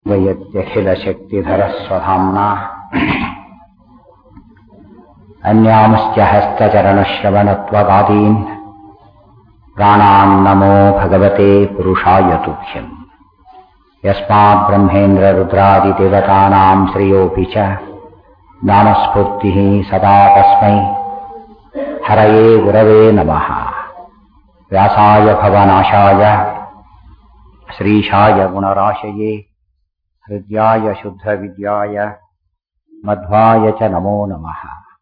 वयत्यखिलशक्तिधरस्वधाम्ना अन्यांश्च हस्तचरणश्रवणत्वगादीन् प्राणान्नमो भगवते पुरुषाय तुभ्यम् यस्माद्ब्रह्मेन्द्ररुद्रादिदेवतानाम् श्रियोऽपि च ज्ञानस्फूर्तिः सदा तस्मै हरये गुरवे नमः व्यासाय भवनाशाय श्रीशाय गुणराशये हृद्याय शुद्धविद्याय मध्वाय च नमो नमः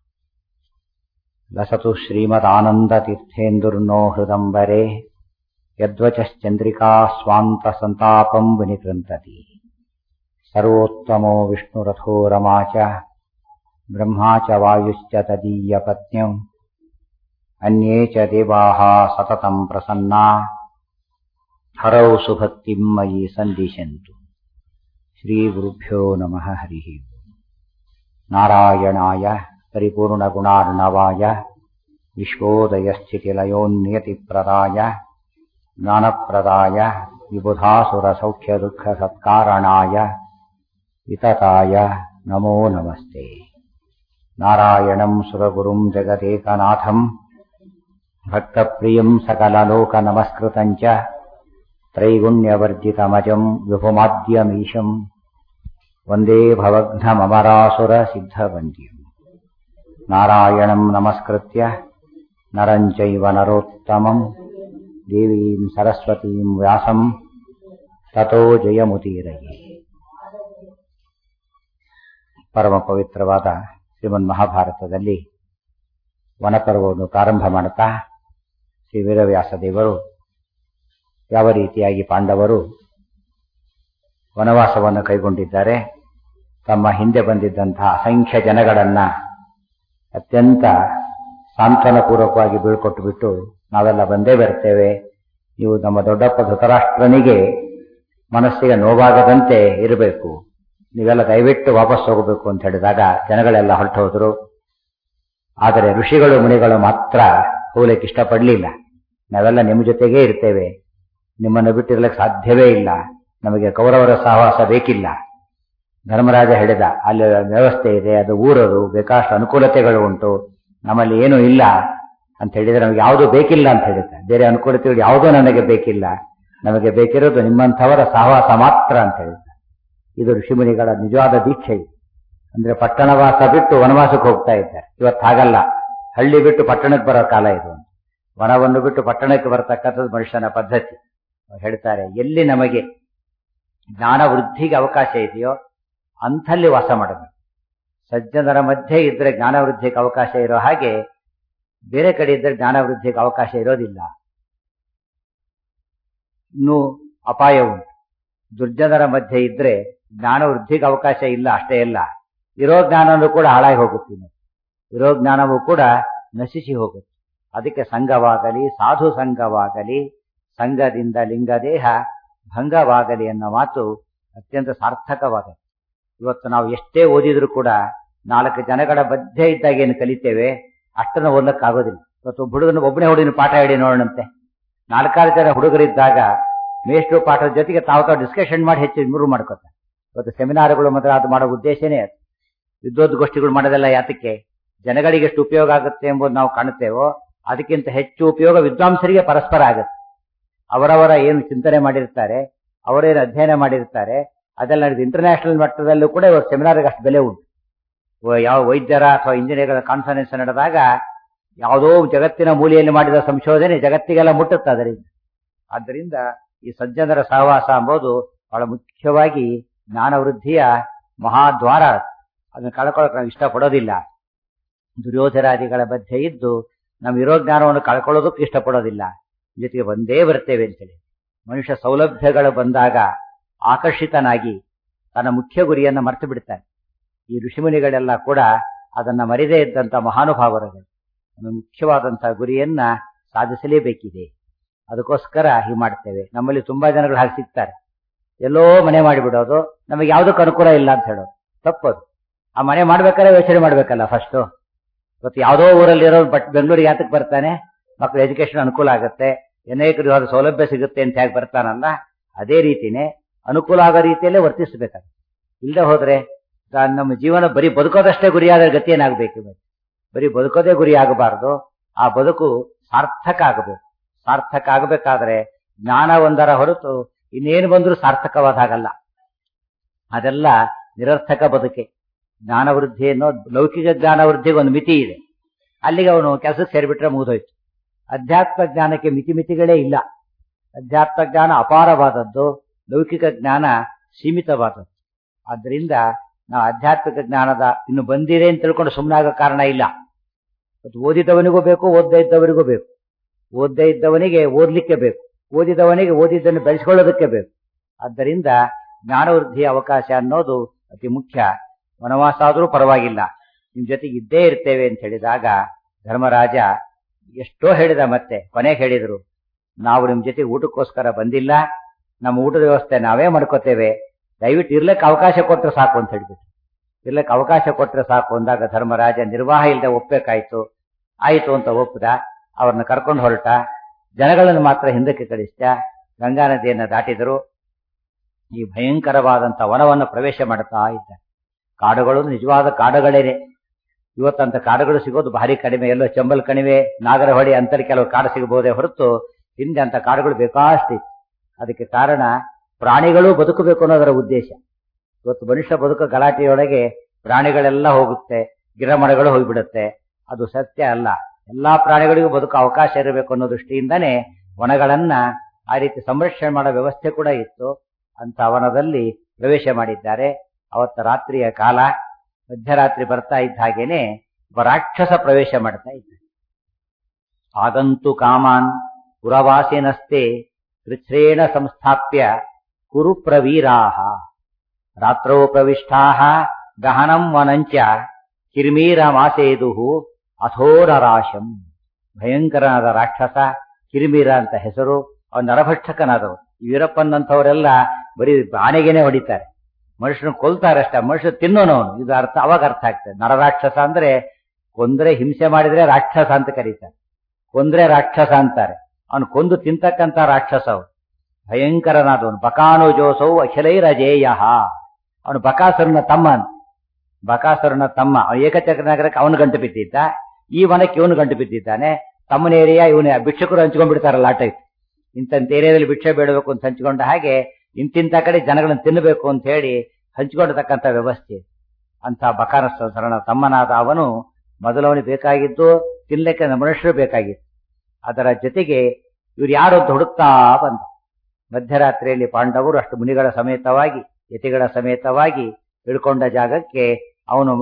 लसतु श्रीमदानन्दतीर्थेन्दुर्नो हृदम्बरे यद्वचश्चन्द्रिका स्वान्तसन्तापम् विनिकृन्तति सर्वोत्तमो विष्णुरथो रमा च ब्रह्मा च वायुश्च तदीयपत्न्यम् अन्ये च देवाः सततम् प्रसन्ना हरौ सुभक्तिम् मयि सन्दिशन्तु श्रीगुरुभ्यो नमः हरिः नारायणाय परिपूर्णगुणार्णवाय विश्वोदयस्थितिलयोन्नियतिप्रदाय ज्ञानप्रदाय विबुधासुरसौख्यदुःखसत्कारणाय वितताय नमो नमस्ते नारायणम् सुरगुरुम् जगदेकनाथम् भक्तप्रियम् सकललोकनमस्कृतम् च त्रैगुण्यवर्जितमजम् विभुमाद्यमीशम् वन्दे भवघ्नममरासुरसिद्धवन्द्यम् नारायणम् नमस्कृत्य नरम् चैव नरोत्तमम् देवीम् सरस्वतीम् व्यासम् ततो ಜಯಮುತೀರಯೇ ಪರಮ ಪವಿತ್ರವಾದ ಶ್ರೀಮನ್ ಮಹಾಭಾರತದಲ್ಲಿ ವನಪರ್ವವನ್ನು ಪ್ರಾರಂಭ ಮಾಡುತ್ತಾ ಶ್ರೀ ವೀರವ್ಯಾಸ ದೇವರು ಯಾವ ರೀತಿಯಾಗಿ ಪಾಂಡವರು ವನವಾಸವನ್ನು ಕೈಗೊಂಡಿದ್ದಾರೆ ತಮ್ಮ ಹಿಂದೆ ಬಂದಿದ್ದಂತಹ ಅಸಂಖ್ಯ ಜನಗಳನ್ನ ಅತ್ಯಂತ ಸಾಂತ್ವನಪೂರ್ವಕವಾಗಿ ಬೀಳ್ಕೊಟ್ಟು ಬಿಟ್ಟು ನಾವೆಲ್ಲ ಬಂದೇ ಬರ್ತೇವೆ ನೀವು ನಮ್ಮ ದೊಡ್ಡಪ್ಪ ಧೃತರಾಷ್ಟ್ರನಿಗೆ ಮನಸ್ಸಿಗೆ ನೋವಾಗದಂತೆ ಇರಬೇಕು ನೀವೆಲ್ಲ ದಯವಿಟ್ಟು ವಾಪಸ್ ಹೋಗಬೇಕು ಅಂತ ಹೇಳಿದಾಗ ಜನಗಳೆಲ್ಲ ಹೊರಟು ಹೋದ್ರು ಆದರೆ ಋಷಿಗಳು ಮುನಿಗಳು ಮಾತ್ರ ಹೋಗ್ಲಿಕ್ಕೆ ಇಷ್ಟಪಡಲಿಲ್ಲ ನಾವೆಲ್ಲ ನಿಮ್ಮ ಜೊತೆಗೇ ಇರ್ತೇವೆ ನಿಮ್ಮನ್ನು ಬಿಟ್ಟಿರ್ಲಿಕ್ಕೆ ಸಾಧ್ಯವೇ ಇಲ್ಲ ನಮಗೆ ಕೌರವರ ಸಹವಾಸ ಬೇಕಿಲ್ಲ ಧರ್ಮರಾಜ ಹೇಳಿದ ಅಲ್ಲಿ ವ್ಯವಸ್ಥೆ ಇದೆ ಅದು ಊರದು ಬೇಕಾಷ್ಟು ಅನುಕೂಲತೆಗಳು ಉಂಟು ನಮ್ಮಲ್ಲಿ ಏನೂ ಇಲ್ಲ ಅಂತ ಹೇಳಿದ್ರೆ ನಮಗೆ ಯಾವುದೂ ಬೇಕಿಲ್ಲ ಅಂತ ಹೇಳಿದ್ದ ಬೇರೆ ಅನುಕೂಲತೆಗಳು ಯಾವುದೂ ನನಗೆ ಬೇಕಿಲ್ಲ ನಮಗೆ ಬೇಕಿರೋದು ನಿಮ್ಮಂಥವರ ಸಹವಾಸ ಮಾತ್ರ ಅಂತ ಹೇಳಿದ್ದ ಇದು ಋಷಿಮುನಿಗಳ ನಿಜವಾದ ದೀಕ್ಷೆ ಅಂದ್ರೆ ಪಟ್ಟಣವಾಸ ಬಿಟ್ಟು ವನವಾಸಕ್ಕೆ ಹೋಗ್ತಾ ಇದ್ದಾರೆ ಇವತ್ತು ಹಾಗಲ್ಲ ಹಳ್ಳಿ ಬಿಟ್ಟು ಪಟ್ಟಣಕ್ಕೆ ಬರೋ ಕಾಲ ಇದು ವನವನ್ನು ಬಿಟ್ಟು ಪಟ್ಟಣಕ್ಕೆ ಬರತಕ್ಕಂಥದ್ದು ಮನುಷ್ಯನ ಪದ್ಧತಿ ಹೇಳ್ತಾರೆ ಎಲ್ಲಿ ನಮಗೆ ಜ್ಞಾನ ವೃದ್ಧಿಗೆ ಅವಕಾಶ ಇದೆಯೋ ಅಂಥಲ್ಲಿ ವಾಸ ಮಾಡಬೇಕು ಸಜ್ಜನರ ಮಧ್ಯೆ ಇದ್ರೆ ಜ್ಞಾನ ವೃದ್ಧಿಗೆ ಅವಕಾಶ ಇರೋ ಹಾಗೆ ಬೇರೆ ಕಡೆ ಇದ್ರೆ ಜ್ಞಾನ ವೃದ್ಧಿಗೆ ಅವಕಾಶ ಇರೋದಿಲ್ಲ ಇನ್ನು ಅಪಾಯ ಉಂಟು ದುರ್ಜನರ ಮಧ್ಯೆ ಇದ್ರೆ ಜ್ಞಾನ ವೃದ್ಧಿಗೆ ಅವಕಾಶ ಇಲ್ಲ ಅಷ್ಟೇ ಇಲ್ಲ ಇರೋ ಜ್ಞಾನವೂ ಕೂಡ ಹಾಳಾಗಿ ಹೋಗುತ್ತೀನಿ ಇರೋ ಜ್ಞಾನವೂ ಕೂಡ ನಶಿಸಿ ಹೋಗುತ್ತೆ ಅದಕ್ಕೆ ಸಂಘವಾಗಲಿ ಸಾಧು ಸಂಘವಾಗಲಿ ಸಂಘದಿಂದ ಲಿಂಗದೇಹ ಭಂಗವಾಗಲಿ ಅನ್ನೋ ಮಾತು ಅತ್ಯಂತ ಸಾರ್ಥಕವಾದದ್ದು ಇವತ್ತು ನಾವು ಎಷ್ಟೇ ಓದಿದ್ರು ಕೂಡ ನಾಲ್ಕು ಜನಗಳ ಮಧ್ಯೆ ಇದ್ದಾಗ ಏನು ಕಲಿತೇವೆ ಅಷ್ಟನ್ನು ಓದಕ್ಕಾಗೋದಿಲ್ಲ ಇವತ್ತು ಹುಡುಗನ ಒಬ್ಬನೇ ಹುಡುಗನ ಪಾಠ ಹೇಳಿ ನೋಡೋಣಂತೆ ನಾಲ್ಕಾರು ಜನ ಹುಡುಗರಿದ್ದಾಗ ಮೇಷ್ಟ್ರು ಪಾಠದ ಜೊತೆಗೆ ತಾವು ತಾವು ಡಿಸ್ಕಷನ್ ಮಾಡಿ ಹೆಚ್ಚು ಇಂಪ್ರೂವ್ ಮಾಡ್ಕೋತಾರೆ ಇವತ್ತು ಸೆಮಿನಾರ್ಗಳು ಮಾತ್ರ ಅದು ಮಾಡೋ ಉದ್ದೇಶನೇ ಅದು ವಿದ್ವದ್ಗೋಷ್ಠಿಗಳು ಮಾಡೋದೆಲ್ಲ ಯಾತಕ್ಕೆ ಜನಗಳಿಗೆ ಎಷ್ಟು ಉಪಯೋಗ ಆಗುತ್ತೆ ಎಂಬುದು ನಾವು ಕಾಣುತ್ತೇವೋ ಅದಕ್ಕಿಂತ ಹೆಚ್ಚು ಉಪಯೋಗ ವಿದ್ವಾಂಸರಿಗೆ ಪರಸ್ಪರ ಆಗುತ್ತೆ ಅವರವರ ಏನು ಚಿಂತನೆ ಮಾಡಿರ್ತಾರೆ ಅವರೇನು ಅಧ್ಯಯನ ಮಾಡಿರ್ತಾರೆ ಅದೆಲ್ಲ ನಡೆದು ಇಂಟರ್ನ್ಯಾಷನಲ್ ಮಟ್ಟದಲ್ಲೂ ಕೂಡ ಇವಾಗ ಸೆಮಿನಾರ್ಗೆ ಅಷ್ಟು ಬೆಲೆ ಉಂಟು ಯಾವ ವೈದ್ಯರ ಅಥವಾ ಇಂಜಿನಿಯರ್ಗಳ ಕಾನ್ಫರೆನ್ಸ್ ನಡೆದಾಗ ಯಾವುದೋ ಜಗತ್ತಿನ ಮೂಲೆಯಲ್ಲಿ ಮಾಡಿದ ಸಂಶೋಧನೆ ಜಗತ್ತಿಗೆಲ್ಲ ಮುಟ್ಟುತ್ತೆ ಅದರಿಂದ ಆದ್ದರಿಂದ ಈ ಸಜ್ಜನರ ಸಹವಾಸ ಎಂಬುದು ಬಹಳ ಮುಖ್ಯವಾಗಿ ಜ್ಞಾನ ವೃದ್ಧಿಯ ಮಹಾದ್ವಾರ ಅದನ್ನು ಕಳ್ಕೊಳ್ಳೋಕೆ ನಾವು ಇಷ್ಟಪಡೋದಿಲ್ಲ ದುರ್ಯೋಧರಾದಿಗಳ ಮಧ್ಯೆ ಇದ್ದು ನಾವು ಇರೋ ಜ್ಞಾನವನ್ನು ಕಳ್ಕೊಳ್ಳೋದಕ್ಕೂ ಇಷ್ಟಪಡೋದಿಲ್ಲ ಜೊತೆಗೆ ಬಂದೇ ಬರ್ತೇವೆ ಅಂತೇಳಿ ಮನುಷ್ಯ ಸೌಲಭ್ಯಗಳು ಬಂದಾಗ ಆಕರ್ಷಿತನಾಗಿ ತನ್ನ ಮುಖ್ಯ ಗುರಿಯನ್ನ ಮರೆತು ಬಿಡ್ತಾನೆ ಈ ಋಷಿಮುನಿಗಳೆಲ್ಲ ಕೂಡ ಅದನ್ನ ಮರಿದೇ ಇದ್ದಂತ ಮಹಾನುಭಾವರುಗಳು ಮುಖ್ಯವಾದಂತಹ ಗುರಿಯನ್ನ ಸಾಧಿಸಲೇಬೇಕಿದೆ ಅದಕ್ಕೋಸ್ಕರ ಹೀಗೆ ಮಾಡ್ತೇವೆ ನಮ್ಮಲ್ಲಿ ತುಂಬಾ ಜನಗಳು ಹಾಗೆ ಸಿಗ್ತಾರೆ ಎಲ್ಲೋ ಮನೆ ಮಾಡಿಬಿಡೋದು ನಮಗೆ ಯಾವುದಕ್ಕೂ ಅನುಕೂಲ ಇಲ್ಲ ಅಂತ ಹೇಳೋದು ತಪ್ಪದು ಆ ಮನೆ ಮಾಡ್ಬೇಕಾದ್ರೆ ಯೋಚನೆ ಮಾಡ್ಬೇಕಲ್ಲ ಫಸ್ಟ್ ಇವತ್ತು ಯಾವುದೋ ಊರಲ್ಲಿ ಇರೋ ಬಟ್ ಬೆಂಗಳೂರಿಗೆ ಯಾತಕ್ಕೆ ಬರ್ತಾನೆ ಮಕ್ಕಳು ಎಜುಕೇಶನ್ ಅನುಕೂಲ ಆಗುತ್ತೆ ಅನೇಕ ವಿಧವಾದ ಸೌಲಭ್ಯ ಸಿಗುತ್ತೆ ಅಂತ ಹೇಗೆ ಬರ್ತಾನಲ್ಲ ಅದೇ ರೀತಿನೇ ಅನುಕೂಲ ಆಗೋ ರೀತಿಯಲ್ಲೇ ವರ್ತಿಸಬೇಕಾಗುತ್ತೆ ಇಲ್ಲದೆ ಹೋದ್ರೆ ತಾ- ನಮ್ಮ ಜೀವನ ಬರೀ ಬದುಕೋದಷ್ಟೇ ಗುರಿಯಾದ ಗತಿ ಏನಾಗಬೇಕು ಬರೀ ಬದುಕೋದೇ ಗುರಿ ಆಗಬಾರದು ಆ ಬದುಕು ಸಾರ್ಥಕ ಆಗಬೇಕು ಸಾರ್ಥಕ ಆಗಬೇಕಾದ್ರೆ ಜ್ಞಾನ ಒಂದರ ಹೊರತು ಇನ್ನೇನು ಬಂದರೂ ಸಾರ್ಥಕವಾದ ಹಾಗಲ್ಲ ಅದೆಲ್ಲ ನಿರರ್ಥಕ ಬದುಕೆ ಜ್ಞಾನ ವೃದ್ಧಿ ಅನ್ನೋ ಲೌಕಿಕ ಜ್ಞಾನ ವೃದ್ಧಿಗೆ ಒಂದು ಮಿತಿ ಇದೆ ಅಲ್ಲಿಗೆ ಅವನು ಕೆಲಸಕ್ಕೆ ಸೇರಿಬಿಟ್ರೆ ಮುಗಿದೋಯ್ತು ಅಧ್ಯಾತ್ಮ ಜ್ಞಾನಕ್ಕೆ ಮಿತಿ ಮಿತಿಗಳೇ ಇಲ್ಲ ಅಧ್ಯಾತ್ಮ ಜ್ಞಾನ ಅಪಾರವಾದದ್ದು ಲೌಕಿಕ ಜ್ಞಾನ ಸೀಮಿತವಾದದ್ದು ಆದ್ರಿಂದ ನಾವು ಆಧ್ಯಾತ್ಮಿಕ ಜ್ಞಾನದ ಇನ್ನು ಬಂದಿದೆ ಅಂತ ತಿಳ್ಕೊಂಡು ಸುಮ್ಮನಾಗೋ ಕಾರಣ ಇಲ್ಲ ಮತ್ತು ಓದಿದವನಿಗೂ ಬೇಕು ಓದದೇ ಇದ್ದವರಿಗೂ ಬೇಕು ಓದದೇ ಇದ್ದವನಿಗೆ ಓದ್ಲಿಕ್ಕೆ ಬೇಕು ಓದಿದವನಿಗೆ ಓದಿದ್ದನ್ನು ಬೆಳೆಸ್ಕೊಳ್ಳೋದಕ್ಕೆ ಬೇಕು ಆದ್ದರಿಂದ ಜ್ಞಾನವೃದ್ಧಿಯ ಅವಕಾಶ ಅನ್ನೋದು ಅತಿ ಮುಖ್ಯ ವನವಾಸ ಆದರೂ ಪರವಾಗಿಲ್ಲ ನಿಮ್ ಜೊತೆಗೆ ಇದ್ದೇ ಇರ್ತೇವೆ ಅಂತ ಹೇಳಿದಾಗ ಧರ್ಮರಾಜ ಎಷ್ಟೋ ಹೇಳಿದ ಮತ್ತೆ ಕೊನೆಗೆ ಹೇಳಿದ್ರು ನಾವು ನಿಮ್ ಜೊತೆ ಊಟಕ್ಕೋಸ್ಕರ ಬಂದಿಲ್ಲ ನಮ್ಮ ಊಟದ ವ್ಯವಸ್ಥೆ ನಾವೇ ಮಾಡ್ಕೋತೇವೆ ದಯವಿಟ್ಟು ಇರ್ಲಿಕ್ಕೆ ಅವಕಾಶ ಕೊಟ್ಟರೆ ಸಾಕು ಅಂತ ಹೇಳ್ಬಿಟ್ಟು ಇರ್ಲಿಕ್ಕೆ ಅವಕಾಶ ಕೊಟ್ಟರೆ ಸಾಕು ಅಂದಾಗ ಧರ್ಮರಾಜ ನಿರ್ವಾಹ ಇಲ್ಲದೆ ಒಪ್ಪಬೇಕಾಯ್ತು ಆಯಿತು ಅಂತ ಒಪ್ಪದ ಅವ್ರನ್ನ ಕರ್ಕೊಂಡು ಹೊರಟ ಜನಗಳನ್ನು ಮಾತ್ರ ಹಿಂದಕ್ಕೆ ಕಳಿಸ್ತ ಗಂಗಾ ನದಿಯನ್ನ ದಾಟಿದರು ಈ ಭಯಂಕರವಾದಂತ ವನವನ್ನು ಪ್ರವೇಶ ಮಾಡ್ತಾ ಇದ್ದ ಕಾಡುಗಳು ನಿಜವಾದ ಕಾಡುಗಳೇನೆ ಇವತ್ತಂತ ಕಾಡುಗಳು ಸಿಗೋದು ಭಾರಿ ಕಡಿಮೆ ಎಲ್ಲೋ ಚಂಬಲ್ ಕಣಿವೆ ನಾಗರಹೊಳಿ ಅಂತಲ್ಲಿ ಕೆಲವು ಕಾಡು ಸಿಗಬಹುದೇ ಹೊರತು ಹಿಂದೆ ಅಂತ ಕಾಡುಗಳು ಬೇಕಾಷ್ಟಿತ್ತು ಅದಕ್ಕೆ ಕಾರಣ ಪ್ರಾಣಿಗಳು ಬದುಕಬೇಕು ಅನ್ನೋದರ ಉದ್ದೇಶ ಇವತ್ತು ಮನುಷ್ಯ ಬದುಕೋ ಗಲಾಟೆಯೊಳಗೆ ಪ್ರಾಣಿಗಳೆಲ್ಲ ಹೋಗುತ್ತೆ ಗಿಡಮರಗಳು ಹೋಗ್ಬಿಡುತ್ತೆ ಅದು ಸತ್ಯ ಅಲ್ಲ ಎಲ್ಲಾ ಪ್ರಾಣಿಗಳಿಗೂ ಬದುಕೋ ಅವಕಾಶ ಇರಬೇಕು ಅನ್ನೋ ದೃಷ್ಟಿಯಿಂದನೇ ವನಗಳನ್ನ ಆ ರೀತಿ ಸಂರಕ್ಷಣೆ ಮಾಡೋ ವ್ಯವಸ್ಥೆ ಕೂಡ ಇತ್ತು ಅಂತ ವನದಲ್ಲಿ ಪ್ರವೇಶ ಮಾಡಿದ್ದಾರೆ ಅವತ್ತ ರಾತ್ರಿಯ ಕಾಲ ಮಧ್ಯರಾತ್ರಿ ಬರ್ತಾ ಇದ್ದ ಹಾಗೇನೆ ಒಬ್ಬ ರಾಕ್ಷಸ ಪ್ರವೇಶ ಮಾಡ್ತಾ ಇದ್ದ ಆಗಂತು ಕಾಮಾನ್ ಪುರವಾಸಿನಸ್ತೆ ಕೃಚ್ಛ್ರೇಣ ಸಂಸ್ಥಾಪ್ಯ ಕುರು ಪ್ರವೀರಾಹ ರಾತ್ರೌ ಪ್ರವಿಷ್ಟಾಹ ಗಹನಂ ವನಂಚ ಕಿರ್ಮೀರಮಾಸೇದು ಅಥೋರರಾಶಂ ಭಯಂಕರನಾದ ರಾಕ್ಷಸ ಕಿರಿಮೀರ ಅಂತ ಹೆಸರು ಅವನ ನರಭಕ್ಷಕನಾದವರು ವೀರಪ್ಪನಂತವರೆಲ್ಲ ಬರೀ ಆನೆಗೆನೆ ಹೊಡಿತಾರೆ ಮನುಷ್ಯನ ಕೊಲ್ತಾರೆ ಅಷ್ಟೇ ಮನುಷ್ಯ ತಿನ್ನೋನು ಅವನು ಇದು ಅರ್ಥ ಅವಾಗ ಅರ್ಥ ಆಗ್ತದೆ ನರರಾಕ್ಷಸ ಅಂದ್ರೆ ಕೊಂದ್ರೆ ಹಿಂಸೆ ಮಾಡಿದ್ರೆ ರಾಕ್ಷಸ ಅಂತ ಕರೀತಾರೆ ಕೊಂದ್ರೆ ರಾಕ್ಷಸ ಅಂತಾರೆ ಅವನು ಕೊಂದು ತಿಂತಕ್ಕಂತ ರಾಕ್ಷಸ ಅವನು ಭಯಂಕರನಾದವನು ಬಕಾನು ಜೋಸೌ ಅಖಿಲೈರಜೇಯ ಅವನು ಬಕಾಸುರನ ತಮ್ಮ ಅಂತ ಬಕಾಸುರನ ತಮ್ಮ ಅವನು ಏಕಚಕ್ರ ನಗರಕ್ಕೆ ಅವನು ಗಂಟು ಬಿದ್ದಿದ್ದ ಈ ವನಕ್ಕೆ ಇವನು ಗಂಟು ಬಿದ್ದಿದ್ದಾನೆ ತಮ್ಮನ ಏರಿಯಾ ಇವನ ಭಿಕ್ಷಕರು ಹಂಚ್ಕೊಂಡ್ಬಿಡ್ತಾರಲ್ಲ ಆ ಟೈಪ್ ಇಂತಂತ ಏರಿಯಾದಲ್ಲಿ ಭಿಕ್ಷೆ ಬೇಡಬೇಕು ಅಂತ ಹಂಚ್ಕೊಂಡ ಹಾಗೆ ಇಂತಿಂತ ಕಡೆ ಜನಗಳನ್ನು ತಿನ್ನಬೇಕು ಅಂತ ಹೇಳಿ ಹಂಚಿಕೊಂಡಿರ್ತಕ್ಕಂಥ ವ್ಯವಸ್ಥೆ ಅಂತ ಬಕಾರ ಸರಣ ತಮ್ಮನಾದ ಅವನು ಮೊದಲವನಿಗೆ ಬೇಕಾಗಿದ್ದು ತಿನ್ಲಿಕ್ಕೆ ಮನುಷ್ಯರು ಬೇಕಾಗಿತ್ತು ಅದರ ಜೊತೆಗೆ ಇವ್ರು ಯಾರು ಅಂತ ಹುಡುಕ್ತಾ ಬಂದ ಮಧ್ಯರಾತ್ರಿಯಲ್ಲಿ ಪಾಂಡವರು ಅಷ್ಟು ಮುನಿಗಳ ಸಮೇತವಾಗಿ ಯತಿಗಳ ಸಮೇತವಾಗಿ ಹಿಡ್ಕೊಂಡ ಜಾಗಕ್ಕೆ ಅವನು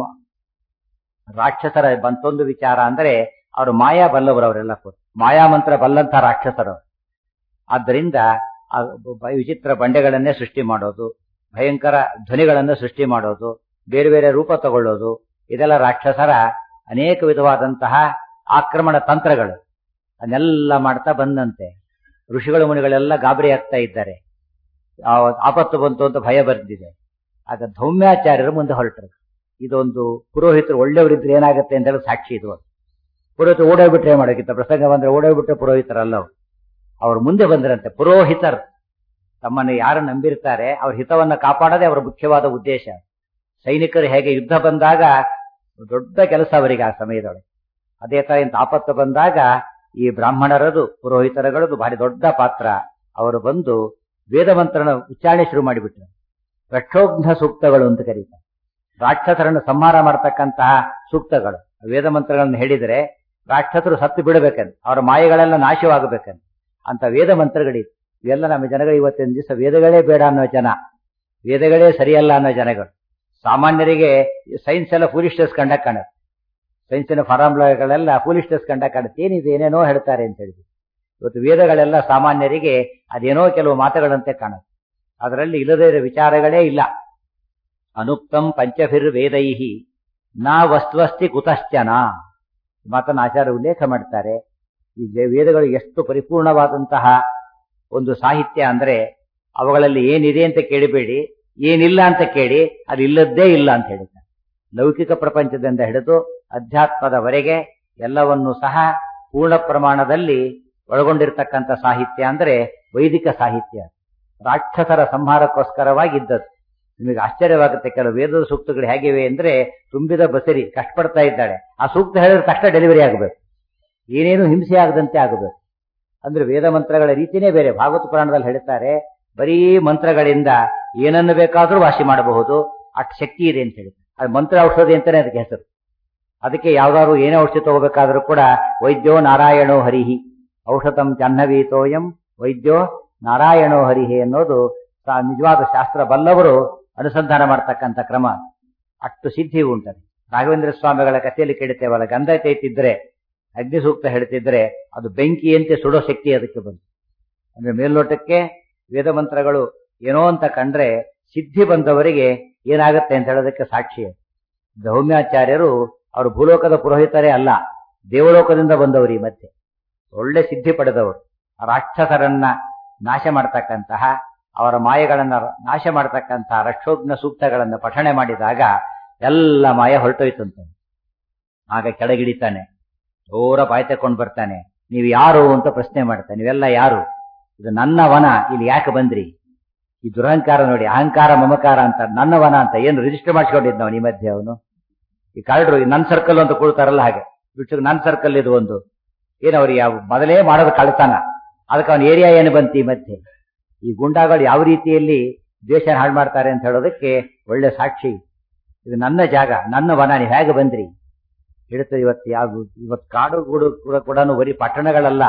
ರಾಕ್ಷಸರ ಬಂತೊಂದು ವಿಚಾರ ಅಂದ್ರೆ ಅವರು ಮಾಯಾ ಬಲ್ಲವರು ಅವರೆಲ್ಲ ಕೂಡ ಮಾಯಾ ಮಂತ್ರ ಬಲ್ಲಂತ ರಾಕ್ಷಸರು ಆದ್ದರಿಂದ ಆ ಬ- ವಿಚಿತ್ರ ಬಂಡೆಗಳನ್ನೇ ಸೃಷ್ಟಿ ಮಾಡೋದು ಭಯಂಕರ ಧ್ವನಿಗಳನ್ನು ಸೃಷ್ಟಿ ಮಾಡೋದು ಬೇರೆ ಬೇರೆ ರೂಪ ತಗೊಳ್ಳೋದು ಇದೆಲ್ಲ ರಾಕ್ಷಸರ ಅನೇಕ ವಿಧವಾದಂತಹ ಆಕ್ರಮಣ ತಂತ್ರಗಳು ಅದನ್ನೆಲ್ಲ ಮಾಡ್ತಾ ಬಂದಂತೆ ಋಷಿಗಳು ಮುನಿಗಳೆಲ್ಲ ಗಾಬರಿ ಆಗ್ತಾ ಇದ್ದಾರೆ ಆ ಆಪತ್ತು ಬಂತು ಅಂತ ಭಯ ಬಂದಿದೆ ಆಗ ಧೌಮ್ಯಾಚಾರ್ಯರು ಮುಂದೆ ಹೊರಟರು ಇದೊಂದು ಪುರೋಹಿತರು ಒಳ್ಳೆಯವರಿದ್ರೆ ಏನಾಗುತ್ತೆ ಅಂತ ಹೇಳಿ ಸಾಕ್ಷಿ ಇದು ಪುರೋಹಿತರು ಓಡೋಗ್ಬಿಟ್ರೆ ಮಾಡೋಕ್ಕಿಂತ ಪ್ರಸಂಗ ಬಂದ್ರೆ ಓಡೋಗ್ಬಿಟ್ರೆ ಪುರೋಹಿತರಲ್ಲ ಅವ್ರು. ಅವ್ರು ಮುಂದೆ ಬಂದ್ರಂತೆ ಪುರೋಹಿತರು ತಮ್ಮನ್ನು ಯಾರು ನಂಬಿರ್ತಾರೆ ಅವ್ರ ಹಿತವನ್ನ ಕಾಪಾಡೋದೇ ಅವರ ಮುಖ್ಯವಾದ ಉದ್ದೇಶ ಸೈನಿಕರು ಹೇಗೆ ಯುದ್ಧ ಬಂದಾಗ ದೊಡ್ಡ ಕೆಲಸ ಅವರಿಗೆ ಆ ಸಮಯದೊಳಗೆ ಅದೇ ತರ ಇಂಥ ಆಪತ್ತು ಬಂದಾಗ ಈ ಬ್ರಾಹ್ಮಣರದು ಪುರೋಹಿತರಗಳದು ಭಾರಿ ದೊಡ್ಡ ಪಾತ್ರ ಅವರು ಬಂದು ವೇದ ಮಂತ್ರನ ಉಚ್ಚಾರಣೆ ಶುರು ಮಾಡಿಬಿಟ್ರು ರಕ್ಷೋಘ್ನ ಸೂಕ್ತಗಳು ಅಂತ ಕರೀತಾರೆ ರಾಕ್ಷಸರನ್ನು ಸಂಹಾರ ಮಾಡತಕ್ಕಂತಹ ಸೂಕ್ತಗಳು ವೇದ ಮಂತ್ರಗಳನ್ನು ಹೇಳಿದರೆ ರಾಕ್ಷಸರು ಸತ್ತು ಬಿಡಬೇಕಂತ ಅವರ ಮಾಯೆಗಳೆಲ್ಲ ನಾಶವಾಗಬೇಕಂತ ಅಂತ ವೇದ ಮಂತ್ರಗಳಿವೆ ಇವೆಲ್ಲ ನಮ್ಮ ಜನಗಳು ಇವತ್ತಿನ ದಿವಸ ವೇದಗಳೇ ಬೇಡ ಅನ್ನೋ ಜನ ವೇದಗಳೇ ಸರಿಯಲ್ಲ ಅನ್ನೋ ಜನಗಳು ಸಾಮಾನ್ಯರಿಗೆ ಸೈನ್ಸ್ ಎಲ್ಲ ಫೂಲಿಸ್ಟಸ್ ಕಂಡಕ್ ಕಾಣುತ್ತೆ ಸೈನ್ಸಿನ ಫಾರ್ಮುಲಾಗಳೆಲ್ಲ ಫೂಲಿಸ್ಟಸ್ ಕಂಡಕ್ ಕಾಣುತ್ತೆ ಏನಿದೆ ಏನೇನೋ ಹೇಳ್ತಾರೆ ಅಂತ ಹೇಳಿದ್ರು ಇವತ್ತು ವೇದಗಳೆಲ್ಲ ಸಾಮಾನ್ಯರಿಗೆ ಅದೇನೋ ಕೆಲವು ಮಾತುಗಳಂತೆ ಕಾಣುತ್ತೆ ಅದರಲ್ಲಿ ಇಲ್ಲದೇ ಇರೋ ವಿಚಾರಗಳೇ ಇಲ್ಲ ಅನುಕ್ತಂ ಪಂಚಭಿರ್ ವೇದೈಹಿ ನಾ ವಸ್ತ್ವಸ್ತಿ ಕುತಶ್ಚನ ಮಾತನ್ನ ಆಚಾರ್ಯ ಉಲ್ಲೇಖ ಮಾಡ್ತಾರೆ ಈ ಜ- ವೇದಗಳು ಎಷ್ಟು ಪರಿಪೂರ್ಣವಾದಂತಹ ಒಂದು ಸಾಹಿತ್ಯ ಅಂದ್ರೆ ಅವುಗಳಲ್ಲಿ ಏನಿದೆ ಅಂತ ಕೇಳಬೇಡಿ ಏನಿಲ್ಲ ಅಂತ ಕೇಳಿ ಅದು ಇಲ್ಲದ್ದೇ ಇಲ್ಲ ಅಂತ ಹೇಳಿದ್ದಾರೆ ಲೌಕಿಕ ಪ್ರಪಂಚದಿಂದ ಹಿಡಿದು ಅಧ್ಯಾತ್ಮದವರೆಗೆ ಎಲ್ಲವನ್ನೂ ಸಹ ಪೂರ್ಣ ಪ್ರಮಾಣದಲ್ಲಿ ಒಳಗೊಂಡಿರ್ತಕ್ಕಂಥ ಸಾಹಿತ್ಯ ಅಂದ್ರೆ ವೈದಿಕ ಸಾಹಿತ್ಯ ರಾಕ್ಷಸರ ಸಂಹಾರಕ್ಕೋಸ್ಕರವಾಗಿ ಇದ್ದದ್ದು ನಿಮಗೆ ಆಶ್ಚರ್ಯವಾಗುತ್ತೆ ಕೆಲವು ವೇದದ ಸೂಕ್ತಗಳು ಹೇಗಿವೆ ಅಂದ್ರೆ ತುಂಬಿದ ಬಸರಿ ಕಷ್ಟಪಡ್ತಾ ಇದ್ದಾಳೆ ಆ ಸೂಕ್ತ ಹೇಳಿದ್ರೆ ತಕ್ಷಣ ಡೆಲಿವರಿ ಆಗಬೇಕು ಏನೇನು ಹಿಂಸೆ ಆಗದಂತೆ ಆಗಬೇಕು ಅಂದ್ರೆ ವೇದ ಮಂತ್ರಗಳ ರೀತಿನೇ ಬೇರೆ ಭಾಗವತ ಪುರಾಣದಲ್ಲಿ ಹೇಳ್ತಾರೆ ಬರೀ ಮಂತ್ರಗಳಿಂದ ಏನನ್ನು ಬೇಕಾದರೂ ವಾಸಿ ಮಾಡಬಹುದು ಅಷ್ಟು ಶಕ್ತಿ ಇದೆ ಅಂತ ಹೇಳಿ ಅದು ಮಂತ್ರ ಔಷಧಿ ಅಂತಾನೆ ಅದಕ್ಕೆ ಹೆಸರು ಅದಕ್ಕೆ ಯಾವ್ದಾದ್ರು ಏನೇ ಔಷಧಿ ತಗೋಬೇಕಾದ್ರೂ ಕೂಡ ವೈದ್ಯೋ ನಾರಾಯಣೋ ಹರಿಹಿ ಔಷಧಂ ಜಾಹ್ನವೀತೋಯಂ ವೈದ್ಯೋ ನಾರಾಯಣೋ ಹರಿಹಿ ಅನ್ನೋದು ತಾ- ನಿಜವಾದ ಶಾಸ್ತ್ರ ಬಲ್ಲವರು ಅನುಸಂಧಾನ ಮಾಡ್ತಕ್ಕಂಥ ಕ್ರಮ ಅಷ್ಟು ಸಿದ್ಧಿ ಉಂಟದು ರಾಘವೇಂದ್ರ ಸ್ವಾಮಿಗಳ ಕಥೆಯಲ್ಲಿ ಕೇಳುತ್ತೇವಲ್ಲ ಗಂಧ ತೈತಿದ್ರೆ ಅಗ್ನಿ ಸೂಕ್ತ ಹೇಳ್ತಿದ್ರೆ ಅದು ಬೆಂಕಿಯಂತೆ ಸುಡೋ ಶಕ್ತಿ ಅದಕ್ಕೆ ಬಂತು ಅಂದ್ರೆ ಮೇಲ್ನೋಟಕ್ಕೆ ವೇದ ಮಂತ್ರಗಳು ಏನೋ ಅಂತ ಕಂಡ್ರೆ ಸಿದ್ಧಿ ಬಂದವರಿಗೆ ಏನಾಗುತ್ತೆ ಅಂತ ಹೇಳೋದಕ್ಕೆ ಸಾಕ್ಷಿ ಅದು. ಧೌಮ್ಯಾಚಾರ್ಯರು ಅವರು ಭೂಲೋಕದ ಪುರೋಹಿತರೇ ಅಲ್ಲ ದೇವಲೋಕದಿಂದ ಬಂದವರು ಈ ಮಧ್ಯೆ ಒಳ್ಳೆ ಸಿದ್ಧಿ ಪಡೆದವರು ಆ ರಾಕ್ಷಸರನ್ನ ನಾಶ ಮಾಡ್ತಕ್ಕಂತಹ ಅವರ ಮಾಯೆಗಳನ್ನ ನಾಶ ಮಾಡ್ತಕ್ಕಂತಹ ರಕ್ಷೋಗ್ನ ಸೂಕ್ತಗಳನ್ನ ಪಠಣೆ ಮಾಡಿದಾಗ ಎಲ್ಲ ಮಾಯ ಹೊರಟೋಯ್ತಂತ ಆಗ ಕೆಳಗಿಳಿತಾನೆ ಜೋರ ಬಾಯ್ ತಕೊಂಡ್ ಬರ್ತಾನೆ ನೀವು ಯಾರು ಅಂತ ಪ್ರಶ್ನೆ ಮಾಡ್ತಾನೆ ನೀವೆಲ್ಲ ಯಾರು ಇದು ನನ್ನ ವನ ಇಲ್ಲಿ ಯಾಕೆ ಬಂದ್ರಿ ಈ ದುರಹಂಕಾರ ನೋಡಿ ಅಹಂಕಾರ ಮಮಕಾರ ಅಂತ ನನ್ನ ವನ ಅಂತ ಏನು ರಿಜಿಸ್ಟರ್ ಮಾಡಿಸ್ಕೊಂಡಿದ್ ನಾವು ಈ ಮಧ್ಯೆ ಅವನು ಈ ಕಾರ್ಡ್ರು ನನ್ನ ಸರ್ಕಲ್ ಅಂತ ಕೊಡ್ತಾರಲ್ಲ ಹಾಗೆ ಬಿಟ್ಟು ನನ್ನ ಸರ್ಕಲ್ ಇದು ಒಂದು ಏನು ಅವ್ರು ಯಾವ ಮೊದಲೇ ಮಾಡೋದು ಕಳ್ತಾನ ಅದಕ್ಕೆ ಅವನ ಏರಿಯಾ ಏನು ಬಂತು ಈ ಮಧ್ಯೆ ಈ ಗುಂಡಾಗಳು ಯಾವ ರೀತಿಯಲ್ಲಿ ದ್ವೇಷ ಹಾಳು ಮಾಡ್ತಾರೆ ಅಂತ ಹೇಳೋದಕ್ಕೆ ಒಳ್ಳೆ ಸಾಕ್ಷಿ ಇದು ನನ್ನ ಜಾಗ ನನ್ನ ವನ ನೀವು ಹೇಗೆ ಬಂದ್ರಿ ಹೇಳ್ತದೆ ಇವತ್ತು ಯಾವ ಇವತ್ತು ಕಾಡು ಗೂಡು ಕೂಡ ಕೂಡ ಬರೀ ಪಟ್ಟಣಗಳಲ್ಲ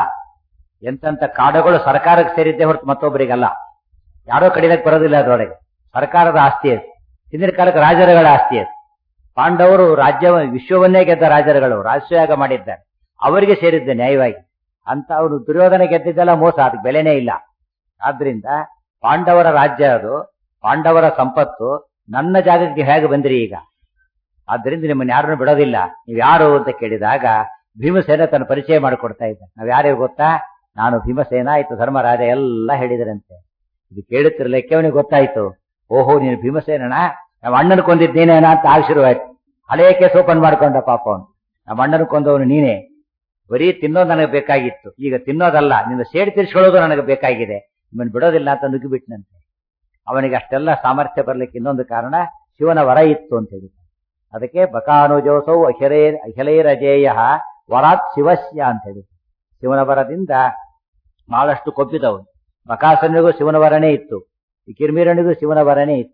ಎಂತೆಂತ ಕಾಡುಗಳು ಸರ್ಕಾರಕ್ಕೆ ಸೇರಿದ್ದೇ ಹೊರತು ಮತ್ತೊಬ್ಬರಿಗಲ್ಲ ಯಾರೋ ಕಡಿಲಕ್ಕೆ ಬರೋದಿಲ್ಲ ಅದರೊಳಗೆ ಸರ್ಕಾರದ ಆಸ್ತಿ ಅದು ಹಿಂದಿನ ಕಾಲಕ್ಕೆ ರಾಜರುಗಳ ಆಸ್ತಿ ಅದು ಪಾಂಡವರು ರಾಜ್ಯ ವಿಶ್ವವನ್ನೇ ಗೆದ್ದ ರಾಜರುಗಳು ರಾಜ್ಯಯಾಗ ಮಾಡಿದ್ದಾರೆ ಅವರಿಗೆ ಸೇರಿದ್ದೆ ನ್ಯಾಯವಾಗಿ ಅಂತ ಅವನು ದುರ್ಯೋಧನ ಗೆದ್ದಿದ್ದೆಲ್ಲ ಮೋಸ ಅದಕ್ಕೆ ಬೆಲೆನೇ ಇಲ್ಲ ಆದ್ರಿಂದ ಪಾಂಡವರ ರಾಜ್ಯ ಅದು ಪಾಂಡವರ ಸಂಪತ್ತು ನನ್ನ ಜಾಗಕ್ಕೆ ಹೇಗೆ ಬಂದ್ರಿ ಈಗ ಆದ್ದರಿಂದ ನಿಮ್ಮನ್ನ ಯಾರನ್ನು ಬಿಡೋದಿಲ್ಲ ನೀವು ಯಾರು ಅಂತ ಕೇಳಿದಾಗ ಭೀಮಸೇನ ತನ್ನ ಪರಿಚಯ ಮಾಡಿಕೊಡ್ತಾ ಇದ್ದ ನಾವ್ ಯಾರ್ಯಾರು ಗೊತ್ತಾ ನಾನು ಭೀಮಸೇನ ಆಯ್ತು ಧರ್ಮರಾಜ ಎಲ್ಲ ಹೇಳಿದ್ರಂತೆ ಇದು ಕೇಳುತ್ತಿರಲಿಕ್ಕೆ ಅವನಿಗೆ ಗೊತ್ತಾಯ್ತು ಓಹೋ ನೀನು ಭೀಮಸೇನಣ ನಮ್ಮ ಅಣ್ಣನ ಕೊಂದಿದ್ದೇನೇನ ಅಂತ ಆಗ ಶುರುವಾಯ್ತು ಹಳೆಯ ಕೇಸ್ ಓಪನ್ ಮಾಡ್ಕೊಂಡ ಪಾಪ ಅವನು ನಮ್ಮ ಅಣ್ಣನ ಕೊಂದವನು ನೀನೇ ಬರೀ ತಿನ್ನೋದು ನನಗೆ ಬೇಕಾಗಿತ್ತು ಈಗ ತಿನ್ನೋದಲ್ಲ ನಿನ್ನ ಸೇಡ್ ತೀರ್ಸ್ಕೊಳ್ಳೋದು ನನಗೆ ಬೇಕಾಗಿದೆ ನಿಮ್ಮನ್ನು ಬಿಡೋದಿಲ್ಲ ಅಂತ ನುಗ್ಗಿಬಿಟ್ನಂತೆ ಅವನಿಗೆ ಅಷ್ಟೆಲ್ಲ ಸಾಮರ್ಥ್ಯ ಬರ್ಲಿಕ್ಕೆ ಇನ್ನೊಂದು ಕಾರಣ ಶಿವನ ವರ ಇತ್ತು ಅಂತ ಹೇಳಿ ಅದಕ್ಕೆ ಬಕಾನುಜೋಸೌ ಅಖಿಲೇ ಅಖಿಲೈರಜೇಯ ವರಾತ್ ಶಿವಸ್ಯ ಅಂತ ಹೇಳಿ ಶಿವನ ವರದಿಂದ ಬಹಳಷ್ಟು ಕೊಬ್ಬಿದವನು ಬಕಾಸನಿಗೂ ಶಿವನ ವರನೇ ಇತ್ತು ಈ ಕಿರ್ಮೀರನಿಗೂ ಶಿವನ ವರನೇ ಇತ್ತು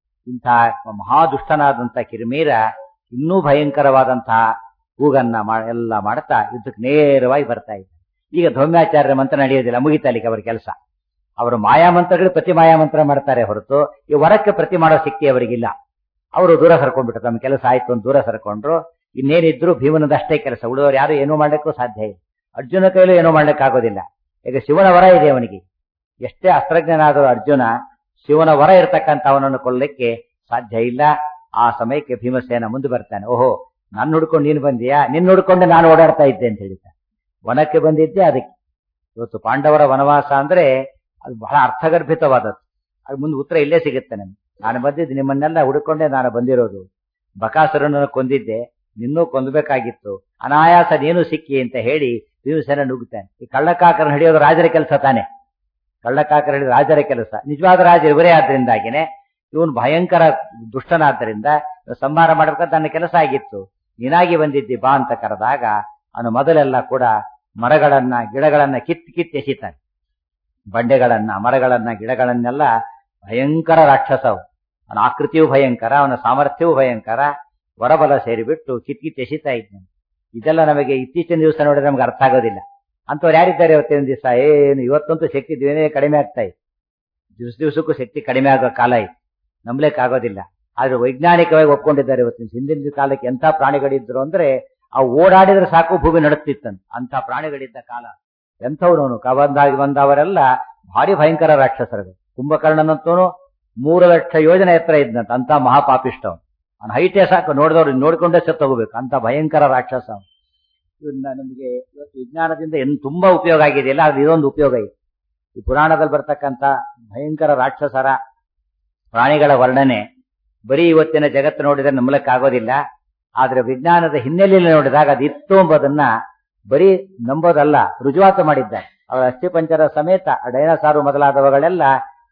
ಇಂತಹ ಮಹಾದುಷ್ಟನಾದಂತಹ ಕಿರ್ಮೀರ ಇನ್ನೂ ಭಯಂಕರವಾದಂತಹ ಕೂಗನ್ನ ಮಾ- ಎಲ್ಲ ಮಾಡ್ತಾ ಯುದ್ಧಕ್ಕೆ ನೇರವಾಗಿ ಬರ್ತಾ ಇದ್ದ ಈಗ ಧೌಮ್ಯಾಚಾರ್ಯರ ಮಂತ್ರ ನಡೆಯೋದಿಲ್ಲ ಮುಗಿತಾಲಿಕ್ಕೆ ಅವರ ಕೆಲಸ ಅವರು ಮಾಯಾಮಂತ್ರಗಳು ಪ್ರತಿ ಮಾಯಾಮಂತ್ರ ಮಾಡ್ತಾರೆ ಹೊರತು ಈ ವರಕ್ಕೆ ಪ್ರತಿ ಮಾಡೋ ಶಕ್ತಿ ಅವರಿಗಿಲ್ಲ ಅವರು ದೂರ ಸರ್ಕೊಂಡ್ಬಿಟ್ರು ತಮ್ಮ ಕೆಲಸ ಆಯ್ತು ಅಂತ ದೂರ ಸರ್ಕೊಂಡ್ರು ಇನ್ನೇನಿದ್ರು ಭೀಮನದಷ್ಟೇ ಕೆಲಸ ಉಳಿದವರು ಯಾರು ಏನೂ ಮಾಡ್ಲಿಕ್ಕೂ ಸಾಧ್ಯ ಇಲ್ಲ ಅರ್ಜುನ ಕೈಲೂ ಏನೂ ಮಾಡ್ಲಿಕ್ಕಾಗೋದಿಲ್ಲ ಈಗ ಶಿವನ ವರ ಇದೆ ಅವನಿಗೆ ಎಷ್ಟೇ ಅಸ್ತ್ರಜ್ಞನಾದರೂ ಅರ್ಜುನ ಶಿವನ ವರ ಇರತಕ್ಕಂತ ಅವನನ್ನು ಕೊಲ್ಲಲಿಕ್ಕೆ ಸಾಧ್ಯ ಇಲ್ಲ ಆ ಸಮಯಕ್ಕೆ ಭೀಮಸೇನ ಮುಂದೆ ಬರ್ತಾನೆ ಓಹೋ ನಾನು ಹುಡ್ಕೊಂಡು ನೀನು ಬಂದಿಯಾ ನಿನ್ನ ಹುಡ್ಕೊಂಡು ನಾನು ಓಡಾಡ್ತಾ ಇದ್ದೆ ಅಂತ ಹೇಳಿದ್ದ ವನಕ್ಕೆ ಬಂದಿದ್ದೆ ಅದಕ್ಕೆ ಇವತ್ತು ಪಾಂಡವರ ವನವಾಸ ಅಂದ್ರೆ ಅದು ಬಹಳ ಅರ್ಥಗರ್ಭಿತವಾದದ್ದು ಅದು ಮುಂದೆ ಉತ್ತರ ಇಲ್ಲೇ ಸಿಗುತ್ತೆ ನಮ್ಗೆ ನಾನು ಬಂದಿದ್ದು ನಿಮ್ಮನ್ನೆಲ್ಲ ಹುಡುಕೊಂಡೇ ನಾನು ಬಂದಿರೋದು ಬಕಾಸುರನನ್ನು ಕೊಂದಿದ್ದೆ ನಿನ್ನೂ ಕೊಂದಬೇಕಾಗಿತ್ತು ಅನಾಯಾಸ ನೀನು ಸಿಕ್ಕಿ ಅಂತ ಹೇಳಿ ಭೀಮಸೇನ ನುಗ್ಗುತ್ತಾನೆ ಈ ಕಳ್ಳಕಾಕರನ್ನು ಹಿಡಿಯೋದು ರಾಜರ ಕೆಲಸ ತಾನೆ ಕಳ್ಳಕಾಕರ ಹಿಡಿದ ರಾಜರ ಕೆಲಸ ನಿಜವಾದ ರಾಜ ಇವರೇ ಆದ್ರಿಂದಾಗಿನೇ ಇವನು ಭಯಂಕರ ದುಷ್ಟನಾದ್ದರಿಂದ ಸಂಹಾರ ಮಾಡ್ಬೇಕಂತ ನನ್ನ ಕೆಲಸ ಆಗಿತ್ತು ನೀನಾಗಿ ಬಂದಿದ್ದಿ ಬಾ ಅಂತ ಕರೆದಾಗ ಅವನು ಮೊದಲೆಲ್ಲ ಕೂಡ ಮರಗಳನ್ನ ಗಿಡಗಳನ್ನ ಕಿತ್ ಕಿತ್ ಎಸಿತಾನೆ ಬಂಡೆಗಳನ್ನ ಮರಗಳನ್ನ ಗಿಡಗಳನ್ನೆಲ್ಲ ಭಯಂಕರ ರಾಕ್ಷಸವು ಅವನ ಆಕೃತಿಯೂ ಭಯಂಕರ ಅವನ ಸಾಮರ್ಥ್ಯವೂ ಭಯಂಕರ ವರಬಲ ಸೇರಿಬಿಟ್ಟು ಕಿತ್ ಕಿತ್ ಎಸಿತಾ ಇದ್ದಾನೆ ಇದೆಲ್ಲ ನಮಗೆ ಇತ್ತೀಚಿನ ದಿವಸ ನೋಡಿದ್ರೆ ನಮ್ಗೆ ಅರ್ಥ ಆಗೋದಿಲ್ಲ ಅಂತವ್ರು ಯಾರಿದ್ದಾರೆ ಇವತ್ತಿನ ದಿವಸ ಏನು ಇವತ್ತಂತೂ ಶಕ್ತಿ ದಿನೇ ಕಡಿಮೆ ಆಗ್ತಾ ಇದೆ ದಿವಸ ದಿವಸಕ್ಕೂ ಶಕ್ತಿ ಕಡಿಮೆ ಆಗೋ ಕಾಲ ಇದೆ ನಂಬಲಿಕ್ಕೆ ಆಗೋದಿಲ್ಲ ಆದ್ರೆ ವೈಜ್ಞಾನಿಕವಾಗಿ ಒಪ್ಕೊಂಡಿದ್ದಾರೆ ಇವತ್ತಿನ ಹಿಂದಿನ ಕಾಲಕ್ಕೆ ಎಂಥ ಪ್ರಾಣಿಗಳಿದ್ರು ಅಂದ್ರೆ ಆ ಓಡಾಡಿದ್ರೆ ಸಾಕು ಭೂಮಿ ನಡುತ್ತಿತ್ತಂತ ಅಂತ ಪ್ರಾಣಿಗಳಿದ್ದ ಕಾಲ ಎಂಥವ್ನವನು ಕಬಂದಾಗಿ ಬಂದವರೆಲ್ಲ ಭಾರಿ ಭಯಂಕರ ರಾಕ್ಷಸರು ಕುಂಭಕರ್ಣನಂತೂ ಮೂರು ಲಕ್ಷ ಯೋಜನೆ ಎತ್ತರ ಇದ್ದಂತ ಅಂತ ಮಹಾಪಾಪಿಷ್ಟವನು ಅವನ ಹೈಟೇ ಸಾಕು ನೋಡಿದವ್ರು ನೋಡ್ಕೊಂಡೇ ಸತ್ತೋಗ್ಬೇಕು ಅಂತ ಭಯಂಕರ ರಾಕ್ಷಸ ಅವನು. ಇದನ್ನ ನಮಗೆ ಇವತ್ತು ವಿಜ್ಞಾನದಿಂದ ಏನು ತುಂಬಾ ಉಪಯೋಗ ಆಗಿದೆಯಲ್ಲ ಅದು ಇದೊಂದು ಉಪಯೋಗ ಇದೆ ಈ ಪುರಾಣದಲ್ಲಿ ಬರ್ತಕ್ಕಂಥ ಭಯಂಕರ ರಾಕ್ಷಸರ ಪ್ರಾಣಿಗಳ ವರ್ಣನೆ ಬರೀ ಇವತ್ತಿನ ಜಗತ್ತು ನೋಡಿದ್ರೆ ನಂಬಲಕ್ಕಾಗೋದಿಲ್ಲ ಆದ್ರೆ ವಿಜ್ಞಾನದ ಹಿನ್ನೆಲೆಯಲ್ಲಿ ನೋಡಿದಾಗ ಅದು ಇತ್ತು ಎಂಬುದನ್ನ ಬರೀ ನಂಬೋದಲ್ಲ ರುಜುವಾತು ಮಾಡಿದ್ದಾರೆ ಅವರ ಅಸ್ಥಿಪಂಚರ ಸಮೇತ ಡೈನಸಾರು ಮೊದಲಾದವುಗಳೆಲ್ಲ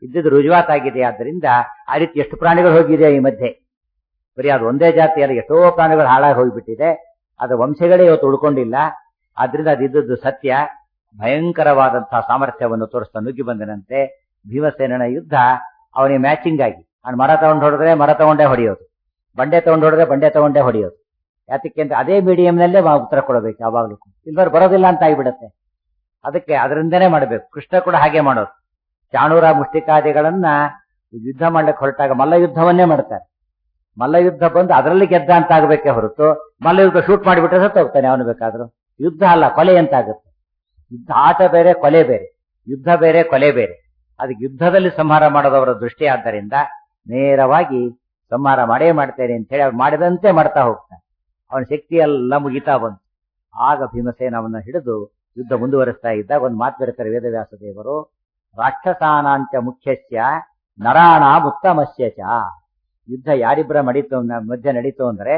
ಇದ್ದಿದ್ದು ರುಜುವಾತಾಗಿದೆ ಆದ್ದರಿಂದ ಆ ರೀತಿ ಎಷ್ಟು ಪ್ರಾಣಿಗಳು ಹೋಗಿದೆ ಈ ಮಧ್ಯೆ ಬರೀ ಅದು ಒಂದೇ ಜಾತಿಯಲ್ಲಿ ಎಷ್ಟೋ ಪ್ರಾಣಿಗಳು ಹಾಳಾಗಿ ಹೋಗಿಬಿಟ್ಟಿದೆ ಅದರ ವಂಶಗಳೇ ಇವತ್ತು ಉಳ್ಕೊಂಡಿಲ್ಲ ಆದ್ರಿಂದ ಅದಿದ್ದದ್ದು ಸತ್ಯ ಭಯಂಕರವಾದಂತಹ ಸಾಮರ್ಥ್ಯವನ್ನು ತೋರಿಸ್ತಾ ನುಗ್ಗಿ ಬಂದನಂತೆ ಭೀಮಸೇನನ ಯುದ್ಧ ಅವನಿಗೆ ಮ್ಯಾಚಿಂಗ್ ಆಗಿ ಅವ್ನು ಮರ ತಗೊಂಡು ಹೊಡೆದ್ರೆ ಮರ ತಗೊಂಡೇ ಹೊಡೆಯೋದು ಬಂಡೆ ತಗೊಂಡು ಹೊಡೆದ್ರೆ ಬಂಡೆ ತಗೊಂಡೇ ಹೊಡೆಯೋದು ಯಾತಕ್ಕೆ ಅಂತ ಅದೇ ಮೀಡಿಯಂನಲ್ಲೇ ಉತ್ತರ ಕೊಡಬೇಕು ಯಾವಾಗಲೂ ಇಲ್ವರು ಬರೋದಿಲ್ಲ ಅಂತ ಆಗಿಬಿಡತ್ತೆ ಅದಕ್ಕೆ ಅದರಿಂದನೇ ಮಾಡಬೇಕು ಕೃಷ್ಣ ಕೂಡ ಹಾಗೆ ಮಾಡೋದು ಚಾಣೂರ ಮುಷ್ಟಿಕಾದಿಗಳನ್ನ ಯುದ್ಧ ಮಾಡ್ಲಿಕ್ಕೆ ಹೊರಟಾಗ ಮಲ್ಲ ಯುದ್ಧವನ್ನೇ ಮಾಡ್ತಾರೆ ಮಲ್ಲ ಯುದ್ಧ ಬಂದು ಅದರಲ್ಲಿ ಗೆದ್ದ ಅಂತ ಆಗಬೇಕೇ ಹೊರತು ಮಲ್ಲ ಯುದ್ಧ ಶೂಟ್ ಮಾಡಿಬಿಟ್ರೆ ಸತ್ತು ಹೋಗ್ತಾನೆ ಅವನು ಬೇಕಾದ್ರೂ ಯುದ್ಧ ಅಲ್ಲ ಕೊಲೆ ಅಂತ ಆಗುತ್ತೆ ಯುದ್ಧ ಆಟ ಬೇರೆ ಕೊಲೆ ಬೇರೆ ಯುದ್ಧ ಬೇರೆ ಕೊಲೆ ಬೇರೆ ಅದಕ್ಕೆ ಯುದ್ಧದಲ್ಲಿ ಸಂಹಾರ ಮಾಡೋದವರ ದೃಷ್ಟಿ ಆದ್ದರಿಂದ ನೇರವಾಗಿ ಸಂಹಾರ ಮಾಡೇ ಮಾಡ್ತೇನೆ ಅಂತ ಹೇಳಿ ಅವ್ರು ಮಾಡಿದಂತೆ ಮಾಡ್ತಾ ಹೋಗ್ತಾನೆ ಅವನ ಶಕ್ತಿ ಎಲ್ಲ ಮುಗಿತಾ ಬಂತು ಆಗ ಭೀಮಸೇನ ಅವನ್ನ ಹಿಡಿದು ಯುದ್ಧ ಮುಂದುವರಿಸ್ತಾ ಇದ್ದಾಗ ಒಂದು ಮಾತು ಬರೀತಾರೆ ವೇದವ್ಯಾಸ ದೇವರು ರಾಕ್ಷಸಾನಾಂಚ ಮುಖ್ಯಸ್ಯ ನರಾಣ ಉತ್ತಮಸ್ಯ ಚ ಯುದ್ಧ ಯಾರಿಬ್ಬರ ನಡೀತು ಮಧ್ಯೆ ನಡೀತು ಅಂದ್ರೆ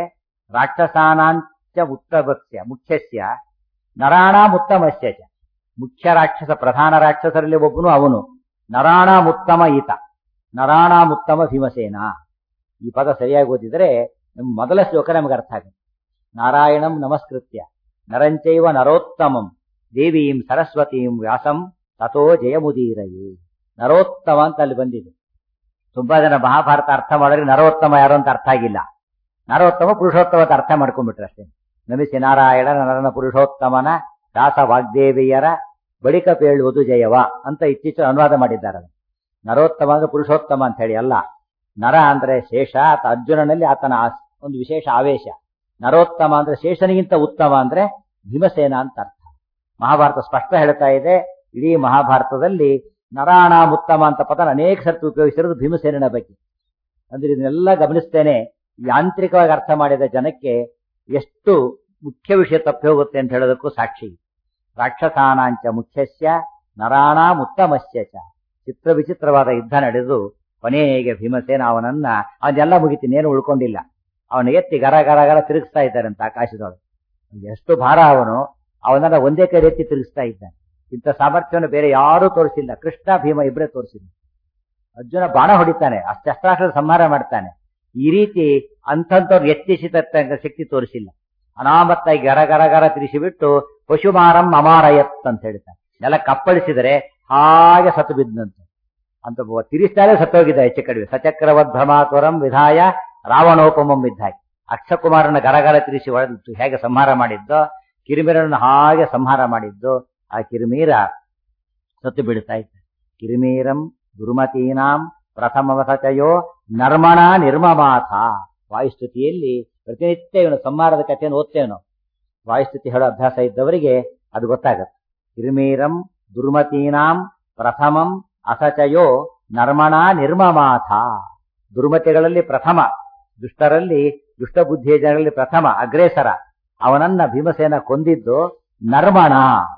ರಾಕ್ಷಸಾನಾಂಚ ಉತ್ತಮಸ್ಯ ಮುಖ್ಯಸ್ಯ ನರಾಣ ಉತ್ತಮಸ್ಯ ಚ ಮುಖ್ಯ ರಾಕ್ಷಸ ಪ್ರಧಾನ ರಾಕ್ಷಸರಲ್ಲಿ ಒಬ್ಬನು ಅವನು ನರಾಣಾಮುತ್ತಮ ಈತ ನರಾಣಾಮುತ್ತಮ ಭೀಮಸೇನ ಈ ಪದ ಸರಿಯಾಗಿ ಓದಿದ್ರೆ ನಮ್ಮ ಮೊದಲ ಶ್ಲೋಕ ನಮಗೆ ಅರ್ಥ ಆಗುತ್ತೆ ನಾರಾಯಣಂ ನಮಸ್ಕೃತ್ಯ ನರಂಚೈವ ನರೋತ್ತಮಂ ದೇವೀಂ ಸರಸ್ವತೀಂ ವ್ಯಾಸಂ ತಥೋ ಜಯಮುದೀರಯೇ ನರೋತ್ತಮ ಅಂತ ಅಲ್ಲಿ ಬಂದಿದೆ ತುಂಬಾ ಜನ ಮಹಾಭಾರತ ಅರ್ಥ ಮಾಡಿದ್ರೆ ನರೋತ್ತಮ ಯಾರು ಅಂತ ಅರ್ಥ ಆಗಿಲ್ಲ ನರೋತ್ತಮ ಪುರುಷೋತ್ತಮ ಅಂತ ಅರ್ಥ ಮಾಡ್ಕೊಂಡ್ಬಿಟ್ರೆ ಅಷ್ಟೇ ನಮಿಸಿ ನಾರಾಯಣ ನರನ ಪುರುಷೋತ್ತಮನ ದಾಸ ವಾಗ್ದೇವಿಯರ ಬಳಿಕ ಪೇಳುವುದು ಜಯವ ಅಂತ ಇತ್ತೀಚೆಗೆ ಅನುವಾದ ಮಾಡಿದ್ದಾರೆ ಅದನ್ನು. ನರೋತ್ತಮ ಅಂದ್ರೆ ಪುರುಷೋತ್ತಮ ಅಂತ ಹೇಳಿ ಅಲ್ಲ ನರ ಅಂದ್ರೆ ಶೇಷ ಆತ ಅರ್ಜುನನಲ್ಲಿ ಆತನ ಆಸ್- ಒಂದು ವಿಶೇಷ ಆವೇಶ ನರೋತ್ತಮ ಅಂದ್ರೆ ಶೇಷನಿಗಿಂತ ಉತ್ತಮ ಅಂದ್ರೆ ಭೀಮಸೇನ ಅಂತ ಅರ್ಥ ಮಹಾಭಾರತ ಸ್ಪಷ್ಟ ಹೇಳ್ತಾ ಇದೆ ಇಡೀ ಮಹಾಭಾರತದಲ್ಲಿ ನರಾಣಾಮುತ್ತಮ ಅಂತ ಪದ ಅನೇಕ ಸರ್ತಿ ಉಪಯೋಗಿಸಿರೋದು ಭೀಮಸೇನನ ಬಗ್ಗೆ ಅಂದ್ರೆ ಇದನ್ನೆಲ್ಲ ಗಮನಿಸ್ತೇನೆ ಯಾಂತ್ರಿಕವಾಗಿ ಅರ್ಥ ಮಾಡಿದ ಜನಕ್ಕೆ ಎಷ್ಟು ಮುಖ್ಯ ವಿಷಯ ತಪ್ಪಿ ಹೋಗುತ್ತೆ ಅಂತ ಹೇಳೋದಕ್ಕೂ ಸಾಕ್ಷಿ ರಾಕ್ಷಸಾನಾಂಚ ಮುಖ್ಯಸ್ಯ ನರಾಣಾಂ ಉತ್ತಮಸ್ಯ ಚ ಚಿತ್ರ ವಿಚಿತ್ರವಾದ ಯುದ್ಧ ನಡೆದು ಕೊನೆಗೆ ಭೀಮಸೇನ ಅವನನ್ನ ಅವನ್ನೆಲ್ಲ ಮುಗಿತೀನಿ ಏನು ಉಳ್ಕೊಂಡಿಲ್ಲ ಅವನ ಎತ್ತಿ ಗರ ಗರ ಗರ ತಿರುಗಿಸ್ತಾ ಇದ್ದಾರಂತ ಆಕಾಶದೊಳಗೆ ಎಷ್ಟು ಭಾರ ಅವನು ಅವನನ್ನ ಒಂದೇ ಕೈ ಎತ್ತಿ ತಿರುಗಿಸ್ತಾ ಇದ್ದಾನೆ ಇಂಥ ಸಾಮರ್ಥ್ಯವನ್ನು ಬೇರೆ ಯಾರೂ ತೋರಿಸಿಲ್ಲ ಕೃಷ್ಣ ಭೀಮ ಇಬ್ಬರೇ ತೋರಿಸಿಲ್ಲ ಅರ್ಜುನ ಬಾಣ ಹೊಡಿತಾನೆ ಆ ಶಸ್ತ್ರಾಸ್ತ್ರ ಸಂಹಾರ ಮಾಡ್ತಾನೆ ಈ ರೀತಿ ಅಂಥವ್ರು ಎತ್ತಿಸಿದ ಶಕ್ತಿ ತೋರಿಸಿಲ್ಲ ಅನಾಮತ್ತಾಗಿ ಗರ ಗರ ಗರ ತಿರುಗಿಸಿಬಿಟ್ಟು ಪಶುಮಾರಂ ಅಮಾರಯತ್ ಅಂತ ಹೇಳ್ತಾನೆ ನೆಲ ಕಪ್ಪಳಿಸಿದರೆ ಹಾಗೆ ಸತ್ತು ಬಿದ್ದಂತೆ ಅಂತ ಒಬ್ಬ ತಿರುಗಿಸ್ತಾನೆ ಸತ್ತೋಗಿದ್ದ ಹೆಚ್ಚು ಕಡಿಮೆ ಸಚಕ್ರವದ್ ಭ್ರಮಾತುರಂ ವಿಧಾಯ ರಾವಣೋಪಮಂ ಇದ್ದಾಗಿ ಅಕ್ಷಕುಮಾರನ ಗರಗರ ತಿರುಗಿಸಿ ಒಡೆದು ಹೇಗೆ ಸಂಹಾರ ಮಾಡಿದ್ದೋ ಕಿರಿಮೀರನ್ನು ಹಾಗೆ ಸಂಹಾರ ಮಾಡಿದ್ದು ಆ ಕಿರಿಮೀರ ಸತ್ತು ಬಿಡ್ತಾ ಇದ್ದ ಕಿರಿಮೀರಂ ದುರ್ಮತೀನಾಂ ಪ್ರಥಮವಸಚಯೋ ನರ್ಮಣ ನಿರ್ಮಮಾಥ ವಾಯುಸ್ತುತಿಯಲ್ಲಿ ಪ್ರತಿನಿತ್ಯ ಇವನು ಸಂಹಾರದ ಕಥೆಯನ್ನು ಓದ್ತೇವೆ ನಾವು ವಾಯುಸ್ತುತಿ ಹೇಳೋ ಅಭ್ಯಾಸ ಇದ್ದವರಿಗೆ ಅದು ಗೊತ್ತಾಗತ್ತೆ ಕಿರಿಮೀರಂ ದುರ್ಮತೀನಾಂ ಪ್ರಥಮಂ ಅಸಚಯೋ ನರ್ಮಣ ನಿರ್ಮಮಾಥ ದುರ್ಮತಿಗಳಲ್ಲಿ ಪ್ರಥಮ ದುಷ್ಟರಲ್ಲಿ ದುಷ್ಟ ಬುದ್ಧಿಯ ಜನರಲ್ಲಿ ಪ್ರಥಮ ಅಗ್ರೇಸರ ಅವನನ್ನ ಭೀಮಸೇನ ಕೊಂದಿದ್ದು ನರ್ಮಣ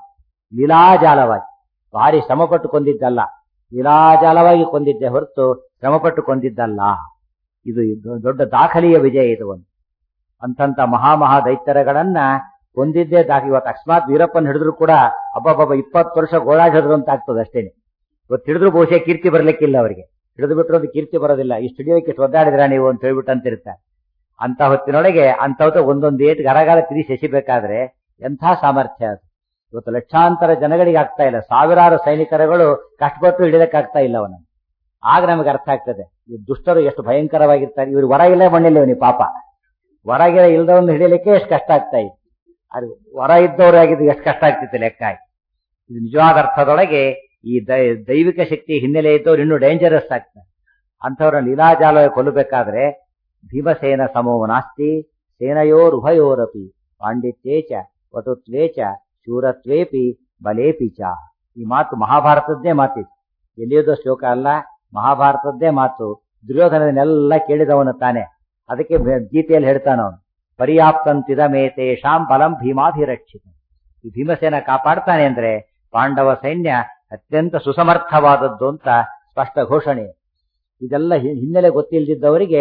ಲೀಲಾಜಾಲವಾಗಿ ಭಾರಿ ಶ್ರಮಪಟ್ಟು ಕೊಂದಿದ್ದಲ್ಲ ಲೀಲಾಜಾಲವಾಗಿ ಕೊಂದಿದ್ದೆ ಹೊರತು ಶ್ರಮಪಟ್ಟು ಕೊಂದಿದ್ದಲ್ಲ ಇದು ಇದು ದೊಡ್ಡ ದಾಖಲೆಯ ವಿಜಯ ಇದು ಒಂದು ಅಂತಂತ ಮಹಾಮಹಾ ದೈತ್ಯರಗಳನ್ನ ಕೊಂದಿದ್ದೇ ದಾಖಲೆ ಇವತ್ತು ಅಕಸ್ಮಾತ್ ವೀರಪ್ಪನ್ ಹಿಡಿದ್ರು ಕೂಡ ಅಬ್ಬಬ್ಬಬ್ಬ ಇಪ್ಪತ್ತು ವರ್ಷ ಗೋಳಾಜ್ ಹಿಡಿದ್ರು ಅಂತ ಆಗ್ತದೆ ಅಷ್ಟೇನೆ ಇವತ್ತು ಹಿಡಿದ್ರು ಬಹುಶಃ ಕೀರ್ತಿ ಬರ್ಲಿಕ್ಕಿಲ್ಲ ಅವರಿಗೆ ಹಿಡಿದು ಬಿಟ್ಟರು ಒಂದು ಕೀರ್ತಿ ಬರೋದಿಲ್ಲ ಇಷ್ಟು ಹಿಡಿಯೋಕೆ ಇಷ್ಟು ಒದ್ದಾಡಿದ್ರ ನೀವು ಅಂತ ಹೇಳ್ಬಿಟ್ಟು ಅಂತಿರ್ತಾರೆ ಅಂತ ಹೊತ್ತಿನೊಳಗೆ ಅಂತವತ್ತು ಒಂದೊಂದು ಏಟ್ ಗರಗಾಲ ತಿರುಗಿ ಎಸಿಬೇಕಾದ್ರೆ ಎಂಥ ಸಾಮರ್ಥ್ಯ ಅದು ಇವತ್ತು ಲಕ್ಷಾಂತರ ಜನಗಳಿಗೆ ಆಗ್ತಾ ಇಲ್ಲ ಸಾವಿರಾರು ಸೈನಿಕರುಗಳು ಕಷ್ಟಪಟ್ಟು ಹಿಡಿದಕ್ಕಾಗ್ತಾ ಇಲ್ಲ ಅವನನ್ನು ಆಗ ನಮಗೆ ಅರ್ಥ ಆಗ್ತದೆ ಈ ದುಷ್ಟರು ಎಷ್ಟು ಭಯಂಕರವಾಗಿರ್ತಾರೆ ಇವರು ಹೊರ ಇಲ್ಲ ಮಣ್ಣಿಲ್ಲ ಇವನಿ ಪಾಪ ಹೊರಗಿರ ಇಲ್ದವನ್ನ ಹಿಡಿಯಲಿಕ್ಕೆ ಎಷ್ಟು ಕಷ್ಟ ಆಗ್ತಾ ಇತ್ತು ಅದು ಹೊರ ಇದ್ದವರಾಗಿದ್ದು ಎಷ್ಟು ಕಷ್ಟ ಆಗ್ತಿತ್ತು ಲೆಕ್ಕ ಆಗಿ ಇದು ನಿಜವಾದ ಅರ್ಥದೊಳಗೆ ಈ ದೈ- ದೈವಿಕ ಶಕ್ತಿ ಹಿನ್ನೆಲೆ ಇದ್ದವ್ರು ಇನ್ನೂ ಡೇಂಜರಸ್ ಆಗ್ತಾರೆ ಅಂಥವ್ರನ್ನ ಲೀಲಾಜಾಲ ಕೊಲ್ಲಬೇಕಾದ್ರೆ ಭೀಮಸೇನ ಸಮೋ ನಾಸ್ತಿ ಸೇನಯೋರುಭಯೋರಪಿ ಪಾಂಡಿತ್ಯೇ ಚ ವಟುತ್ವೇ ಚ ಶೂರತ್ವೇಪಿ ಬಲೇಪಿ ಚ ಈ ಮಾತು ಮಹಾಭಾರತದ್ದೇ ಮಾತಿದು ಎಲ್ಲಿಯೋದೋ ಶ್ಲೋಕ ಅಲ್ಲ ಮಹಾಭಾರತದ್ದೇ ಮಾತು ದುರ್ಯೋಧನನೆಲ್ಲ ಕೇಳಿದವನು ತಾನೆ ಅದಕ್ಕೆ ಭೇ- ಗೀತೆಯಲ್ಲಿ ಹೇಳ್ತಾನ ಅವನು ಪರ್ಯಾಪ್ತಂತಿದ ಮೇತೇಶಾಂ ಬಲಂ ಭೀಮಾಭಿರಕ್ಷಿತ ಈ ಭೀಮಸೇನ ಕಾಪಾಡ್ತಾನೆ ಅಂದ್ರೆ ಪಾಂಡವ ಸೈನ್ಯ ಅತ್ಯಂತ ಸುಸಮರ್ಥವಾದದ್ದು ಅಂತ ಸ್ಪಷ್ಟ ಘೋಷಣೆ ಇದೆಲ್ಲ ಹಿ- ಹಿನ್ನೆಲೆ ಗೊತ್ತಿಲ್ಲದಿದ್ದವರಿಗೆ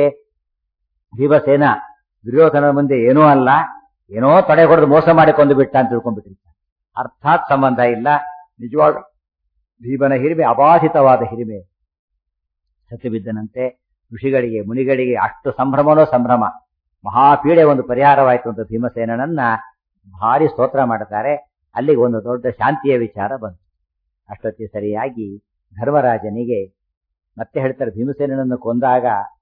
ಭೀಮಸೇನ ದುರ್ಯೋಧನ ಮುಂದೆ ಏನೂ ಅಲ್ಲ ಏನೋ ತಡೆ ಹೊಡೆದು ಮೋಸ ಮಾಡಿಕೊಂಡು ಬಿಟ್ಟ ಅಂತ ತಿಳ್ಕೊಂಡ್ಬಿಟ್ಟಿರ್ತಾರೆ ಅರ್ಥಾತ್ ಸಂಬಂಧ ಇಲ್ಲ ನಿಜವಾಗ ಭೀಮನ ಹಿರಿಮೆ ಅಬಾಧಿತವಾದ ಹಿರಿಮೆ ಸತ್ತು ಬಿದ್ದನಂತೆ ಋಷಿಗಳಿಗೆ ಮುನಿಗಳಿಗೆ ಅಷ್ಟು ಸಂಭ್ರಮನೋ ಸಂಭ್ರಮ ಮಹಾಪೀಡೆ ಒಂದು ಪರಿಹಾರವಾಯಿತು ಅಂತ ಭೀಮಸೇನನನ್ನ ಭಾರಿ ಸ್ತೋತ್ರ ಮಾಡುತ್ತಾರೆ ಅಲ್ಲಿಗೆ ಒಂದು ದೊಡ್ಡ ಶಾಂತಿಯ ವಿಚಾರ ಬಂತು ಅಷ್ಟೊತ್ತಿಗೆ ಸರಿಯಾಗಿ ಧರ್ಮರಾಜನಿಗೆ ಮತ್ತೆ ಹೇಳ್ತಾರೆ ಭೀಮಸೇನನನ್ನು ಕೊಂದಾಗ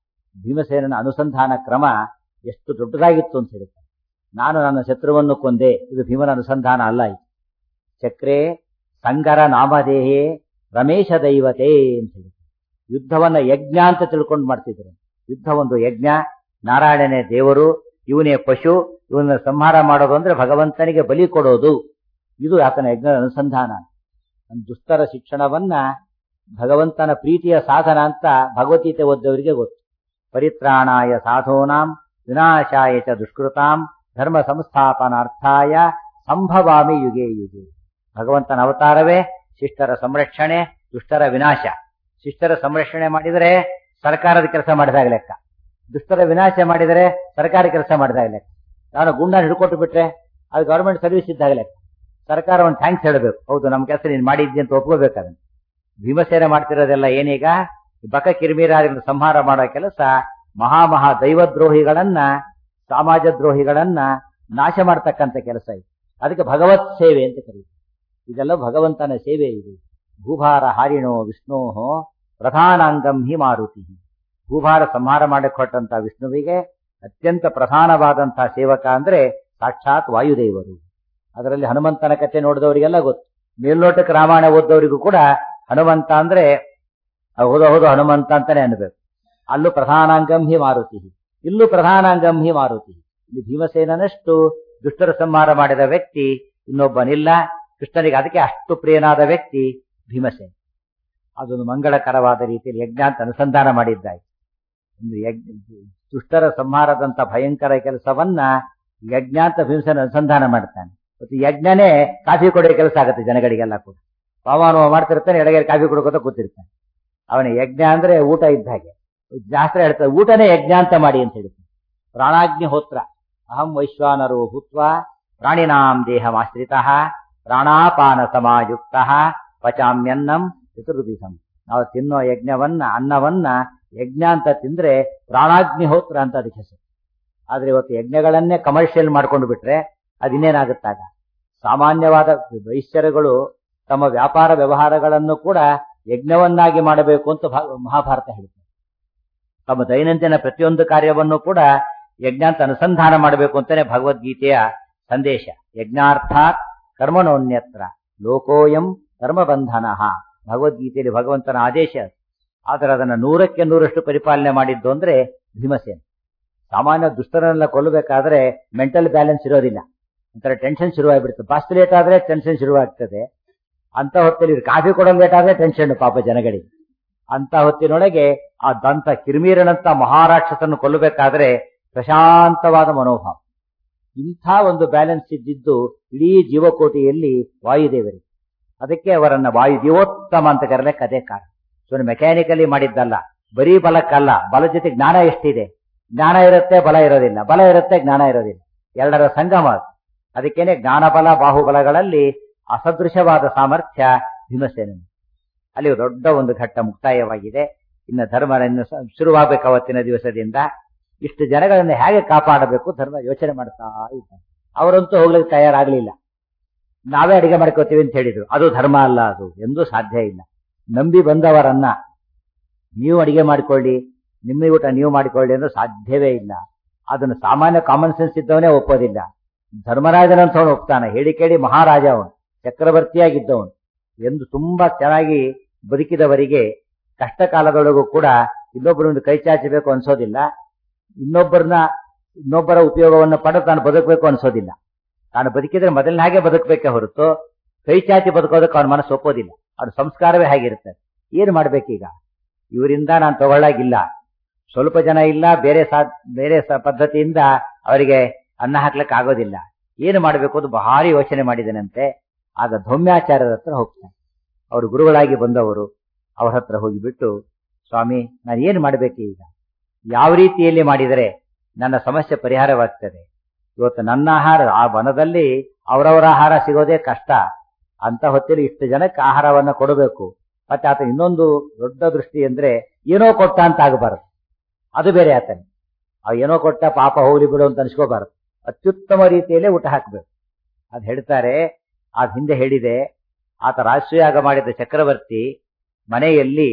ಭೀಮಸೇನನ ಅನುಸಂಧಾನ ಕ್ರಮ ಎಷ್ಟು ದೊಡ್ಡದಾಗಿತ್ತು ಅಂತ ಹೇಳ್ತಾರೆ ನಾನು ನನ್ನ ಶತ್ರುವನ್ನು ಕೊಂದೆ ಇದು ಭೀಮನ ಅನುಸಂಧಾನ ಅಲ್ಲ ಇದು ಚಕ್ರೆ ಸಂಗರ ನಾಮದೇಹೇ ರಮೇಶ ದೈವತೆ ಅಂತ ಹೇಳಿ ಯುದ್ಧವನ್ನ ಯಜ್ಞ ಅಂತ ತಿಳ್ಕೊಂಡು ಮಾಡ್ತಿದ್ರು ಯುದ್ಧ ಒಂದು ಯಜ್ಞ ನಾರಾಯಣನೇ ದೇವರು ಇವನೇ ಪಶು ಇವನ ಸಂಹಾರ ಮಾಡೋದು ಅಂದ್ರೆ ಭಗವಂತನಿಗೆ ಬಲಿ ಕೊಡೋದು ಇದು ಆತನ ಯಜ್ಞದ ಅನುಸಂಧಾನ ದುಸ್ತರ ಶಿಕ್ಷಣವನ್ನ ಭಗವಂತನ ಪ್ರೀತಿಯ ಸಾಧನ ಅಂತ ಭಗವದ್ಗೀತೆ ಓದ್ದವರಿಗೆ ಗೊತ್ತು ಪರಿತ್ರಾಣಾಯ ಸಾಧೂನಾಂ ವಿನಾಶಾಯ ಚ ದುಷ್ಕೃತಾಂ ಧರ್ಮ ಸಂಸ್ಥಾಪನಾರ್ಥಾಯ ಸಂಭವಾಮಿ ಯುಗೆ ಯುಗೆ ಭಗವಂತನ ಅವತಾರವೇ ಶಿಷ್ಟರ ಸಂರಕ್ಷಣೆ ದುಷ್ಟರ ವಿನಾಶ ಶಿಷ್ಟರ ಸಂರಕ್ಷಣೆ ಮಾಡಿದರೆ ಸರ್ಕಾರದ ಕೆಲಸ ಮಾಡಿದಾಗ ಲೆಕ್ಕ ದುಷ್ಟರ ವಿನಾಶ ಮಾಡಿದರೆ ಸರ್ಕಾರ ಕೆಲಸ ಮಾಡಿದಾಗ ಲೆಕ್ಕ ನಾನು ಗುಂಡ ಹಿಡ್ಕೊಟ್ಟು ಬಿಟ್ರೆ ಅದು ಗವರ್ಮೆಂಟ್ ಸರ್ವಿಸ್ ಇದ್ದಾಗ ಲೆಕ್ಕ ಸರ್ಕಾರ ಒಂದು ಥ್ಯಾಂಕ್ಸ್ ಹೇಳಬೇಕು ಹೌದು ನಮ್ಮ ಕೆಲಸ ನೀನು ಮಾಡಿದ್ದಿ ಅಂತ ಒಪ್ಕೋಬೇಕಾದ್ರೆ ಭೀಮಸೇನ ಮಾಡ್ತಿರೋದೆಲ್ಲ ಏನೀಗ ಬಕ ಕಿರ್ಮೀರಾರಿನ ಸಂಹಾರ ಮಾಡೋ ಕೆಲಸ ಮಹಾ ಮಹಾ ದೈವದ್ರೋಹಿಗಳನ್ನ ಸಮಾಜ ದ್ರೋಹಿಗಳನ್ನ ನಾಶ ಮಾಡ್ತಕ್ಕಂಥ ಕೆಲಸ ಇದು ಅದಕ್ಕೆ ಭಗವತ್ ಸೇವೆ ಅಂತ ಕರೀತಾರೆ ಇದೆಲ್ಲ ಭಗವಂತನ ಸೇವೆ ಇದು ಭೂಭಾರ ಹಾರಿಣೋ ವಿಷ್ಣೋಹೋ ಪ್ರಧಾನಾಂಗಂ ಹಿ ಮಾರುತಿ ಭೂಭಾರ ಸಂಹಾರ ಮಾಡಕ್ಕೆ ಹೊರಟಂತ ವಿಷ್ಣುವಿಗೆ ಅತ್ಯಂತ ಪ್ರಧಾನವಾದಂತಹ ಸೇವಕ ಅಂದ್ರೆ ಸಾಕ್ಷಾತ್ ವಾಯುದೇವರು ಅದರಲ್ಲಿ ಹನುಮಂತನ ಕಥೆ ನೋಡಿದವರಿಗೆಲ್ಲ ಗೊತ್ತು ಮೇಲ್ನೋಟಕ್ಕೆ ರಾಮಾಯಣ ಓದ್ದವರಿಗೂ ಕೂಡ ಹನುಮಂತ ಅಂದ್ರೆ ಹೌದು ಹೌದು ಹನುಮಂತ ಅಂತಾನೆ ಅನ್ಬೇಕು ಅಲ್ಲೂ ಪ್ರಧಾನಾಂಗಂ ಹಿ ಮಾರುತಿ ಇಲ್ಲೂ ಪ್ರಧಾನಾಂಗಂ ಹಿ ಮಾರುತಿ ಇಲ್ಲಿ ಭೀಮಸೇನನಷ್ಟು ದುಷ್ಟರ ಸಂಹಾರ ಮಾಡಿದ ವ್ಯಕ್ತಿ ಇನ್ನೊಬ್ಬನಿಲ್ಲ ಕೃಷ್ಣನಿಗೆ ಅದಕ್ಕೆ ಅಷ್ಟು ಪ್ರಿಯನಾದ ವ್ಯಕ್ತಿ ಭೀಮಸೇನ ಅದೊಂದು ಮಂಗಳಕರವಾದ ರೀತಿಯಲ್ಲಿ ಯಜ್ಞ ಅಂತ ಅನುಸಂಧಾನ ಮಾಡಿದ್ದಾಯ್ತು ಒಂದು ಯಜ್ಞ ದುಷ್ಟರ ಸಂಹಾರದಂತ ಭಯಂಕರ ಕೆಲಸವನ್ನ ಯಜ್ಞ ಅಂತ ಭೀಮಸೇನ ಅನುಸಂಧಾನ ಮಾಡ್ತಾನೆ ಮತ್ತು ಯಜ್ಞನೇ ಕಾಫಿ ಕೊಡೋ ಕೆಲಸ ಆಗುತ್ತೆ ಜನಗಳಿಗೆಲ್ಲ ಕೂಡ ಪವಮಾನ ಮಾಡ್ತಿರ್ತಾನೆ ಎಡಗಡೆ ಕಾಫಿ ಕೊಡ್ಕೋತ ಕೂತಿರ್ತಾನೆ ಅವನ ಯಜ್ಞ ಅಂದ್ರೆ ಊಟ ಇದ್ದ ಹಾಗೆ ಶಾಸ್ತ್ರ ಹೇಳ್ತಾರೆ ಊಟನೇ ಯಜ್ಞ ಅಂತ ಮಾಡಿ ಅಂತ ಹೇಳ್ತಾನೆ ಪ್ರಾಣಾಗ್ನಿ ಹೋತ್ರ ಅಹಂ ವೈಶ್ವಾನರೋ ಭೂತ್ವ ಪ್ರಾಣಿನಾಂ ದೇಹಮಾಶ್ರಿತ ಪ್ರಾಣಾಪಾನ ಸಮಾಯುಕ್ತ ಪಚಾಮ್ಯನ್ನಂ ಚತುರ್ವಿಧಂ ನಾವು ತಿನ್ನೋ ಯಜ್ಞವನ್ನ ಅನ್ನವನ್ನ ಯಜ್ಞ ಅಂತ ತಿಂದ್ರೆ ಪ್ರಾಣಾಗ್ನಿಹೋತ್ರ ಅಂತ ಅದಕ್ಕೆ ಹೆಸರು ಆದ್ರೆ ಇವತ್ತು ಯಜ್ಞಗಳನ್ನೇ ಕಮರ್ಷಿಯಲ್ ಮಾಡ್ಕೊಂಡು ಬಿಟ್ರೆ ಅದಿನ್ನೇನಾಗುತ್ತಾಗ ಸಾಮಾನ್ಯವಾದ ವೈಶ್ಯರುಗಳು ತಮ್ಮ ವ್ಯಾಪಾರ ವ್ಯವಹಾರಗಳನ್ನು ಕೂಡ ಯಜ್ಞವನ್ನಾಗಿ ಮಾಡಬೇಕು ಅಂತ ಮಹಾಭಾರತ ಹೇಳ್ತಾರೆ ತಮ್ಮ ದೈನಂದಿನ ಪ್ರತಿಯೊಂದು ಕಾರ್ಯವನ್ನು ಕೂಡ ಯಜ್ಞ ಅಂತ ಅನುಸಂಧಾನ ಮಾಡಬೇಕು ಅಂತಾನೆ ಭಗವದ್ಗೀತೆಯ ಸಂದೇಶ ಯಜ್ಞಾರ್ಥಾತ್ ಕರ್ಮಣೋನ್ಯತ್ರ ಲೋಕೋಯಂ ಕರ್ಮಬಂಧನ ಭಗವದ್ಗೀತೆಯಲ್ಲಿ ಭಗವಂತನ ಆದೇಶ ಆದರೆ ಅದನ್ನ ನೂರಕ್ಕೆ ನೂರಷ್ಟು ಪರಿಪಾಲನೆ ಮಾಡಿದ್ದು ಅಂದ್ರೆ ಭೀಮಸೇನ ಸಾಮಾನ್ಯ ದುಷ್ಟರನ್ನೆಲ್ಲ ಕೊಲ್ಲಬೇಕಾದ್ರೆ ಮೆಂಟಲ್ ಬ್ಯಾಲೆನ್ಸ್ ಇರೋದಿಲ್ಲ ಒಂಥರ ಟೆನ್ಷನ್ ಶುರುವಾಗ್ಬಿಡುತ್ತೆ ಬಸ್ ಲೇಟ್ ಆದ್ರೆ ಟೆನ್ಷನ್ ಶುರುವಾಗ್ತದೆ ಅಂತ ಹೊತ್ತಲ್ಲಿ ಕಾಫಿ ಕೊಡೋದು ಲೇಟ್ ಆದ್ರೆ ಟೆನ್ಷನ್ ಪಾಪ ಜನಗಳಿಗೆ ಅಂತ ಹೊತ್ತಿನೊಳಗೆ ಆ ದಂತ ಕಿರ್ಮೀರನಂತ ಮಹಾರಾಕ್ಷಸನ್ನು ಕೊಲ್ಲಬೇಕಾದ್ರೆ ಪ್ರಶಾಂತವಾದ ಮನೋಭಾವ ಇಂಥ ಒಂದು ಬ್ಯಾಲೆನ್ಸ್ ಇದ್ದಿದ್ದು ಇಡೀ ಜೀವಕೋಟಿಯಲ್ಲಿ ವಾಯುದೇವರಿಗೆ ಅದಕ್ಕೆ ಅವರನ್ನ ವಾಯು ದೇವೋತ್ತಮ ಅಂತ ಕರೆಯಲಿಕ್ಕೆ ಅದೇ ಕಾರಣ ಸೊ ಮೆಕ್ಯಾನಿಕಲಿ ಮಾಡಿದ್ದಲ್ಲ ಬರೀ ಬಲಕ್ಕಲ್ಲ ಬಲ ಜೊತೆ ಜ್ಞಾನ ಎಷ್ಟಿದೆ ಜ್ಞಾನ ಇರುತ್ತೆ ಬಲ ಇರೋದಿಲ್ಲ ಬಲ ಇರುತ್ತೆ ಜ್ಞಾನ ಇರೋದಿಲ್ಲ ಎರಡರ ಸಂಗಮ ಅದಕ್ಕೇನೆ ಜ್ಞಾನಬಲ ಬಾಹುಬಲಗಳಲ್ಲಿ ಅಸದೃಶವಾದ ಸಾಮರ್ಥ್ಯ ಭೀಮಸೇನ ಅಲ್ಲಿ ದೊಡ್ಡ ಒಂದು ಘಟ್ಟ ಮುಕ್ತಾಯವಾಗಿದೆ ಇನ್ನು ಧರ್ಮರನ್ನು ಶುರುವಾಗಬೇಕು ಅವತ್ತಿನ ದಿವಸದಿಂದ ಇಷ್ಟು ಜನಗಳನ್ನು ಹೇಗೆ ಕಾಪಾಡಬೇಕು ಧರ್ಮ ಯೋಚನೆ ಮಾಡ್ತಾ ಇದ್ದಾರೆ ಅವರಂತೂ ಹೋಗ್ಲಿಕ್ಕೆ ತಯಾರಾಗ್ಲಿಲ್ಲ ನಾವೇ ಅಡಿಗೆ ಮಾಡ್ಕೋತೀವಿ ಅಂತ ಹೇಳಿದ್ರು ಅದು ಧರ್ಮ ಅಲ್ಲ ಅದು ಎಂದೂ ಸಾಧ್ಯ ಇಲ್ಲ ನಂಬಿ ಬಂದವರನ್ನ ನೀವು ಅಡಿಗೆ ಮಾಡಿಕೊಳ್ಳಿ ನಿಮ್ಮ ಊಟ ನೀವು ಮಾಡಿಕೊಳ್ಳಿ ಅಂದ್ರೆ ಸಾಧ್ಯವೇ ಇಲ್ಲ ಅದನ್ನು ಸಾಮಾನ್ಯ ಕಾಮನ್ ಸೆನ್ಸ್ ಇದ್ದವನೇ ಒಪ್ಪೋದಿಲ್ಲ ಧರ್ಮರಾಜನಂತವನು ಒಪ್ತಾನೆ ಹೇಳಿ ಕೇಳಿ ಮಹಾರಾಜ ಅವನು ಚಕ್ರವರ್ತಿಯಾಗಿದ್ದವನು ಎಂದು ತುಂಬಾ ಚೆನ್ನಾಗಿ ಬದುಕಿದವರಿಗೆ ಕಷ್ಟ ಕಾಲದೊಳಗೂ ಕೂಡ ಇನ್ನೊಬ್ಬರನ್ನು ಕೈ ಚಾಚಬೇಕು ಅನ್ಸೋದಿಲ್ಲ ಇನ್ನೊಬ್ಬರನ್ನ ಇನ್ನೊಬ್ಬರ ಉಪಯೋಗವನ್ನು ಪಡೆದು ತಾನು ಬದುಕಬೇಕು ಅನ್ಸೋದಿಲ್ಲ ತಾನು ಬದುಕಿದ್ರೆ ಮೊದಲಿನ ಹಾಗೆ ಬದುಕಬೇಕೆ ಹೊರತು ಕೈ ಚಾಚಿ ಬದುಕೋದಕ್ಕೆ ಅವನ ಮನಸ್ಸು ಒಪ್ಪೋದಿಲ್ಲ ಅವ್ರ ಸಂಸ್ಕಾರವೇ ಹಾಗಿರುತ್ತೆ ಏನ್ ಮಾಡ್ಬೇಕೀಗ ಇವರಿಂದ ನಾನು ತಗೊಳ್ಳಾಗಿಲ್ಲ ಸ್ವಲ್ಪ ಜನ ಇಲ್ಲ ಬೇರೆ ಸಾ ಬೇರೆ ಪದ್ಧತಿಯಿಂದ ಅವರಿಗೆ ಅನ್ನ ಹಾಕ್ಲಿಕ್ಕೆ ಆಗೋದಿಲ್ಲ ಏನು ಮಾಡಬೇಕು ಅದು ಭಾರಿ ಯೋಚನೆ ಮಾಡಿದನಂತೆ ಆಗ ಧೌಮ್ಯಾಚಾರ್ಯರ ಹತ್ರ ಹೋಗ್ತಾನೆ ಅವರು ಗುರುಗಳಾಗಿ ಬಂದವರು ಅವ್ರ ಹತ್ರ ಹೋಗಿಬಿಟ್ಟು ಸ್ವಾಮಿ ನಾನು ಏನು ಮಾಡಬೇಕು ಈಗ ಯಾವ ರೀತಿಯಲ್ಲಿ ಮಾಡಿದರೆ ನನ್ನ ಸಮಸ್ಯೆ ಪರಿಹಾರವಾಗ್ತದೆ ಇವತ್ತು ನನ್ನ ಆಹಾರ ಆ ವನದಲ್ಲಿ ಅವರವರ ಆಹಾರ ಸಿಗೋದೇ ಕಷ್ಟ ಅಂತ ಹೊತ್ತಲ್ಲಿ ಇಷ್ಟು ಜನಕ್ಕೆ ಆಹಾರವನ್ನ ಕೊಡಬೇಕು ಮತ್ತೆ ಆತ ಇನ್ನೊಂದು ದೊಡ್ಡ ದೃಷ್ಟಿ ಅಂದ್ರೆ ಏನೋ ಕೊಟ್ಟ ಅಂತ ಆಗಬಾರದು ಅದು ಬೇರೆ ಆತನ ಆ ಏನೋ ಕೊಟ್ಟ ಪಾಪ ಹೋಗ್ಲಿ ಬಿಡು ಅಂತ ಅನ್ಸ್ಕೋಬಾರದು ಅತ್ಯುತ್ತಮ ರೀತಿಯಲ್ಲೇ ಊಟ ಹಾಕ್ಬೇಕು ಅದ್ ಹೇಳ್ತಾರೆ ಅದ್ ಹಿಂದೆ ಹೇಳಿದೆ ಆತ ರಾಷ್ಟ್ರೀಯಾಗ ಮಾಡಿದ ಚಕ್ರವರ್ತಿ ಮನೆಯಲ್ಲಿ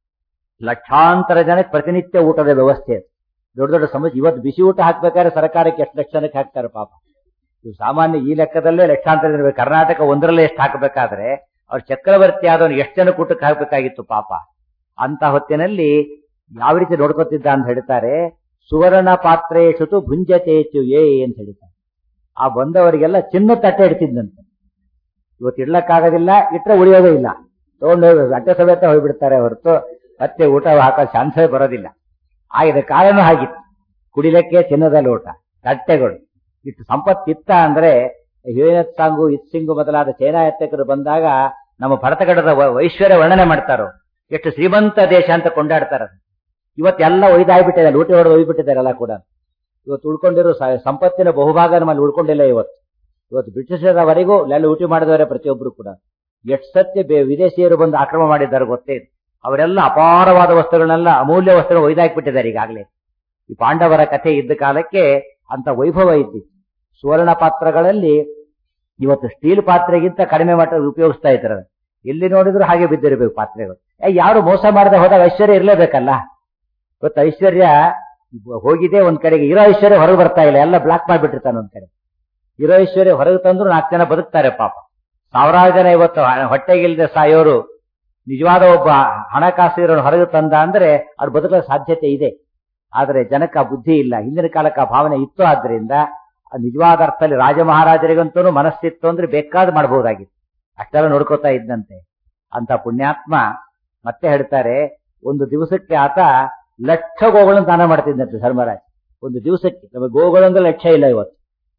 ಲಕ್ಷಾಂತರ ಜನಕ್ಕೆ ಪ್ರತಿನಿತ್ಯ ಊಟದ ವ್ಯವಸ್ಥೆ ಅದು. ದೊಡ್ಡ ದೊಡ್ಡ ಸಮಸ್ಯೆ ಇವತ್ತು ಬಿಸಿ ಊಟ ಹಾಕ್ಬೇಕಾದ್ರೆ ಸರ್ಕಾರಕ್ಕೆ ಎಷ್ಟು ಲಕ್ಷ ಜನಕ್ಕೆ ಹಾಕ್ತಾರೆ ಪಾಪ ಇವು ಸಾಮಾನ್ಯ ಈ ಲೆಕ್ಕದಲ್ಲೇ ಲಕ್ಷಾಂತರ ಜನ ಬೇಕು. ಕರ್ನಾಟಕ ಒಂದರಲ್ಲೇ ಎಷ್ಟು ಹಾಕಬೇಕಾದ್ರೆ ಅವ್ರ ಚಕ್ರವರ್ತಿ ಆದವನು ಎಷ್ಟು ಜನ ಊಟಕ್ಕೆ ಹಾಕಬೇಕಾಗಿತ್ತು ಪಾಪ ಅಂತ ಹೊತ್ತಿನಲ್ಲಿ ಯಾವ ರೀತಿ ನೋಡ್ಕೊತಿದ್ದ ಅಂತ ಹೇಳ್ತಾರೆ ಸುವರ್ಣ ಪಾತ್ರೇಶುತು ಭುಂಜತೇಚು ಏ ಅಂತ ಹೇಳ್ತಾರೆ ಆ ಬಂದವರಿಗೆಲ್ಲ ಚಿನ್ನ ತಟ್ಟೆ ಇಡ್ತಿದ್ದಂತೆ ಇವತ್ತು ಇಡ್ಲಕ್ಕಾಗೋದಿಲ್ಲ ಇಟ್ರೆ ಉಳಿಯೋದೇ ಇಲ್ಲ ತಗೊಂಡು ಹೋಗಿ ಅಟ್ಟೆ ಸಮೇತ ಹೋಗ್ಬಿಡ್ತಾರೆ ಹೊರತು ಮತ್ತೆ ಊಟ ಹಾಕೋ ಚಾನ್ಸೇ ಬರೋದಿಲ್ಲ ಆಗಿದ ಕಾಲನೂ ಹಾಗಿತ್ತು ಕುಡಿಲಿಕ್ಕೆ ಚಿನ್ನದ ಲೋಟ ತಟ್ಟೆಗಳು ಇಷ್ಟು ಸಂಪತ್ತಿತ್ತ ಅಂದ್ರೆ ಹಿರೇನತ್ ಸಾಂಗು ಇತ್ಸಿಂಗು ಮೊದಲಾದ ಚೈನಾ ಯಾತ್ರಿಕರು ಬಂದಾಗ ನಮ್ಮ ಭರತಗಡದ ವ- ಐಶ್ವರ್ಯ ವರ್ಣನೆ ಮಾಡ್ತಾರೋ ಎಷ್ಟು ಶ್ರೀಮಂತ ದೇಶ ಅಂತ ಕೊಂಡಾಡ್ತಾರೆ ಇವತ್ತೆಲ್ಲ ಒಯ್ದಾಗ್ಬಿಟ್ಟಿದೆ ಲೂಟಿ ಹೊಡೆದು ಒಯ್ಬಿಟ್ಟಿದ್ದಾರೆಲ್ಲ ಕೂಡ ಇವತ್ತು ಉಳ್ಕೊಂಡಿರೋ ಸ- ಸಂಪತ್ತಿನ ಬಹುಭಾಗ ನಮ್ಮಲ್ಲಿ ಉಳ್ಕೊಂಡಿಲ್ಲ ಇವತ್ತು ಇವತ್ತು ಬ್ರಿಟಿಷರವರೆಗೂ ಎಲ್ಲ ಲೂಟಿ ಮಾಡಿದವರೇ ಪ್ರತಿಯೊಬ್ಬರು ಕೂಡ ಎಷ್ಟು ಸತ್ಯ ಬೆ- ವಿದೇಶಿಯರು ಬಂದು ಆಕ್ರಮಣ ಮಾಡಿದ್ದಾರೆ ಗೊತ್ತೇ ಇದೆ. ಅವರೆಲ್ಲ ಅಪಾರವಾದ ವಸ್ತುಗಳನ್ನೆಲ್ಲ ಅಮೂಲ್ಯ ವಸ್ತುಗಳು ಒಯ್ದಾಕ್ಬಿಟ್ಟಿದ್ದಾರೆ ಈಗಾಗಲೇ ಈ ಪಾಂಡವರ ಕಥೆ ಇದ್ದ ಕಾಲಕ್ಕೆ ಅಂತ ವೈಭವ ಇದ್ದಿತ್ತು ಸುವರ್ಣ ಪಾತ್ರಗಳಲ್ಲಿ ಇವತ್ತು ಸ್ಟೀಲ್ ಪಾತ್ರೆಗಿಂತ ಕಡಿಮೆ ಮಟ್ಟ ಉಪಯೋಗಿಸ್ತಾ ಇದ್ದಾರೆ ಎಲ್ಲಿ ನೋಡಿದ್ರು ಹಾಗೆ ಬಿದ್ದಿರಬೇಕು ಪಾತ್ರೆಗಳು ಏ, ಯಾರು ಮೋಸ ಮಾಡದೆ ಹೋದಾಗ ಐಶ್ವರ್ಯ ಇರಲೇಬೇಕಲ್ಲ ಇವತ್ತು ಐಶ್ವರ್ಯ ಹೋಗಿದೆ ಒಂದ್ ಕಡೆಗೆ ಇರೋ ಐಶ್ವರ್ಯ ಹೊರಗೆ ಬರ್ತಾ ಇಲ್ಲ ಎಲ್ಲ ಬ್ಲಾಕ್ ಮಾಡಿಬಿಟ್ಟಿರ್ತಾನೆ ಒಂದ್ ಕಡೆ ಇರೋ ಐಶ್ವರ್ಯ ಹೊರಗೆ ತಂದ್ರು ನಾಲ್ಕು ಜನ ಬದುಕ್ತಾರೆ ಪಾಪ ಸಾವಿರಾರು ಜನ ಇವತ್ತು ಹ- ಹೊಟ್ಟೆಗಿಲ್ದೆ ಸಾಯೋರು ನಿಜವಾದ ಒಬ್ಬ ಹಣಕಾಸು ಇರೋನು ಹೊರಗೆ ತಂದ ಅಂದ್ರೆ ಅವ್ರು ಬದುಕೋ ಸಾಧ್ಯತೆ ಇದೆ ಆದರೆ ಜನಕ್ಕೆ ಆ ಬುದ್ಧಿ ಇಲ್ಲ ಹಿಂದಿನ ಕಾಲಕ್ಕೆ ಆ ಭಾವನೆ ಇತ್ತು ಆದ್ರಿಂದ ಆ ನಿಜವಾದ ಅರ್ಥದಲ್ಲಿ ರಾಜ ಮಹಾರಾಜರಿಗಂತೂ ಮನಸ್ಸಿತ್ತು ಅಂದ್ರೆ ಬೇಕಾದ್ ಮಾಡಬಹುದಾಗಿತ್ತು ಅಷ್ಟೆಲ್ಲ ನೋಡ್ಕೋತಾ ಇದ್ದಂತೆ ಅಂತ ಪುಣ್ಯಾತ್ಮ ಮತ್ತೆ ಹೇಳ್ತಾರೆ ಒಂದು ದಿವಸಕ್ಕೆ ಆತ ಲಕ್ಷ ಗೋಗಳನ್ನು ದಾನ ಮಾಡ್ತಿದ್ದಂತೆ ಧರ್ಮರಾಜ್ ಒಂದು ದಿವಸಕ್ಕೆ ನಮಗೆ ಗೋಗಳು ಅಂದ್ರೆ ಲಕ್ಷ ಇಲ್ಲ ಇವತ್ತು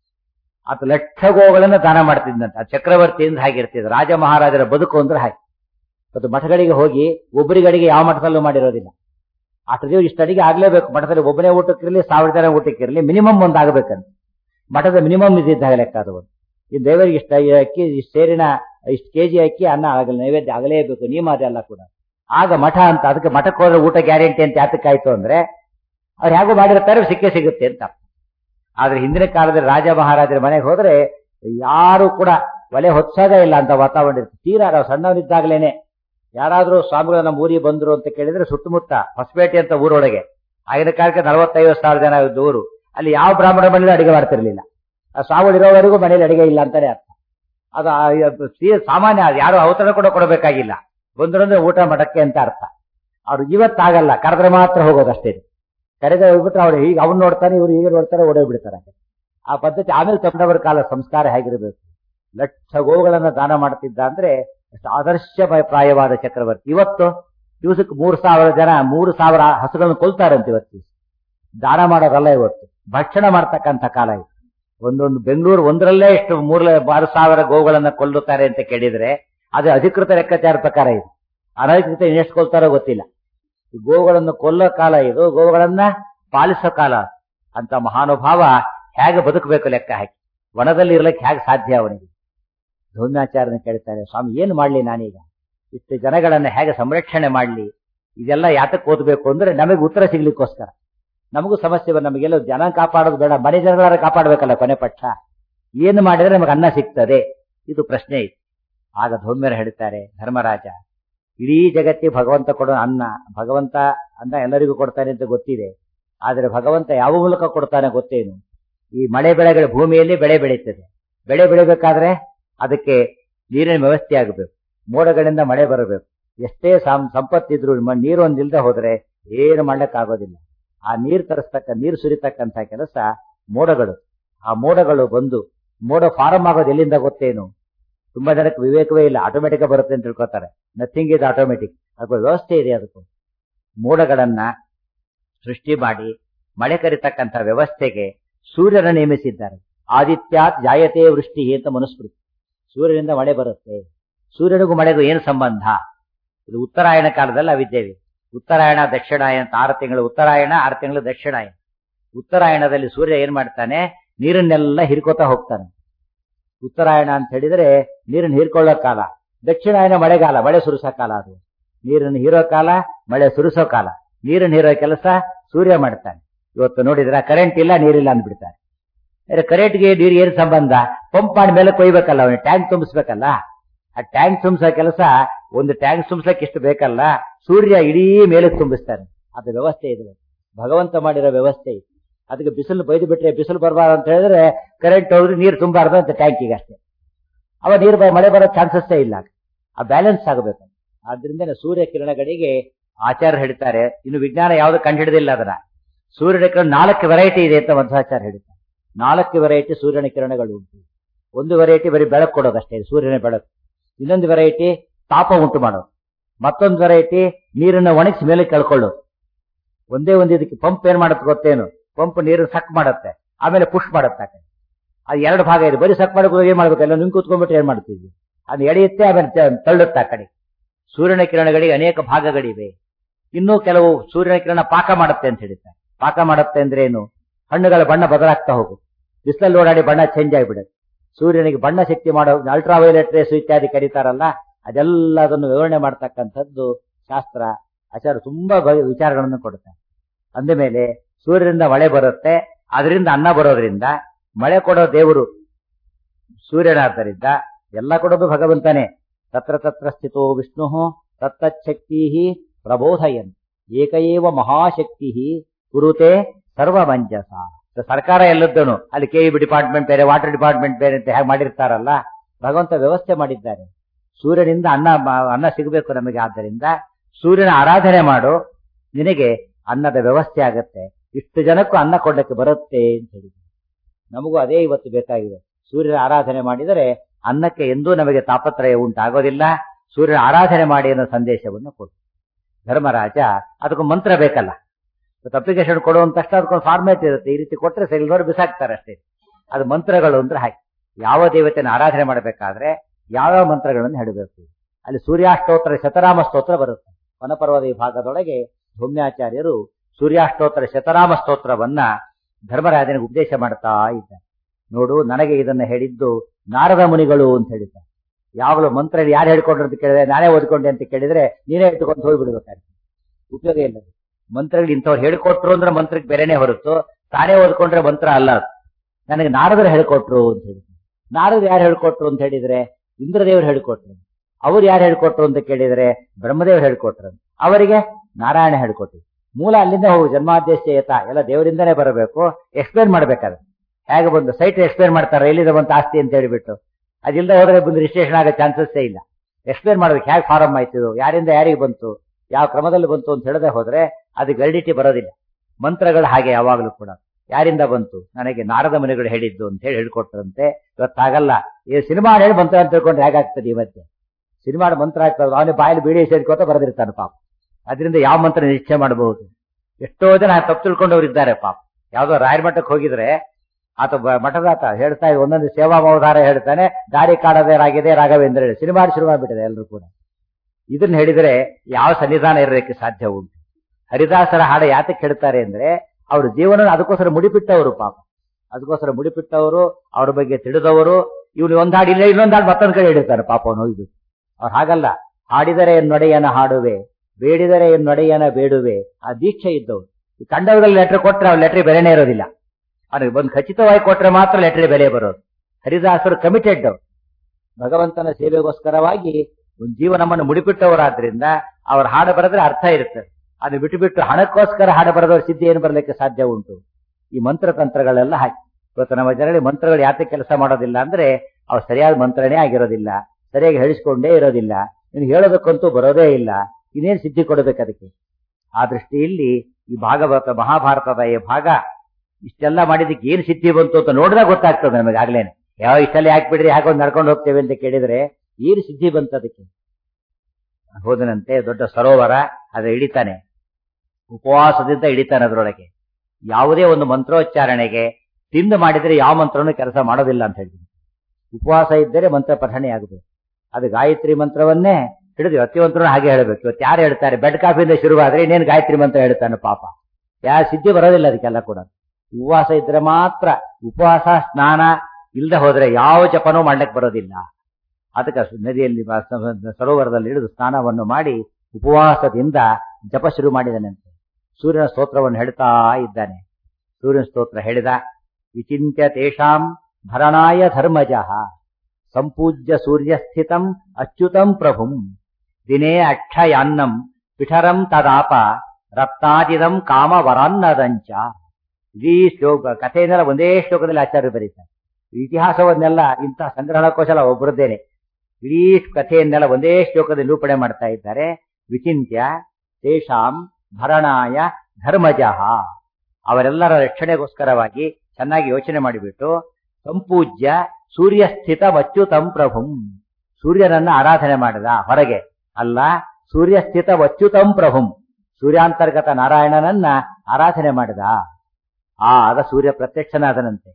ಆತ ಲಕ್ಷ ಗೋಗಳನ್ನು ದಾನ ಮಾಡ್ತಿದ್ದಂತೆ ಆ ಚಕ್ರವರ್ತಿಯಿಂದ ಹಾಗಿರ್ತಿದ್ರು ರಾಜ ಮಹಾರಾಜರ ಬದುಕು ಅಂದ್ರೆ ಹಾಗೆ ಇವತ್ತು ಮಠಗಳಿಗೆ ಹೋಗಿ ಒಬ್ಬರಿಗಡಿಗೆ ಯಾವ ಮಠದಲ್ಲೂ ಮಾಡಿರೋದಿಲ್ಲ ಅಷ್ಟು ದಿವಸ ಇಷ್ಟು ಅಡಿಗೆ ಆಗ್ಲೇಬೇಕು ಮಠದಲ್ಲಿ ಒಬ್ಬನೇ ಊಟಕ್ಕಿರಲಿ ಸಾವಿರ ಜನ ಊಟಕ್ಕಿರಲಿ ಮಿನಿಮಮ್ ಒಂದು ಆಗಬೇಕಂತ ಮಠದ ಮಿನಿಮಮ್ ಇದ್ದಿದ್ದಾಗ ಲೆಕ್ಕ ಅದು ಒಂದು ಈ ದೇವರಿಗೆ ಇಷ್ಟ ಈ ಅಕ್ಕಿ ಇಷ್ಟು ಸೇರಿನ ಇಷ್ಟು ಕೆಜಿ ಅಕ್ಕಿ ಅನ್ನ ಆಗಲ್ಲ ನೈವೇದ್ಯ ಆಗಲೇಬೇಕು ನಿಯಮ ಅದೆಲ್ಲ ಕೂಡ ಆಗ ಮಠ ಅಂತ ಅದಕ್ಕೆ ಮಠಕ್ಕೆ ಹೋದ್ರೆ ಊಟ ಗ್ಯಾರಂಟಿ ಅಂತ ಯಾತಕ್ಕಾಯ್ತು ಅಂದ್ರೆ ಅವ್ರು ಹೇಗೋ ಮಾಡಿರ್ತಾರೆ ಸಿಕ್ಕೇ ಸಿಗುತ್ತೆ ಅಂತ ಆದ್ರೆ ಹಿಂದಿನ ಕಾಲದಲ್ಲಿ ರಾಜ ಮಹಾರಾಜರ ಮನೆಗೆ ಹೋದ್ರೆ ಯಾರು ಕೂಡ ಒಲೆ ಹೊತ್ಸೋದೇ ಇಲ್ಲ ಅಂತ ವಾತಾವರಣ ಇರುತ್ತೆ ತೀರಾ ನಾವು ಸಣ್ಣವರಿದ್ದಾಗಲೇನೆ ಯಾರಾದ್ರೂ ಸ್ವಾಮಿಗಳು ನಮ್ಮ ಊರಿಗೆ ಬಂದ್ರು ಅಂತ ಕೇಳಿದ್ರೆ ಸುತ್ತಮುತ್ತ ಹೊಸಪೇಟೆ ಅಂತ ಊರೊಳಗೆ ಆಗಿನ ಕಾಲಕ್ಕೆ ನಲವತ್ತೈವತ್ತು ಸಾವಿರ ಜನ ಇದ್ದ ಊರು ಅಲ್ಲಿ ಯಾವ ಬ್ರಾಹ್ಮಣ ಮನೇಲಿ ಅಡಿಗೆ ಮಾಡ್ತಿರ್ಲಿಲ್ಲ ಆ ಸ್ವಾಮಿಗಳು ಇರೋವರೆಗೂ ಮನೇಲಿ ಅಡಿಗೆ ಇಲ್ಲ ಅಂತಾನೆ ಅರ್ಥ ಅದು ಆ- ಇದು ತೀರ ಸಾಮಾನ್ಯ ಅದು ಯಾರು ಔತಣ ಕೂಡ ಕೊಡಬೇಕಾಗಿಲ್ಲ ಬಂದ್ರಂದ್ರೆ ಊಟ ಮಠಕ್ಕೆ ಅಂತ ಅರ್ಥ ಅವ್ರು ಇವತ್ತಾಗಲ್ಲ ಕರೆದ್ರೆ ಮಾತ್ರ ಹೋಗೋದಷ್ಟೇ ಕರೆದ ಹೋಗ್ಬಿಟ್ರೆ ಅವ್ರು ಈಗ ಅವ್ನು ನೋಡ್ತಾನೆ ಇವ್ರು ಹೀಗೆ ನೋಡ್ತಾರೆ ಓಡೋಗಿ ಬಿಡ್ತಾರೆ ಆ ಪದ್ಧತಿ ಆಮೇಲೆ ತಗೊಂಡವರ ಕಾಲ ಸಂಸ್ಕಾರ ಹೇಗಿರಬೇಕು ಲಕ್ಷ ಗೋವುಗಳನ್ನ ದಾನ ಮಾಡ್ತಿದ್ದ ಅಂದ್ರೆ ಎಷ್ಟು ಆದರ್ಶ ಪ್ರಾಯವಾದ ಚಕ್ರವರ್ತಿ ಇವತ್ತು ದಿವಸಕ್ಕೆ ಮೂರು ಸಾವಿರ ಜನ ಮೂರು ಸಾವಿರ ಹಸುಗಳನ್ನು ಕೊಲ್ತಾರಂತೆ ಇವತ್ತು ದಾನ ಮಾಡೋದಲ್ಲ ಇವತ್ತು ಭಕ್ಷಣ ಮಾಡ್ತಕ್ಕಂಥ ಕಾಲ ಇದು ಒಂದೊಂದು ಬೆಂಗಳೂರು ಒಂದರಲ್ಲೇ ಎಷ್ಟು ಮೂರು ಆರು ಸಾವಿರ ಗೋವುಗಳನ್ನ ಕೊಲ್ಲುತ್ತಾರೆ ಅಂತ ಕೇಳಿದ್ರೆ ಅದು ಅಧಿಕೃತ ಲೆಕ್ಕಾಚಾರ ಪ್ರಕಾರ ಇದು ಅನಧಿಕೃತ ಎಷ್ಟು ಕೊಲ್ತಾರೋ ಗೊತ್ತಿಲ್ಲ ಈ ಗೋವುಗಳನ್ನು ಕೊಲ್ಲೋ ಕಾಲ ಇದು ಗೋವುಗಳನ್ನ ಪಾಲಿಸೋ ಕಾಲ ಅಂತ ಮಹಾನುಭಾವ ಹೇಗೆ ಬದುಕಬೇಕು ಲೆಕ್ಕ ಹಾಕಿ ವನದಲ್ಲಿ ಇರ್ಲಿಕ್ಕೆ ಹೇಗೆ ಸಾಧ್ಯ ಅವನಿಗೆ ಧೌಮ್ಯಾಚಾರ್ಯನ ಕೇಳ್ತಾರೆ ಸ್ವಾಮಿ ಏನು ಮಾಡ್ಲಿ ನಾನೀಗ ಇಷ್ಟು ಜನಗಳನ್ನ ಹೇಗೆ ಸಂರಕ್ಷಣೆ ಮಾಡ್ಲಿ ಇದೆಲ್ಲ ಯಾತಕ್ಕೆ ಓದಬೇಕು ಅಂದ್ರೆ ನಮಗೆ ಉತ್ತರ ಸಿಗ್ಲಿಕ್ಕೋಸ್ಕರ ನಮಗೂ ಸಮಸ್ಯೆ ಬಂದ್ ನಮಗೆಲ್ಲ ಜನ ಕಾಪಾಡೋದು ಬೇಡ ಮನೆ ಜನಗಳಾರ ಕಾಪಾಡಬೇಕಲ್ಲ ಕೊನೆ ಪಕ್ಷ ಏನು ಮಾಡಿದ್ರೆ ನಮಗೆ ಅನ್ನ ಸಿಗ್ತದೆ ಇದು ಪ್ರಶ್ನೆ ಇತ್ತು ಆಗ ಧೌಮ್ಯರು ಹೇಳ್ತಾರೆ ಧರ್ಮರಾಜ ಇಡೀ ಜಗತ್ತಿ ಭಗವಂತ ಕೊಡೋ ಅನ್ನ ಭಗವಂತ ಅನ್ನ ಎಲ್ಲರಿಗೂ ಕೊಡ್ತಾನೆ ಅಂತ ಗೊತ್ತಿದೆ ಆದರೆ ಭಗವಂತ ಯಾವ ಮೂಲಕ ಕೊಡ್ತಾನೆ ಗೊತ್ತೇನು ಈ ಮಳೆ ಬೆಳೆಗಳ ಭೂಮಿಯಲ್ಲಿ ಬೆಳೆ ಬೆಳೀತದೆ ಬೆಳೆ ಬೆಳಿಬೇಕಾದ್ರೆ ಅದಕ್ಕೆ ನೀರಿನ ವ್ಯವಸ್ಥೆ ಆಗಬೇಕು ಮೋಡಗಳಿಂದ ಮಳೆ ಬರಬೇಕು ಎಷ್ಟೇ ಸಂ- ಸಂಪತ್ತಿದ್ರು ಮ- ನೀರು ಒಂದಿಲ್ದೆ ಹೋದ್ರೆ ಏನು ಮಾಡ್ಲಿಕ್ಕಾಗೋದಿಲ್ಲ ಆ ನೀರು ತರಿಸ್ತಕ್ಕ ನೀರು ಸುರಿತಕ್ಕಂತ ಕೆಲಸ ಮೋಡಗಳು ಆ ಮೋಡಗಳು ಬಂದು ಮೋಡ ಫಾರಂ ಆಗೋದು ಎಲ್ಲಿಂದ ಗೊತ್ತೇನು ತುಂಬಾ ಜನಕ್ಕೆ ವಿವೇಕವೇ ಇಲ್ಲ ಆಟೋಮೆಟಿಕ್ ಬರುತ್ತೆ ಅಂತ ತಿಳ್ಕೊತಾರೆ ನಥಿಂಗ್ ಇಸ್ ಆಟೋಮೆಟಿಕ್ ಅದಕ್ಕೆ ವ್ಯವಸ್ಥೆ ಇದೆ ಅದಕ್ಕೂ ಮೋಡಗಳನ್ನ ಸೃಷ್ಟಿ ಮಾಡಿ ಮಳೆ ಕರಿತಕ್ಕಂಥ ವ್ಯವಸ್ಥೆಗೆ ಸೂರ್ಯನ ನೇಮಿಸಿದ್ದಾರೆ ಆದಿತ್ಯಾತ್ ಜಾಯತೆ ವೃಷ್ಟಿ ಅಂತ ಮನುಸ್ಮೃತಿ ಸೂರ್ಯನಿಂದ ಮಳೆ ಬರುತ್ತೆ ಸೂರ್ಯನಿಗೂ ಮಳೆಗೂ ಏನು ಸಂಬಂಧ ಇದು ಉತ್ತರಾಯಣ ಕಾಲದಲ್ಲಿ ನಾವಿದ್ದೇವೆ ಉತ್ತರಾಯಣ ದಕ್ಷಿಣಾಯನ ಅಂತ ಆರು ತಿಂಗಳು ಉತ್ತರಾಯಣ ಆರು ತಿಂಗಳು ದಕ್ಷಿಣಾಯನ ಉತ್ತರಾಯಣದಲ್ಲಿ ಸೂರ್ಯ ಏನ್ ಮಾಡ್ತಾನೆ ನೀರನ್ನೆಲ್ಲ ಹಿರ್ಕೋತಾ ಹೋಗ್ತಾನೆ ಉತ್ತರಾಯಣ ಅಂತ ಹೇಳಿದ್ರೆ ನೀರನ್ನು ಹೀರ್ಕೊಳ್ಳೋ ಕಾಲ ದಕ್ಷಿಣಾಯನ ಮಳೆಗಾಲ ಮಳೆ ಸುರಿಸೋ ಕಾಲ ಅದು ನೀರನ್ನು ಹೀರೋ ಕಾಲ ಮಳೆ ಸುರಿಸೋ ಕಾಲ ನೀರನ್ನು ಹೀರೋ ಕೆಲಸ ಸೂರ್ಯ ಮಾಡ್ತಾನೆ ಇವತ್ತು ನೋಡಿದ್ರ ಕರೆಂಟ್ ಇಲ್ಲ ನೀರಿಲ್ಲ ಅಂದ್ಬಿಡ್ತಾರೆ ಕರೆಂಟ್ಗೆ ನೀರು ಏನ್ ಸಂಬಂಧ ಪಂಪ್ ಮಾಡಿ ಮೇಲೆ ಕೊಯ್ಬೇಕಲ್ಲ ಅವನು ಟ್ಯಾಂಕ್ ತುಂಬಿಸ್ಬೇಕಲ್ಲ ಆ ಟ್ಯಾಂಕ್ ತುಂಬಿಸೋ ಕೆಲಸ ಒಂದು ಟ್ಯಾಂಕ್ ತುಂಬಿಸಕ್ಕೆ ಇಷ್ಟು ಬೇಕಲ್ಲ ಸೂರ್ಯ ಇಡೀ ಮೇಲೆ ತುಂಬಿಸ್ತಾನೆ ಅದು ವ್ಯವಸ್ಥೆ ಇದೆ ಭಗವಂತ ಮಾಡಿರೋ ವ್ಯವಸ್ಥೆ ಇದೆ ಅದಕ್ಕೆ ಬಿಸಿಲು ಬೈದು ಬಿಟ್ರೆ ಬಿಸಿಲು ಬರಬಾರ್ದು ಅಂತ ಹೇಳಿದ್ರೆ ಕರೆಂಟ್ ಹೋದ್ರೆ ನೀರು ತುಂಬಾರ್ದು ಅಂತ ಟ್ಯಾಂಕಿಗೆ ಅಷ್ಟೇ ಅವ ನೀರು ಮಳೆ ಬರೋ ಚಾನ್ಸಸ್ಸೇ ಇಲ್ಲ ಆ ಬ್ಯಾಲೆನ್ಸ್ ಆಗಬೇಕು ಆದ್ರಿಂದ ಸೂರ್ಯ ಕಿರಣಗಳಿಗೆ ಆಚಾರ್ಯ ಹೇಳ್ತಾರೆ ಇನ್ನು ವಿಜ್ಞಾನ ಯಾವುದು ಕಂಡುಹಿಡಿದಿಲ್ಲ ಅದರ ಸೂರ್ಯನ ಕಿರಣ ನಾಲ್ಕು ವೆರೈಟಿ ಇದೆ ಅಂತ ಮಧ್ವಾಚಾರ್ಯ ಹೇಳ್ತಾರೆ ನಾಲ್ಕು ವೆರೈಟಿ ಸೂರ್ಯನ ಕಿರಣಗಳು ಉಂಟು ಒಂದು ವೆರೈಟಿ ಬರೀ ಬೆಳಕು ಕೊಡೋದಷ್ಟೇ ಸೂರ್ಯನ ಬೆಳಕು ಇನ್ನೊಂದು ವೆರೈಟಿ ತಾಪ ಉಂಟು ಮಾಡೋದು ಮತ್ತೊಂದು ವೆರೈಟಿ ನೀರನ್ನು ಒಣಗಿಸಿ ಮೇಲೆ ಕಳ್ಕೊಳ್ಳೋದು ಒಂದೇ ಒಂದು ಇದಕ್ಕೆ ಪಂಪ್ ಏನ್ ಮಾಡುತ್ತೆ ಗೊತ್ತೇನು ಪಂಪ್ ನೀರು ಸಕ್ ಮಾಡುತ್ತೆ ಆಮೇಲೆ ಪುಷ್ ಮಾಡುತ್ತೆ ಆ ಕಡೆ. ಅದು ಎರಡು ಭಾಗ ಇದೆ ಬರೀ ಸಕ್ ಮಾಡಕ್ಕೆ ಏನ್ ಮಾಡ್ಬೇಕು ಎಲ್ಲ ನಿಂಗೆ ಕೂತ್ಕೊಂಡ್ಬಿಟ್ಟು ಏನ್ ಮಾಡ್ತಿದ್ವಿ ಅದು ಎಳೆಯುತ್ತೆ ಆಮೇಲೆ ತ- ತಳ್ಳುತ್ತೆ ಆ ಕಡೆ ಸೂರ್ಯನ ಕಿರಣಗಳಿಗೆ ಅನೇಕ ಭಾಗಗಳಿವೆ ಇನ್ನೂ ಕೆಲವು ಸೂರ್ಯನ ಕಿರಣ ಪಾಕ ಮಾಡುತ್ತೆ ಅಂತ ಹೇಳ್ತಾರೆ ಪಾಕ ಮಾಡುತ್ತೆ ಅಂದ್ರೆ ಏನು ಹಣ್ಣುಗಳ ಬಣ್ಣ ಬದಲಾಗ್ತಾ ಹೋಗುತ್ತೆ ಬಿಸಿಲಲ್ಲಿ ಓಡಾಡಿ ಬಣ್ಣ ಚೇಂಜ್ ಆಗಿಬಿಡುತ್ತೆ ಸೂರ್ಯನಿಗೆ ಬಣ್ಣ ಶಕ್ತಿ ಮಾಡೋ ಅಲ್ಟ್ರಾ ವೈಲೆಟ್ ರೇಸ್ ಇತ್ಯಾದಿ ಕರೀತಾರಲ್ಲ ಅದೆಲ್ಲ ಅದನ್ನು ವಿವರಣೆ ಮಾಡ್ತಕ್ಕಂಥದ್ದು ಶಾಸ್ತ್ರ ಆಚಾರ ತುಂಬಾ ಬಗೆ- ವಿಚಾರಗಳನ್ನು ಕೊಡುತ್ತೆ ಅಂದ ಮೇಲೆ ಸೂರ್ಯನಿಂದ ಮಳೆ ಬರುತ್ತೆ ಅದರಿಂದ ಅನ್ನ ಬರೋದ್ರಿಂದ ಮಳೆ ಕೊಡೋ ದೇವರು ಸೂರ್ಯನಾದ್ದರಿಂದ ಎಲ್ಲ ಕೊಡೋದು ಭಗವಂತನೇ ತತ್ರ ತತ್ರ ಸ್ಥಿತೋ ವಿಷ್ಣು ತತ್ತಚ್ಛಕ್ತಿ ಪ್ರಬೋಧಯನ್ ಏಕಏವ ಮಹಾಶಕ್ತಿ ಕುರುತೆ ಸರ್ವಮಂಜಸ ಸರ್ಕಾರ ಎಲ್ಲದ್ದನು ಅಲ್ಲಿ ಕೆ ಬಿ ಡಿಪಾರ್ಟ್ಮೆಂಟ್ ಬೇರೆ ವಾಟರ್ ಡಿಪಾರ್ಟ್ಮೆಂಟ್ ಬೇರೆ ಅಂತ ಹೇಗೆ ಮಾಡಿರ್ತಾರಲ್ಲ ಭಗವಂತ ವ್ಯವಸ್ಥೆ ಮಾಡಿದ್ದಾರೆ ಸೂರ್ಯನಿಂದ ಅನ್ನ ಮ- ಅನ್ನ ಸಿಗಬೇಕು ನಮಗೆ ಆದ್ದರಿಂದ ಸೂರ್ಯನ ಆರಾಧನೆ ಮಾಡು ನಿನಗೆ ಅನ್ನದ ವ್ಯವಸ್ಥೆ ಆಗತ್ತೆ ಇಷ್ಟು ಜನಕ್ಕೂ ಅನ್ನ ಕೊಡ್ಲಿಕ್ಕೆ ಬರುತ್ತೆ ಅಂತ ಹೇಳಿ ನಮಗೂ ಅದೇ ಇವತ್ತು ಬೇಕಾಗಿದೆ ಸೂರ್ಯನ ಆರಾಧನೆ ಮಾಡಿದರೆ ಅನ್ನಕ್ಕೆ ಎಂದೂ ನಮಗೆ ತಾಪತ್ರಯ ಉಂಟಾಗೋದಿಲ್ಲ ಸೂರ್ಯನ ಆರಾಧನೆ ಮಾಡಿ ಅನ್ನೋ ಸಂದೇಶವನ್ನು ಕೊಡು ಧರ್ಮರಾಜ ಅದಕ್ಕೊಂದು ಮಂತ್ರ ಬೇಕಲ್ಲ ಅಪ್ಲಿಕೇಶನ್ ಕೊಡುವಂತ ತಕ್ಷಣ ಅದಕ್ಕೊಂದು ಫಾರ್ಮೇಟ್ ಇರುತ್ತೆ ಈ ರೀತಿ ಕೊಟ್ಟರೆ ಸೆಲ್ವರು ಬಿಸಾಕ್ತಾರೆ ಅಷ್ಟೇ ಅದು ಮಂತ್ರಗಳು ಅಂದ್ರೆ ಹಾಗೆ ಯಾವ ದೇವತೆಯನ್ನು ಆರಾಧನೆ ಮಾಡಬೇಕಾದ್ರೆ ಯಾವ್ಯಾವ ಮಂತ್ರಗಳನ್ನು ಹೇಳಬೇಕು ಅಲ್ಲಿ ಸೂರ್ಯಾಷ್ಟೋತ್ತರ ಶತರಾಮ ಸ್ತೋತ್ರ ಬರುತ್ತೆ ವನಪರ್ವತ ವಿಭಾಗದೊಳಗೆ ಭೌಮ್ಯಾಚಾರ್ಯರು ಸೂರ್ಯಾಷ್ಟೋತ್ತರ ಶತರಾಮ ಸ್ತೋತ್ರವನ್ನ ಧರ್ಮರಾಜನಿಗೆ ಉಪದೇಶ ಮಾಡ್ತಾ ಇದ್ದಾರೆ ನೋಡು ನನಗೆ ಇದನ್ನ ಹೇಳಿದ್ದು ನಾರದ ಮುನಿಗಳು ಅಂತ ಹೇಳಿದ್ದಾರೆ ಯಾವಾಗಲೂ ಮಂತ್ರ ಯಾರು ಹೇಳ್ಕೊಂಡ್ರು ಅಂತ ಕೇಳಿದ್ರೆ ನಾನೇ ಓದ್ಕೊಂಡೆ ಅಂತ ಕೇಳಿದ್ರೆ ನೀನೇ ಇಟ್ಕೊಂಡು ಹೋಗ್ಬಿಡ್ಬೇಕಾಗ್ತದೆ ಉಪಯೋಗ ಇಲ್ಲ ಅದು. ಮಂತ್ರಗಳು ಇಂಥವ್ರು ಹೇಳ್ಕೊಟ್ರು ಅಂದ್ರೆ ಮಂತ್ರಕ್ಕೆ ಬೇರೆನೆ ಹೊರತು ತಾನೇ ಓದ್ಕೊಂಡ್ರೆ ಮಂತ್ರ ಅಲ್ಲ ಅದು ನನಗೆ ನಾರದರು ಹೇಳ್ಕೊಟ್ರು ಅಂತ ಹೇಳಿದ್ರು ನಾರದ್ರು ಯಾರು ಹೇಳ್ಕೊಟ್ರು ಅಂತ ಹೇಳಿದ್ರೆ ಇಂದ್ರದೇವರು ಹೇಳ್ಕೊಟ್ರು ಅವ್ರು ಯಾರು ಹೇಳ್ಕೊಟ್ರು ಅಂತ ಕೇಳಿದ್ರೆ ಬ್ರಹ್ಮದೇವರು ಹೇಳ್ಕೊಟ್ರು ಅವರಿಗೆ ನಾರಾಯಣ ಹೇಳ್ಕೊಟ್ರು ಮೂಲ ಅಲ್ಲಿಂದ ಹೋಗು ಜನ್ಮಾದ್ಯಶ್ಚೇತ ಎಲ್ಲ ದೇವರಿಂದನೇ ಬರಬೇಕು ಎಕ್ಸ್ಪ್ಲೇನ್ ಮಾಡ್ಬೇಕಾದ್ರೆ ಹೇಗೆ ಬಂದು ಸೈಟ್ ಎಕ್ಸ್ಪ್ಲೇನ್ ಮಾಡ್ತಾರೆ ಎಲ್ಲಿದೆ ಬಂತ ಆಸ್ತಿ ಅಂತ ಹೇಳಿಬಿಟ್ಟು ಅದಿಲ್ಲದೆ ಹೋದ್ರೆ ಬಂದು ರಿಜಿಸ್ಟ್ರೇಷನ್ ಆಗೋ ಚಾನ್ಸಸ್ಸೇ ಇಲ್ಲ ಎಕ್ಸ್ಪ್ಲೇನ್ ಮಾಡ್ಬೇಕು ಹೇಗೆ ಫಾರಂ ಆಯ್ತು ಇದು ಯಾರಿಂದ ಯಾರಿಗೆ ಬಂತು ಯಾವ ಕ್ರಮದಲ್ಲಿ ಬಂತು ಅಂತ ಹೇಳದೆ ಹೋದ್ರೆ ಅದಕ್ಕೆ ವ್ಯಾಲಿಡಿಟಿ ಬರೋದಿಲ್ಲ ಮಂತ್ರಗಳು ಹಾಗೆ ಯಾವಾಗಲೂ ಕೂಡ ಯಾರಿಂದ ಬಂತು ನನಗೆ ನಾರದ ಮನೆಗಳು ಹೇಳಿದ್ದು ಅಂತ ಹೇಳಿ ಹೇಳ್ಕೊಟ್ರಂತೆ ಇವತ್ತಾಗಲ್ಲ ಈ ಸಿನಿಮಾ ಹೇಳಿ ಮಂತ್ರ ಅಂತ ತಿಳ್ಕೊಂಡ್ರೆ ಹೇಗಾಗ್ತದೆ ಈ ಮಧ್ಯೆ ಸಿನಿಮಾ ಮಂತ್ರ ಆಗ್ತದೆ ಅವನೇ ಬಾಯಲ್ಲಿ ಬೀಡಿ ಸೇರ್ಕೋತ ಬರೆದಿರ್ತಾನೆ ಪಾಪ ಅದರಿಂದ ಯಾವ ಮಂತ್ರ ನಿಶ್ಚಯ ಮಾಡಬಹುದು ಎಷ್ಟೋ ಜನ ತಪ್ಪು ತಿಳ್ಕೊಂಡವ್ರು ಇದ್ದಾರೆ ಪಾಪ ಯಾವ್ದೋ ರಾಯರ ಮಠಕ್ಕೆ ಹೋಗಿದ್ರೆ ಆತ ಬ- ಮಠದಾತ ಹೇಳ್ತಾ ಇದ್ದ ಒಂದೊಂದು ಸೇವಾ ಮೌಧಾರ ಹೇಳ್ತಾನೆ ದಾರಿ ಕಾಡದೆ ರಾಗಿದೆ ರಾಘವೇಂದ್ರ ಹೇಳಿ ಸಿನಿಮಾ ಶುರು ಮಾಡ್ಬಿಟ್ಟಿದೆ ಎಲ್ಲರೂ ಕೂಡ ಇದನ್ನ ಹೇಳಿದ್ರೆ ಯಾವ ಸನ್ನಿಧಾನ ಇರಲಿಕ್ಕೆ ಸಾಧ್ಯ ಉಂಟು ಹರಿದಾಸರ ಹಾಡು ಯಾತಕ್ಕೆ ಹೇಳ್ತಾರೆ ಅಂದ್ರೆ ಅವ್ರ ಜೀವನ ಅದಕ್ಕೋಸ್ಕರ ಮುಡಿಪಿಟ್ಟವರು ಪಾಪ ಅದಕ್ಕೋಸ್ಕರ ಮುಡಿಪಿಟ್ಟವರು ಅವ್ರ ಬಗ್ಗೆ ತಿಳಿದವರು ಇವ್ನು ಒಂದ್ ಹಾಡು ಇಲ್ಲ ಇನ್ನೊಂದ್ ಹಾಡು ಮತ್ತೊಂದ್ ಕಡೆ ಹೇಳಿರ್ತಾರೆ ಪಾಪ ಅವನು ಹೋಗಿದ್ದು ಅವ್ರು ಹಾಗಲ್ಲ ಹಾಡಿದರೆ ನೊಡೆಯನ ಹಾಡುವೆ ಬೇಡಿದರೆ ನೊಡೆಯನ ಬೇಡುವೆ ಆ ದೀಕ್ಷೆ ಇದ್ದವ್ರು ಈ ಕಂಡವರಲ್ಲಿ ಲೆಟರ್ ಕೊಟ್ರೆ ಅವ್ರ ಲೆಟರ್ ಬೆಲೆನೇ ಇರೋದಿಲ್ಲ ಅವ್ರಿಗೆ ಒಂದು ಖಚಿತವಾಗಿ ಕೊಟ್ರೆ ಮಾತ್ರ ಲೆಟರ್ ಬೆಲೆ ಬರೋದು ಹರಿದಾಸರು ಕಮಿಟೆಡ್ ಭಗವಂತನ ಸೇವೆಗೋಸ್ಕರವಾಗಿ ಒಂದು ಜೀವನವನ್ನು ಮುಡಿಪಿಟ್ಟವರಾದ್ರಿಂದ ಅವ್ರ ಹಾಡು ಬರೆದ್ರೆ ಅರ್ಥ ಇರುತ್ತೆ ಅದು ಬಿಟ್ಟು ಬಿಟ್ಟು ಹಣಕ್ಕೋಸ್ಕರ ಹಾಡು ಬರೆದವ್ರ ಸಿದ್ಧಿ ಏನು ಬರಲಿಕ್ಕೆ ಸಾಧ್ಯ ಉಂಟು ಈ ಮಂತ್ರ ತಂತ್ರಗಳೆಲ್ಲ ಹಾಕಿ ಇವತ್ತು ನಮ್ಮ ಜನರಲ್ಲಿ ಮಂತ್ರಗಳು ಯಾಕೆ ಕೆಲಸ ಮಾಡೋದಿಲ್ಲ ಅಂದ್ರೆ ಅವ್ರು ಸರಿಯಾದ ಮಂತ್ರನೇ ಆಗಿರೋದಿಲ್ಲ ಸರಿಯಾಗಿ ಹೇಳಿಸ್ಕೊಂಡೇ ಇರೋದಿಲ್ಲ ಇನ್ನು ಹೇಳೋದಕ್ಕಂತೂ ಬರೋದೇ ಇಲ್ಲ ಇನ್ನೇನು ಸಿದ್ಧಿ ಕೊಡಬೇಕು ಅದಕ್ಕೆ ಆ ದೃಷ್ಟಿಯಲ್ಲಿ ಈ ಭಾಗವತ ಮಹಾಭಾರತದ ಈ ಭಾಗ ಇಷ್ಟೆಲ್ಲ ಮಾಡಿದಕ್ಕೆ ಏನ್ ಸಿದ್ಧಿ ಬಂತು ಅಂತ ನೋಡಿದಾಗ ಗೊತ್ತಾಗ್ತದೆ ನಮಗೆ ಆಗ್ಲೇನೆ ಯಾವ ಇಷ್ಟೆಲ್ಲ ಯಾಕೆ ಬಿಡ್ರಿ ಯಾಕೆ ಒಂದು ನಡ್ಕೊಂಡು ಹೋಗ್ತೇವೆ ಅಂತ ಕೇಳಿದ್ರೆ ಏನು ಸಿದ್ಧಿ ಬಂತು ಅದಕ್ಕೆ ಹೋದನಂತೆ ದೊಡ್ಡ ಸರೋವರ ಅದ ಇಳಿತಾನೆ ಉಪವಾಸದಿಂದ ಇಳಿತಾನೆ ಅದರೊಳಗೆ ಯಾವುದೇ ಒಂದು ಮಂತ್ರೋಚ್ಚಾರಣೆಗೆ ತಿಂದು ಮಾಡಿದ್ರೆ ಯಾವ ಮಂತ್ರನೂ ಕೆಲಸ ಮಾಡೋದಿಲ್ಲ ಅಂತ ಹೇಳ್ತೀನಿ ಉಪವಾಸ ಇದ್ದರೆ ಮಂತ್ರ ಪಠಣೆ ಆಗಬೇಕು ಅದು ಗಾಯತ್ರಿ ಮಂತ್ರವನ್ನೇ ಹಿಡಿದು ಪ್ರತಿಯೊಂದರೂ ಹಾಗೆ ಹೇಳಬೇಕು ಇವತ್ತು ಯಾರು ಹೇಳ್ತಾರೆ ಬೆಡ್ ಕಾಫಿಯಿಂದ ಶುರುವಾದ್ರೆ ಇನ್ನೇನು ಗಾಯತ್ರಿ ಮಂತ್ರ ಹೇಳ್ತಾನೆ ಪಾಪ ಯಾವ ಸಿದ್ಧಿ ಬರೋದಿಲ್ಲ ಅದಕ್ಕೆಲ್ಲ ಕೂಡ ಉಪವಾಸ ಇದ್ರೆ ಮಾತ್ರ ಉಪವಾಸ ಸ್ನಾನ ಇಲ್ಲದೆ ಹೋದ್ರೆ ಯಾವ ಜಪನೂ ಮಾಡ್ಲಿಕ್ಕೆ ಬರೋದಿಲ್ಲ ಅದಕ್ಕೆ ಸು- ನದಿಯಲ್ಲಿ ಬ- ಸ- ಸರೋವರದಲ್ಲಿ ಇಳಿದು ಸ್ನಾನವನ್ನು ಮಾಡಿ ಉಪವಾಸದಿಂದ ಜಪ ಶುರು ಮಾಡಿದನಂತೆ ಸೂರ್ಯನ ಸ್ತೋತ್ರವನ್ನು ಹೇಳ್ತಾ ಇದ್ದಾನೆ ಸೂರ್ಯನ ಸ್ತೋತ್ರ ಹೇಳಿದ ವಿಚಿಂತ್ಯ ತೇಷಾಂ ಭರಣಾಯ ಧರ್ಮಜಃ ಸಂಪೂಜ್ಯ ಸೂರ್ಯಸ್ಥಿತಂ ಅಚ್ಯುತಂ ಪ್ರಭುಂ ದಿನೇ ಅಕ್ಷಯಾನ್ನಂ ಪಿಠರಂ ತದಾಪ ರತ್ನಾದಿದಂ ಕಾಮವರಾನ್ನದಂಚ ಇಡೀ ಶ್ಲೋಕ ಕಥೆಯನ್ನೆಲ್ಲ ಒಂದೇ ಶ್ಲೋಕದಲ್ಲಿ ಆಚಾರ್ಯ ಬರೀತಾರೆ ಇತಿಹಾಸವನ್ನೆಲ್ಲ ಇಂಥ ಸಂಗ್ರಹಣಕ್ಕೋಸ್ಕರ ಒಬ್ಬರದ್ದೇನೆ ಇಡೀ ಕಥೆಯನ್ನೆಲ್ಲ ಒಂದೇ ಶ್ಲೋಕದಲ್ಲಿ ನಿರೂಪಣೆ ಮಾಡ್ತಾ ಇದ್ದಾರೆ ವಿಚಿಂತ್ಯ ತೇಷಾಂ ಭರಣಾಯ ಧರ್ಮಜಃ ಅವರೆಲ್ಲರ ರಕ್ಷಣೆಗೋಸ್ಕರವಾಗಿ ಚೆನ್ನಾಗಿ ಯೋಚನೆ ಮಾಡಿಬಿಟ್ಟು ಸಂಪೂಜ್ಯ ಸೂರ್ಯಸ್ಥಿತ ಅಚ್ಯುತಂ ಪ್ರಭುಂ ಸೂರ್ಯನನ್ನ ಆರಾಧನೆ ಮಾಡಿದ ಹೊರಗೆ ಅಲ್ಲ ಸೂರ್ಯಸ್ಥಿತ ಅಚ್ಯುತಂ ಪ್ರಭುಂ ಸೂರ್ಯಾಂತರ್ಗತ ನಾರಾಯಣನನ್ನ ಆರಾಧನೆ ಮಾಡಿದ ಆ ಆದ ಸೂರ್ಯ ಪ್ರತ್ಯಕ್ಷನಾದನಂತೆ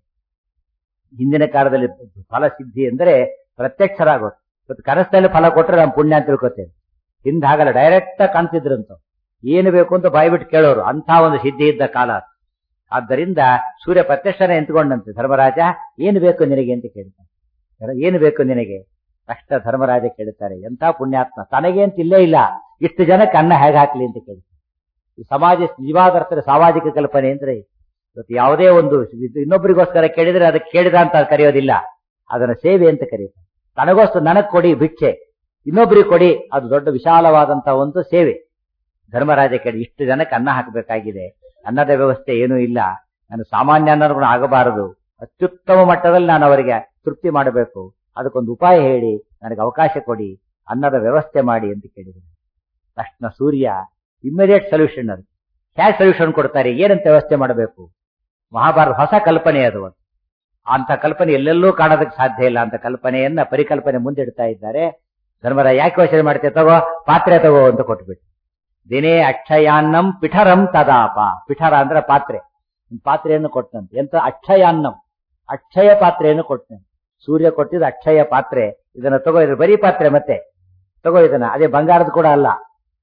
ಹಿಂದಿನ ಕಾಲದಲ್ಲಿ ಫಲ ಸಿದ್ಧಿ ಅಂದ್ರೆ ಪ್ರತ್ಯಕ್ಷರಾಗೋದು ಇವತ್ತು ಕನಸಲ್ಲಿ ಫಲ ಕೊಟ್ರೆ ನಾವು ಪುಣ್ಯ ಅಂತ ತಿಳ್ಕೊತೇವೆ ಹಿಂದೆ ಹಾಗಲ್ಲ ಡೈರೆಕ್ಟ್ ಕಾಣ್ತಿದ್ರಂತ ಏನು ಬೇಕು ಅಂತ ಬಾಯ್ಬಿಟ್ಟು ಕೇಳೋರು ಅಂತ ಒಂದು ಸಿದ್ಧಿ ಇದ್ದ ಕಾಲ ಅದು. ಆದ್ದರಿಂದ ಸೂರ್ಯ ಪ್ರತ್ಯಕ್ಷನೇ ಎಂತ್ಕೊಂಡಂತೆ ಧರ್ಮರಾಜ ಏನು ಬೇಕು ನಿನಗೆ ಅಂತ ಕೇಳ್ತಾನೆ ಏನು ಬೇಕು ನಿನಗೆ ಕಷ್ಟ ಧರ್ಮರಾಜ ಕೇಳ್ತಾರೆ ಎಂಥ ಪುಣ್ಯಾತ್ಮ ತನಗೆ ಅಂತ ಇಲ್ಲೇ ಇಲ್ಲ ಇಷ್ಟು ಜನಕ್ಕೆ ಅನ್ನ ಹೇಗೆ ಹಾಕ್ಲಿ ಅಂತ ಕೇಳ್ತಾರೆ ಈ ಸಮಾಜ ನಿಜವಾದ ಅರ್ಥದ ಸಾಮಾಜಿಕ ಕಲ್ಪನೆ ಅಂದ್ರೆ ಇವತ್ತು ಯಾವುದೇ ಒಂದು ಇದು ಇನ್ನೊಬ್ಬರಿಗೋಸ್ಕರ ಕೇಳಿದ್ರೆ ಅದಕ್ಕೆ ಕೇಳಿದ ಅಂತ ಕರೆಯೋದಿಲ್ಲ ಅದನ್ನ ಸೇವೆ ಅಂತ ಕರೀತಾರೆ ತನಗೋಸ್ಕರ ನನಗ್ ಕೊಡಿ ಭಿಕ್ಷೆ ಇನ್ನೊಬ್ಬರಿಗೆ ಕೊಡಿ ಅದು ದೊಡ್ಡ ವಿಶಾಲವಾದಂತ ಒಂದು ಸೇವೆ ಧರ್ಮರಾಜ ಕೇಳಿ ಇಷ್ಟು ಜನಕ್ಕೆ ಅನ್ನ ಹಾಕಬೇಕಾಗಿದೆ ಅನ್ನದ ವ್ಯವಸ್ಥೆ ಏನೂ ಇಲ್ಲ ನಾನು ಸಾಮಾನ್ಯ ಅನ್ನೋದು ಆಗಬಾರದು ಅತ್ಯುತ್ತಮ ಮಟ್ಟದಲ್ಲಿ ನಾನು ಅವರಿಗೆ ತೃಪ್ತಿ ಮಾಡಬೇಕು ಅದಕ್ಕೊಂದು ಉಪಾಯ ಹೇಳಿ ನನಗೆ ಅವಕಾಶ ಕೊಡಿ ಅನ್ನದ ವ್ಯವಸ್ಥೆ ಮಾಡಿ ಅಂತ ಕೇಳಿದರು ತಕ್ಷಣ ಸೂರ್ಯ ಇಮಿಡಿಯೇಟ್ ಸೊಲ್ಯೂಷನ್ ಅದು ಹೇಗೆ ಸೊಲ್ಯೂಷನ್ ಕೊಡ್ತಾರೆ ಏನಂತ ವ್ಯವಸ್ಥೆ ಮಾಡಬೇಕು ಮಹಾಭಾರತ ಹೊಸ ಕಲ್ಪನೆ ಅದು ಒಂದು. ಅಂತ ಕಲ್ಪನೆ ಎಲ್ಲೆಲ್ಲೂ ಕಾಣೋದಕ್ಕೆ ಸಾಧ್ಯ ಇಲ್ಲ ಅಂತ ಕಲ್ಪನೆಯನ್ನ ಪರಿಕಲ್ಪನೆ ಮುಂದಿಡ್ತಾ ಇದ್ದಾರೆ ಧರ್ಮರಾಯ ಯಾಕೆ ಯೋಚನೆ ಮಾಡ್ತೇವೆ ತಗೋ ಪಾತ್ರೆ ತಗೋ ಅಂತ ಕೊಟ್ಬಿಟ್ಟು ದಿನೇ ಅಕ್ಷಯಾನ್ನಂ ಪಿಠರಂ ತದಾಪ ಪಿಠರ ಅಂದ್ರೆ ಪಾತ್ರೆ ಒಂದು ಪಾತ್ರೆಯನ್ನು ಕೊಟ್ಟಂತೆ ಎಂತ ಅಕ್ಷಯಾನ್ನಂ ಅಕ್ಷಯ ಪಾತ್ರೆಯನ್ನು ಕೊಟ್ಟಂತೆ ಸೂರ್ಯ ಕೊಟ್ಟಿದ್ದ ಅಕ್ಷಯ ಪಾತ್ರೆ ಇದನ್ನ ತಗೋ ಇದು ಬರೀ ಪಾತ್ರೆ ಮತ್ತೆ ತಗೋ ಇದನ್ನ ಅದೇ ಬಂಗಾರದ ಕೂಡ ಅಲ್ಲ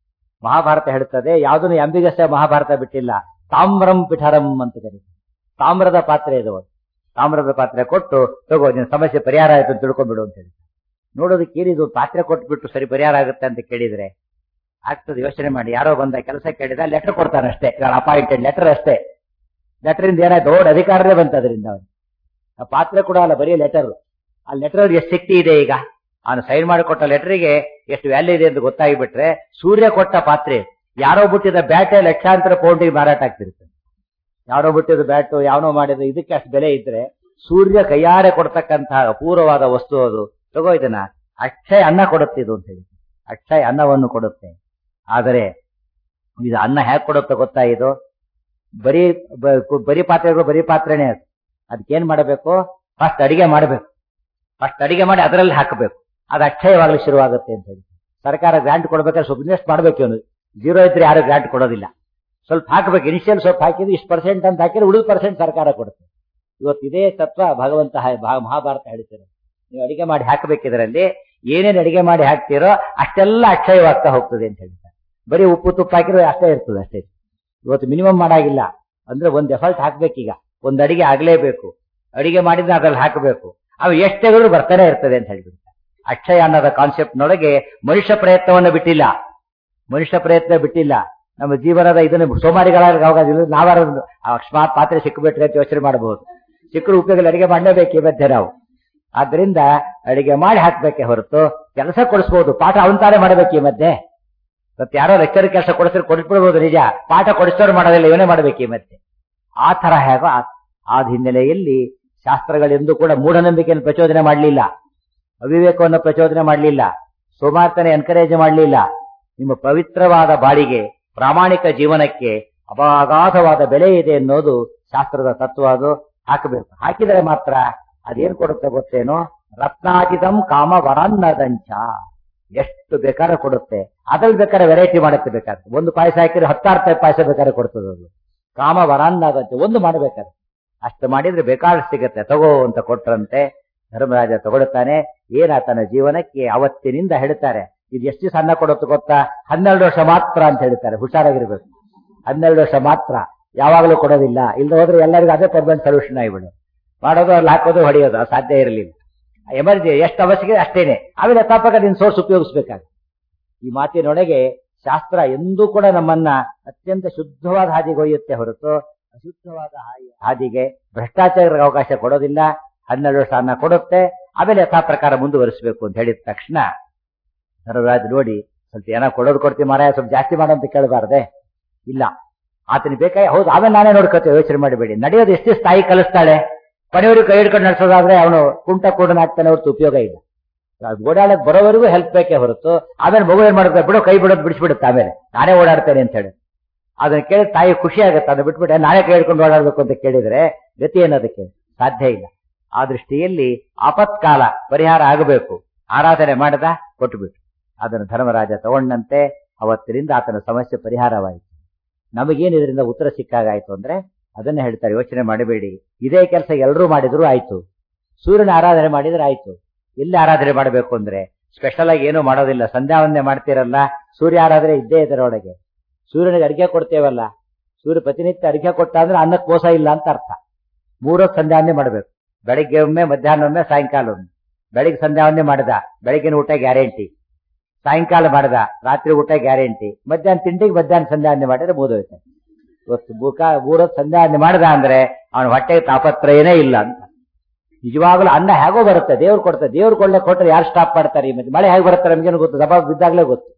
ಮಹಾಭಾರತ ಹೇಳ್ತದೆ ಯಾವುದನ್ನು ಅಂಬಿಗಸ್ಯ ಮಹಾಭಾರತ ಬಿಟ್ಟಿಲ್ಲ ತಾಮ್ರಂ ಪಿಠರಂ ಅಂತ ಕರೀತಾರೆ ತಾಮ್ರದ ಪಾತ್ರೆ ಇದು ಒಂದು. ತಾಮ್ರದ ಪಾತ್ರೆ ಕೊಟ್ಟು ತಗೋ ನಿನ್ನ ಸಮಸ್ಯೆ ಪರಿಹಾರ ಆಯ್ತು ಅಂತ ತಿಳ್ಕೊಂಡ್ಬಿಡು ಅಂತ ಹೇಳಿ ನೋಡೋದಕ್ಕೆ ಏನಿದು ಪಾತ್ರೆ ಕೊಟ್ಬಿಟ್ಟು ಸರಿ ಪರಿಹಾರ ಆಗುತ್ತೆ ಅಂತ ಕೇಳಿದ್ರೆ ಆಗ್ತದೆ ಯೋಚನೆ ಮಾಡಿ ಯಾರೋ ಬಂದ ಕೆಲಸ ಕೇಳಿದ ಲೆಟರ್ ಕೊಡ್ತಾನೆ ಅಷ್ಟೇ ಅಪಾಯಿಂಟೆಡ್ ಲೆಟರ್ ಅಷ್ಟೇ ಲೆಟರಿಂದ ಏನಾಯ್ತು ದೊಡ್ಡ ಅಧಿಕಾರನೇ ಬಂತ ಅದರಿಂದ ಅವನು ಆ ಪಾತ್ರೆ ಕೂಡ ಅಲ್ಲ ಬರೀ ಲೆಟರ್ ಆ ಲೆಟರ್ ಎಷ್ಟು ಶಕ್ತಿ ಇದೆ ಈಗ ಅವನು ಸೈನ್ ಮಾಡಿಕೊಟ್ಟ ಲೆಟರಿಗೆ ಎಷ್ಟು ವ್ಯಾಲ್ಯೂ ಇದೆ ಅಂತ ಗೊತ್ತಾಗಿಬಿಟ್ರೆ ಸೂರ್ಯ ಕೊಟ್ಟ ಪಾತ್ರೆ ಯಾರೋ ಬಿಟ್ಟಿದ ಬ್ಯಾಟೆ ಲಕ್ಷಾಂತರ ಪೌಂಡಿಗೆ ಮಾರಾಟ ಆಗ್ತಿರುತ್ತೆ ಯಾರೋ ಬಿಟ್ಟಿದ ಬ್ಯಾಟು ಯಾವನೋ ಮಾಡಿದ ಇದಕ್ಕೆ ಅಷ್ಟು ಬೆಲೆ ಇದ್ರೆ ಸೂರ್ಯ ಕೈಯಾರೆ ಕೊಡ್ತಕ್ಕಂತಹ ಅಪೂರ್ವವಾದ ವಸ್ತು ಅದು ತಗೋ ಇದನ್ನ ಅಕ್ಷಯ ಅನ್ನ ಕೊಡುತ್ತೆ ಇದು ಅಂತ ಹೇಳಿ ಅಕ್ಷಯ ಅನ್ನವನ್ನು ಕೊಡುತ್ತೆ ಆದರೆ ಇದು ಅನ್ನ ಹೇಗೆ ಕೊಡುತ್ತೆ ಗೊತ್ತಾ ಇದು ಬರೀ ಬ- ಕು- ಬರೀ ಪಾತ್ರೆಗಳು ಬರೀ ಪಾತ್ರೆನೇ ಅದು ಅದಕ್ಕೇನ್ ಮಾಡಬೇಕು ಫಸ್ಟ್ ಅಡಿಗೆ ಮಾಡಬೇಕು ಫಸ್ಟ್ ಅಡಿಗೆ ಮಾಡಿ ಅದರಲ್ಲಿ ಹಾಕಬೇಕು ಅದು ಅಕ್ಷಯವಾಗಲಿ ಶುರುವಾಗುತ್ತೆ ಅಂತ ಹೇಳಿ ಸರ್ಕಾರ ಗ್ರಾಂಟ್ ಕೊಡ್ಬೇಕಾದ್ರೆ ಸ್ವಲ್ಪ ಇನ್ವೆಸ್ಟ್ ಮಾಡ್ಬೇಕು ಇವನು ಜೀರೋ ಇದ್ರೆ ಯಾರು ಗ್ರಾಂಟ್ ಕೊಡೋದಿಲ್ಲ ಸ್ವಲ್ಪ ಹಾಕಬೇಕು ಇನಿಷಿಯಲ್ ಸ್ವಲ್ಪ ಹಾಕಿದ್ರೆ ಇಷ್ಟು ಪರ್ಸೆಂಟ್ ಅಂತ ಹಾಕಿದ್ರೆ ಉಳಿದ ಪರ್ಸೆಂಟ್ ಸರ್ಕಾರ ಕೊಡುತ್ತೆ ಇವತ್ತು ಇದೇ ತತ್ವ ಭಗವಂತ ಹಾ- ಭಾ- ಮಹಾಭಾರತ ಹೇಳ್ತಾರೆ ನೀವು ಅಡಿಗೆ ಮಾಡಿ ಹಾಕಬೇಕು ಇದರಲ್ಲಿ ಏನೇನು ಅಡಿಗೆ ಮಾಡಿ ಹಾಕ್ತೀರೋ ಅಷ್ಟೆಲ್ಲ ಅಕ್ಷಯವಾಗ್ತಾ ಹೋಗ್ತದೆ ಅಂತ ಹೇಳ್ತಾರೆ ಬರೀ ಉಪ್ಪು ತುಪ್ಪ ಹಾಕಿದ್ರೆ ಅಷ್ಟೇ ಇರ್ತದೆ ಅಷ್ಟೇ ಇವತ್ತು ಮಿನಿಮಮ್ ಮಾಡಾಗಿಲ್ಲ ಅಂದ್ರೆ ಒಂದ್ ಎಫರ್ಟ್ ಹಾಕ್ಬೇಕೀಗ ಒಂದ್ ಅಡಿಗೆ ಆಗ್ಲೇಬೇಕು ಅಡಿಗೆ ಮಾಡಿದ್ರೆ ಅದ್ರಲ್ಲಿ ಹಾಕಬೇಕು ಅವು ಎಷ್ಟೆಗಳು ಬರ್ತಾನೆ ಇರ್ತದೆ ಅಂತ ಹೇಳ್ಬಿಡ್ತಾರೆ ಅಕ್ಷಯ ಅನ್ನೋದ ಕಾನ್ಸೆಪ್ಟ್ ನೊಳಗೆ ಮನುಷ್ಯ ಪ್ರಯತ್ನವನ್ನು ಬಿಟ್ಟಿಲ್ಲ ಮನುಷ್ಯ ಪ್ರಯತ್ನ ಬಿಟ್ಟಿಲ್ಲ ನಮ್ಮ ಜೀವನದ ಇದನ್ನು ಸೋಮಾರಿಗಳಾಗ ಆಗೋದಿಲ್ಲ ನಾವಾರ ಅಕಸ್ಮಾತ್ ಪಾತ್ರೆ ಸಿಕ್ಕಿಬಿಟ್ರೆ ಅಂತ ಯೋಚನೆ ಮಾಡಬಹುದು ಸಿಕ್ಕರು ಉಪಯೋಗ ಅಡಿಗೆ ಮಾಡಲೇಬೇಕು ಈ ಮಧ್ಯೆ ನಾವು ಆದ್ರಿಂದ ಅಡಿಗೆ ಮಾಡಿ ಹಾಕ್ಬೇಕೆ ಹೊರತು ಕೆಲಸ ಕೊಡಿಸ್ಬೋದು ಪಾಠ ಅವನ್ ತಾನೇ ಮಾಡಬೇಕು ಈ ಮಧ್ಯೆ ಮತ್ತೆ ಯಾರೋ ಲೆಕ್ಚರ್ ಕೆಲಸ ಕೊಡಿಸಿದ್ರೆ ಕೊಡಿಸ್ಬಿಡ್ಬೋದು ನಿಜ ಪಾಠ ಕೊಡಿಸೋರು ಮಾಡೋದಿಲ್ಲ ಇವನೇ ಮಾಡ್ಬೇಕು ಈ ಮಧ್ಯೆ ಆ ತರ ಹೇಗೋ ಆ- ಆದ ಹಿನ್ನೆಲೆಯಲ್ಲಿ ಶಾಸ್ತ್ರಗಳೆಂದು ಕೂಡ ಮೂಢನಂಬಿಕೆಯನ್ನು ಪ್ರಚೋದನೆ ಮಾಡಲಿಲ್ಲ ಅವಿವೇಕವನ್ನು ಪ್ರಚೋದನೆ ಮಾಡಲಿಲ್ಲ ಸೋಮಾರ್ತನೆ ಎನ್ಕರೇಜ್ ಮಾಡಲಿಲ್ಲ ನಿಮ್ಮ ಪವಿತ್ರವಾದ ಬಾಳಿಗೆ ಪ್ರಾಮಾಣಿಕ ಜೀವನಕ್ಕೆ ಅಪಾಗಾಧವಾದ ಬೆಲೆ ಇದೆ ಅನ್ನೋದು ಶಾಸ್ತ್ರದ ತತ್ವ ಅದು ಹಾಕಬೇಕು ಹಾಕಿದರೆ ಮಾತ್ರ ಅದೇನ್ ಕೊಡುತ್ತೆ ಗೊತ್ತೇನೋ ರತ್ನಾಜಿತಂ ಕಾಮ ವರಾನ್ನದಂಚ ಎಷ್ಟು ಬೇಕಾದ್ರೆ ಕೊಡುತ್ತೆ ಅದ್ರಲ್ಲಿ ಬೇಕಾದ್ರೆ ವೆರೈಟಿ ಮಾಡುತ್ತೆ ಬೇಕಾದ್ರೆ ಒಂದು ಪಾಯಸ ಹಾಕಿದ್ರೆ ಹತ್ತಾರು ಟೈಪ್ ಪಾಯಸ ಬೇಕಾದ್ರೆ ಕೊಡ್ತದೆ ಅದು ಕಾಮ ವರಾನ್ನದಂತೆ ಒಂದು ಮಾಡಬೇಕಾದ್ರೆ ಅಷ್ಟು ಮಾಡಿದ್ರೆ ಬೇಕಾದಷ್ಟು ಸಿಗತ್ತೆ ತಗೋ ಅಂತ ಕೊಟ್ರಂತೆ ಧರ್ಮರಾಜ ತಗೊಳ್ತಾನೆ ಏನಾತನ ಜೀವನಕ್ಕೆ ಅವತ್ತಿನಿಂದ ಹೇಳ್ತಾರೆ ಇದು ಎಷ್ಟು ದಿವಸ ಅನ್ನ ಕೊಡುತ್ತೆ ಗೊತ್ತಾ ಹನ್ನೆರಡು ವರ್ಷ ಮಾತ್ರ ಅಂತ ಹೇಳ್ತಾರೆ ಹುಷಾರಾಗಿರ್ಬೇಕು ಹನ್ನೆರಡು ವರ್ಷ ಮಾತ್ರ ಯಾವಾಗಲೂ ಕೊಡೋದಿಲ್ಲ ಇಲ್ಲದೆ ಹೋದ್ರೆ ಎಲ್ಲರಿಗೂ ಅದೇ ಪರ್ಮನೆಂಟ್ ಸೊಲ್ಯೂಷನ್ ಆಗಿಬಿಡು ಮಾಡೋದು ಅಲ್ಲಿ ಹಾಕೋದು ಹೊಡೆಯೋದು ಅದು ಸಾಧ್ಯ ಇರಲಿಲ್ಲ ಎಮರ್ಜಿ ಎಷ್ಟು ಅವಶ್ಯಕ ಅಷ್ಟೇನೆ ಆಮೇಲೆ ತಪ್ಪಕ ನಿನ್ ಸೋರ್ಸ್ ಉಪಯೋಗಿಸ್ಬೇಕಾಗ ಈ ಮಾತಿನೊಳಗೆ ಶಾಸ್ತ್ರ ಎಂದೂ ಕೂಡ ನಮ್ಮನ್ನ ಅತ್ಯಂತ ಶುದ್ಧವಾದ ಹಾದಿಗೆ ಒಯ್ಯುತ್ತೆ ಹೊರತು ಅಶುದ್ಧವಾದ ಹಾದಿ- ಹಾದಿಗೆ ಭ್ರಷ್ಟಾಚಾರಕ್ಕೆ ಅವಕಾಶ ಕೊಡೋದಿಲ್ಲ ಹನ್ನೆರಡು ವರ್ಷ ಅನ್ನ ಕೊಡುತ್ತೆ ಆಮೇಲೆ ಯಥಾ ಪ್ರಕಾರ ಮುಂದುವರಿಸಬೇಕು ಅಂತ ಹೇಳಿದ ತಕ್ಷಣ ಧರ್ಮರಾಜ್ ನೋಡಿ ಸ್ವಲ್ಪ ಏನೋ ಕೊಡೋದು ಕೊಡ್ತೀವಿ ಮಾರಾಯ ಸ್ವಲ್ಪ ಜಾಸ್ತಿ ಮಾಡೋ ಅಂತ ಕೇಳಬಾರ್ದೆ ಇಲ್ಲ ಆತನ ಬೇಕಾಗಿ ಹೌದು ಆಮೇಲೆ ನಾನೇ ನೋಡ್ಕೋತೇವೆ ಯೋಚನೆ ಮಾಡಬೇಡಿ ನಡೆಯೋದು ಎಷ್ಟೇ ತಾಯಿ ಕಲಿಸ್ತಾಳೆ ಕೊನೆಯವರೆಗೂ ಕೈ ಹಿಡ್ಕೊಂಡು ನಡೆಸೋದಾದ್ರೆ ಅವನು ಕುಂಟ ಕೂಡನ ಆಗ್ತಾನೆ ಹೊರತು ಉಪಯೋಗ ಇಲ್ಲ ಓಡಾಡಕ್ ಬರೋವರೆಗೂ ಹೆಲ್ಪ್ ಬೇಕೇ ಹೊರತು ಆಮೇಲೆ ಮಗು ಏನ್ ಮಾಡುತ್ತೆ ಬಿಡು ಕೈ ಬಿಡೋದು ಬಿಡಿಸ್ಬಿಡುತ್ತೆ ಆಮೇಲೆ ನಾನೇ ಓಡಾಡ್ತೇನೆ ಅಂತ ಹೇಳಿ ಅದನ್ನ ಕೇಳಿ ತಾಯಿ ಖುಷಿ ಆಗುತ್ತೆ ಅದನ್ನ ಬಿಟ್ಬಿಟ್ಟೆ ನಾನೇ ಕೈ ಹಿಡ್ಕೊಂಡು ಓಡಾಡ್ಬೇಕು ಅಂತ ಕೇಳಿದ್ರೆ ಗತಿ ಏನದಕ್ಕೆ ಸಾಧ್ಯ ಇಲ್ಲ ಆ ದೃಷ್ಟಿಯಲ್ಲಿ ಆಪತ್ಕಾಲ ಪರಿಹಾರ ಆಗಬೇಕು ಆರಾಧನೆ ಮಾಡದ ಕೊಟ್ಟುಬಿಟ್ಟು ಅದನ್ನು ಧರ್ಮರಾಜ ತಗೊಂಡಂತೆ ಅವತ್ತಿನಿಂದ ಆತನ ಸಮಸ್ಯೆ ಪರಿಹಾರವಾಯಿತು ನಮಗೇನು ಇದರಿಂದ ಉತ್ತರ ಸಿಕ್ಕಾಗಾಯ್ತು ಅಂದ್ರೆ ಅದನ್ನ ಹೇಳ್ತಾರೆ ಯೋಚನೆ ಮಾಡಬೇಡಿ ಇದೇ ಕೆಲಸ ಎಲ್ಲರೂ ಮಾಡಿದ್ರು ಆಯ್ತು ಸೂರ್ಯನ ಆರಾಧನೆ ಮಾಡಿದ್ರೆ ಆಯ್ತು ಎಲ್ಲಿ ಆರಾಧನೆ ಮಾಡಬೇಕು ಅಂದ್ರೆ ಸ್ಪೆಷಲ್ ಆಗಿ ಏನೂ ಮಾಡೋದಿಲ್ಲ ಸಂಧ್ಯಾವಂದನೆ ಮಾಡ್ತಿರಲ್ಲ ಸೂರ್ಯ ಆರಾಧನೆ ಇದ್ದೇ ಇದರೊಳಗೆ ಸೂರ್ಯನಿಗೆ ಅರ್ಘ್ಯ ಕೊಡ್ತೇವಲ್ಲ ಸೂರ್ಯ ಪ್ರತಿನಿತ್ಯ ಅರ್ಘ್ಯ ಕೊಟ್ಟ ಅಂದ್ರೆ ಅನ್ನಕ್ಕೆ ಮೋಸ ಇಲ್ಲ ಅಂತ ಅರ್ಥ ಮೂರೊತ್ತು ಸಂಧ್ಯಾವಂದನೆ ಮಾಡಬೇಕು ಬೆಳಿಗ್ಗೆ ಒಮ್ಮೆ ಮಧ್ಯಾಹ್ನ ಒಮ್ಮೆ ಸಾಯಂಕಾಲ ಒಮ್ಮೆ ಬೆಳಿಗ್ಗೆ ಸಂಧ್ಯಾವಂದನೆ ಮಾಡಿದ ಬೆಳಗಿನ ಊಟ ಗ್ಯಾರಂಟಿ ಸಾಯಂಕಾಲ ಮಾಡಿದ ರಾತ್ರಿ ಊಟ ಗ್ಯಾರಂಟಿ ಮಧ್ಯಾಹ್ನ ತಿಂಡಿಗೆ ಮಧ್ಯಾಹ್ನ ಸಂಧ್ಯಾವಂದನೆ ಮಾಡಿದ್ರೆ ಮುಗಿದೋಯ್ತು ಇವತ್ತು ಬುಕ ಮೂರೊತ್ತು ಸಂಧ್ಯಾವಂದನೆ ಮಾಡಿದ ಅಂದ್ರೆ ಅವನ ಹೊಟ್ಟೆಗೆ ತಾಪತ್ರಯನೇ ಇಲ್ಲ ಅಂತ ನಿಜವಾಗ್ಲೂ ಅನ್ನ ಹೇಗೋ ಬರುತ್ತೆ ದೇವ್ರು ಕೊಡ್ತಾರೆ ದೇವ್ರು ಕೊಳ್ಳೆ ಕೊಟ್ಟರೆ ಯಾರು ಸ್ಟಾಪ್ ಮಾಡ್ತಾರೆ ಈ ಮಧ್ಯೆ ಮಳೆ ಹೇಗೆ ಬರುತ್ತೆ ನಮ್ಗೇನು ಗೊತ್ತು ದಬಾ ಬಿದ್ದಾಗ್ಲೇ ಗೊತ್ತು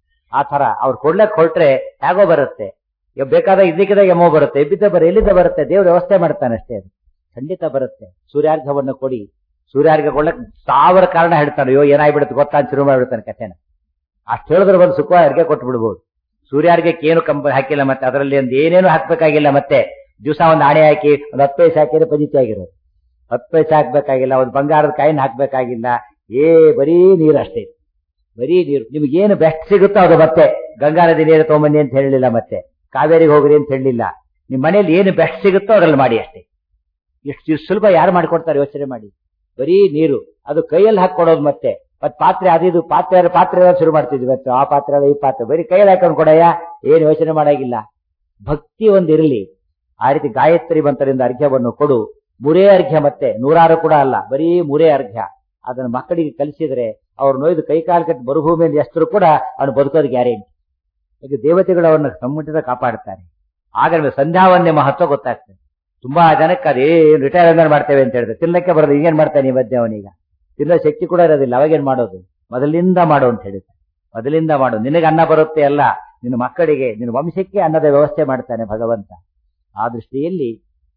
ಆ ತರ ಅವ್ರು ಕೊಡ್ಲಕ್ ಹೊರಟ್ರೆ ಹೇಗೋ ಬರುತ್ತೆ ಈಗ ಬೇಕಾದ ಇದಕ್ಕಿದ ಎಮೋ ಬರುತ್ತೆ ಎಬ್ಬಿದ್ದ ಬರ ಎಲ್ಲಿದ್ದ ಬರುತ್ತೆ ದೇವ್ರು ವ್ಯವಸ್ಥೆ ಮಾಡ್ತಾನೆ ಅಷ್ಟೇ ಅದು ಖಂಡಿತ ಬರುತ್ತೆ ಸೂರ್ಯಾರ್ಘವನ್ನು ಕೊಡಿ ಸೂರ್ಯಾರ್ಘ ಕೊಡ್ಲಕ್ ಸಾವಿರ ಕಾರಣ ಹೇಳ್ತಾನೆ ಅಯ್ಯೋ ಏನಾಗ್ಬಿಡುತ್ತೆ ಗೊತ್ತಾ ಅಂತ ಶುರು ಮಾಡ್ಬಿಡ್ತಾನೆ ಕಥೆನ ಅಷ್ಟು ಹೇಳಿದ್ರೆ ಬಂದು ಸುಖ ಅರ್ಗೆ ಕೊಟ್ಟು ಬಿಡ್ಬೋದು ಸೂರ್ಯಾರ್ಘಕ್ಕೆ ಏನು ಕಂಪ ಹಾಕಿಲ್ಲ ಮತ್ತೆ ಅದರಲ್ಲಿ ಒಂದು ಏನೇನು ಹಾಕ್ಬೇಕಾಗಿಲ್ಲ ಮತ್ತೆ ದಿವಸ ಒಂದು ಆಣೆ ಹಾಕಿ ಒಂದು ಹತ್ತು ಪೈಸೆ ಹಾಕಿದ್ರೆ ಪಜಿತಿ ಆಗಿರೋದು ಹತ್ತು ಪೈಸೆ ಹಾಕ್ಬೇಕಾಗಿಲ್ಲ ಒಂದು ಬಂಗಾರದ ಕಾಯಿನ ಹಾಕ್ಬೇಕಾಗಿಲ್ಲ ಏ ಬರೀ ನೀರು ಅಷ್ಟೇ ಬರೀ ನೀರು ನಿಮ್ಗೇನು ಬೆಸ್ಟ್ ಸಿಗುತ್ತೋ ಅದು ಮತ್ತೆ ಗಂಗಾ ನದಿ ನೀರು ತಗೊಂಬನ್ನಿ ಅಂತ ಹೇಳಲಿಲ್ಲ ಮತ್ತೆ ಕಾವೇರಿಗೆ ಹೋಗ್ರಿ ಅಂತ ಹೇಳಲಿಲ್ಲ ನಿಮ್ ಮನೇಲಿ ಏನು ಬೆಸ್ಟ್ ಸಿಗುತ್ತೋ ಅದ್ರಲ್ಲಿ ಮಾಡಿ ಅಷ್ಟೇ ಎಷ್ಟು ಸುಲಭ ಯಾರು ಮಾಡ್ಕೊಡ್ತಾರೆ ಯೋಚನೆ ಮಾಡಿ ಬರೀ ನೀರು ಅದು ಕೈಯಲ್ಲಿ ಹಾಕೊಡೋದು ಮತ್ತೆ ಮತ್ ಪಾತ್ರೆ ಅದು ಇದು ಪಾತ್ರೆ ಪಾತ್ರೆ ಎಲ್ಲ ಶುರು ಮಾಡ್ತಿದ್ವಿ ಇವತ್ತು ಆ ಪಾತ್ರೆ ಅಲ್ಲ ಈ ಪಾತ್ರೆ ಬರೀ ಕೈಯಲ್ಲಿ ಹಾಕೊಂಡು ಕೊಡಯ್ಯ ಏನು ಯೋಚನೆ ಮಾಡಾಗಿಲ್ಲ ಭಕ್ತಿ ಒಂದಿರಲಿ ಆ ರೀತಿ ಗಾಯತ್ರಿ ಮಂತ್ರದಿಂದ ಅರ್ಘ್ಯವನ್ನು ಕೊಡು ಮೂರೇ ಅರ್ಘ್ಯ ಮತ್ತೆ ನೂರಾರು ಕೂಡ ಅಲ್ಲ ಬರೀ ಮೂರೇ ಅರ್ಘ್ಯ ಅದನ್ನ ಮಕ್ಕಳಿಗೆ ಕಲಿಸಿದ್ರೆ ಅವ್ರು ನೋಯ್ದು ಕೈ ಕಾಲು ಕಟ್ಟಿ ಮರುಭೂಮಿಯಲ್ಲಿ ಎಷ್ಟರು ಕೂಡ ಅವನು ಬದುಕೋದು ಗ್ಯಾರಂಟಿ ಈಗ ದೇವತೆಗಳು ಅವನ್ನ ಸಂಮುಟಿತ ಕಾಪಾಡ್ತಾರೆ ಆಗ ನಮಗೆ ಸಂಧ್ಯಾವಂದನೆ ಮಹತ್ವ ಗೊತ್ತಾಗ್ತದೆ ತುಂಬಾ ಜನಕ್ಕೆ ಅದೇನು ರಿಟೈರ್ಮೆಂಟ್ ಮಾಡ್ತೇವೆ ಅಂತ ಹೇಳಿದ್ರೆ ತಿನ್ನಕ್ಕೆ ಬರೋದು ಈಗೇನ್ ಮಾಡ್ತಾನೆ ಈ ಮಧ್ಯೆ ಅವನೀಗ ತಿನ್ನೋ ಶಕ್ತಿ ಕೂಡ ಇರೋದಿಲ್ಲ ಅವಾಗೇನ್ ಮಾಡೋದು ಮೊದಲಿಂದ ಮಾಡು ಅಂತ ಹೇಳಿದ್ರೆ ಮೊದಲಿಂದ ಮಾಡು ನಿನಗೆ ಅನ್ನ ಬರುತ್ತೆ ಅಲ್ಲ ನಿನ್ನ ಮಕ್ಕಳಿಗೆ ನಿನ್ನ ವಂಶಕ್ಕೆ ಅನ್ನದ ವ್ಯವಸ್ಥೆ ಮಾಡ್ತಾನೆ ಭಗವಂತ ಆ ದೃಷ್ಟಿಯಲ್ಲಿ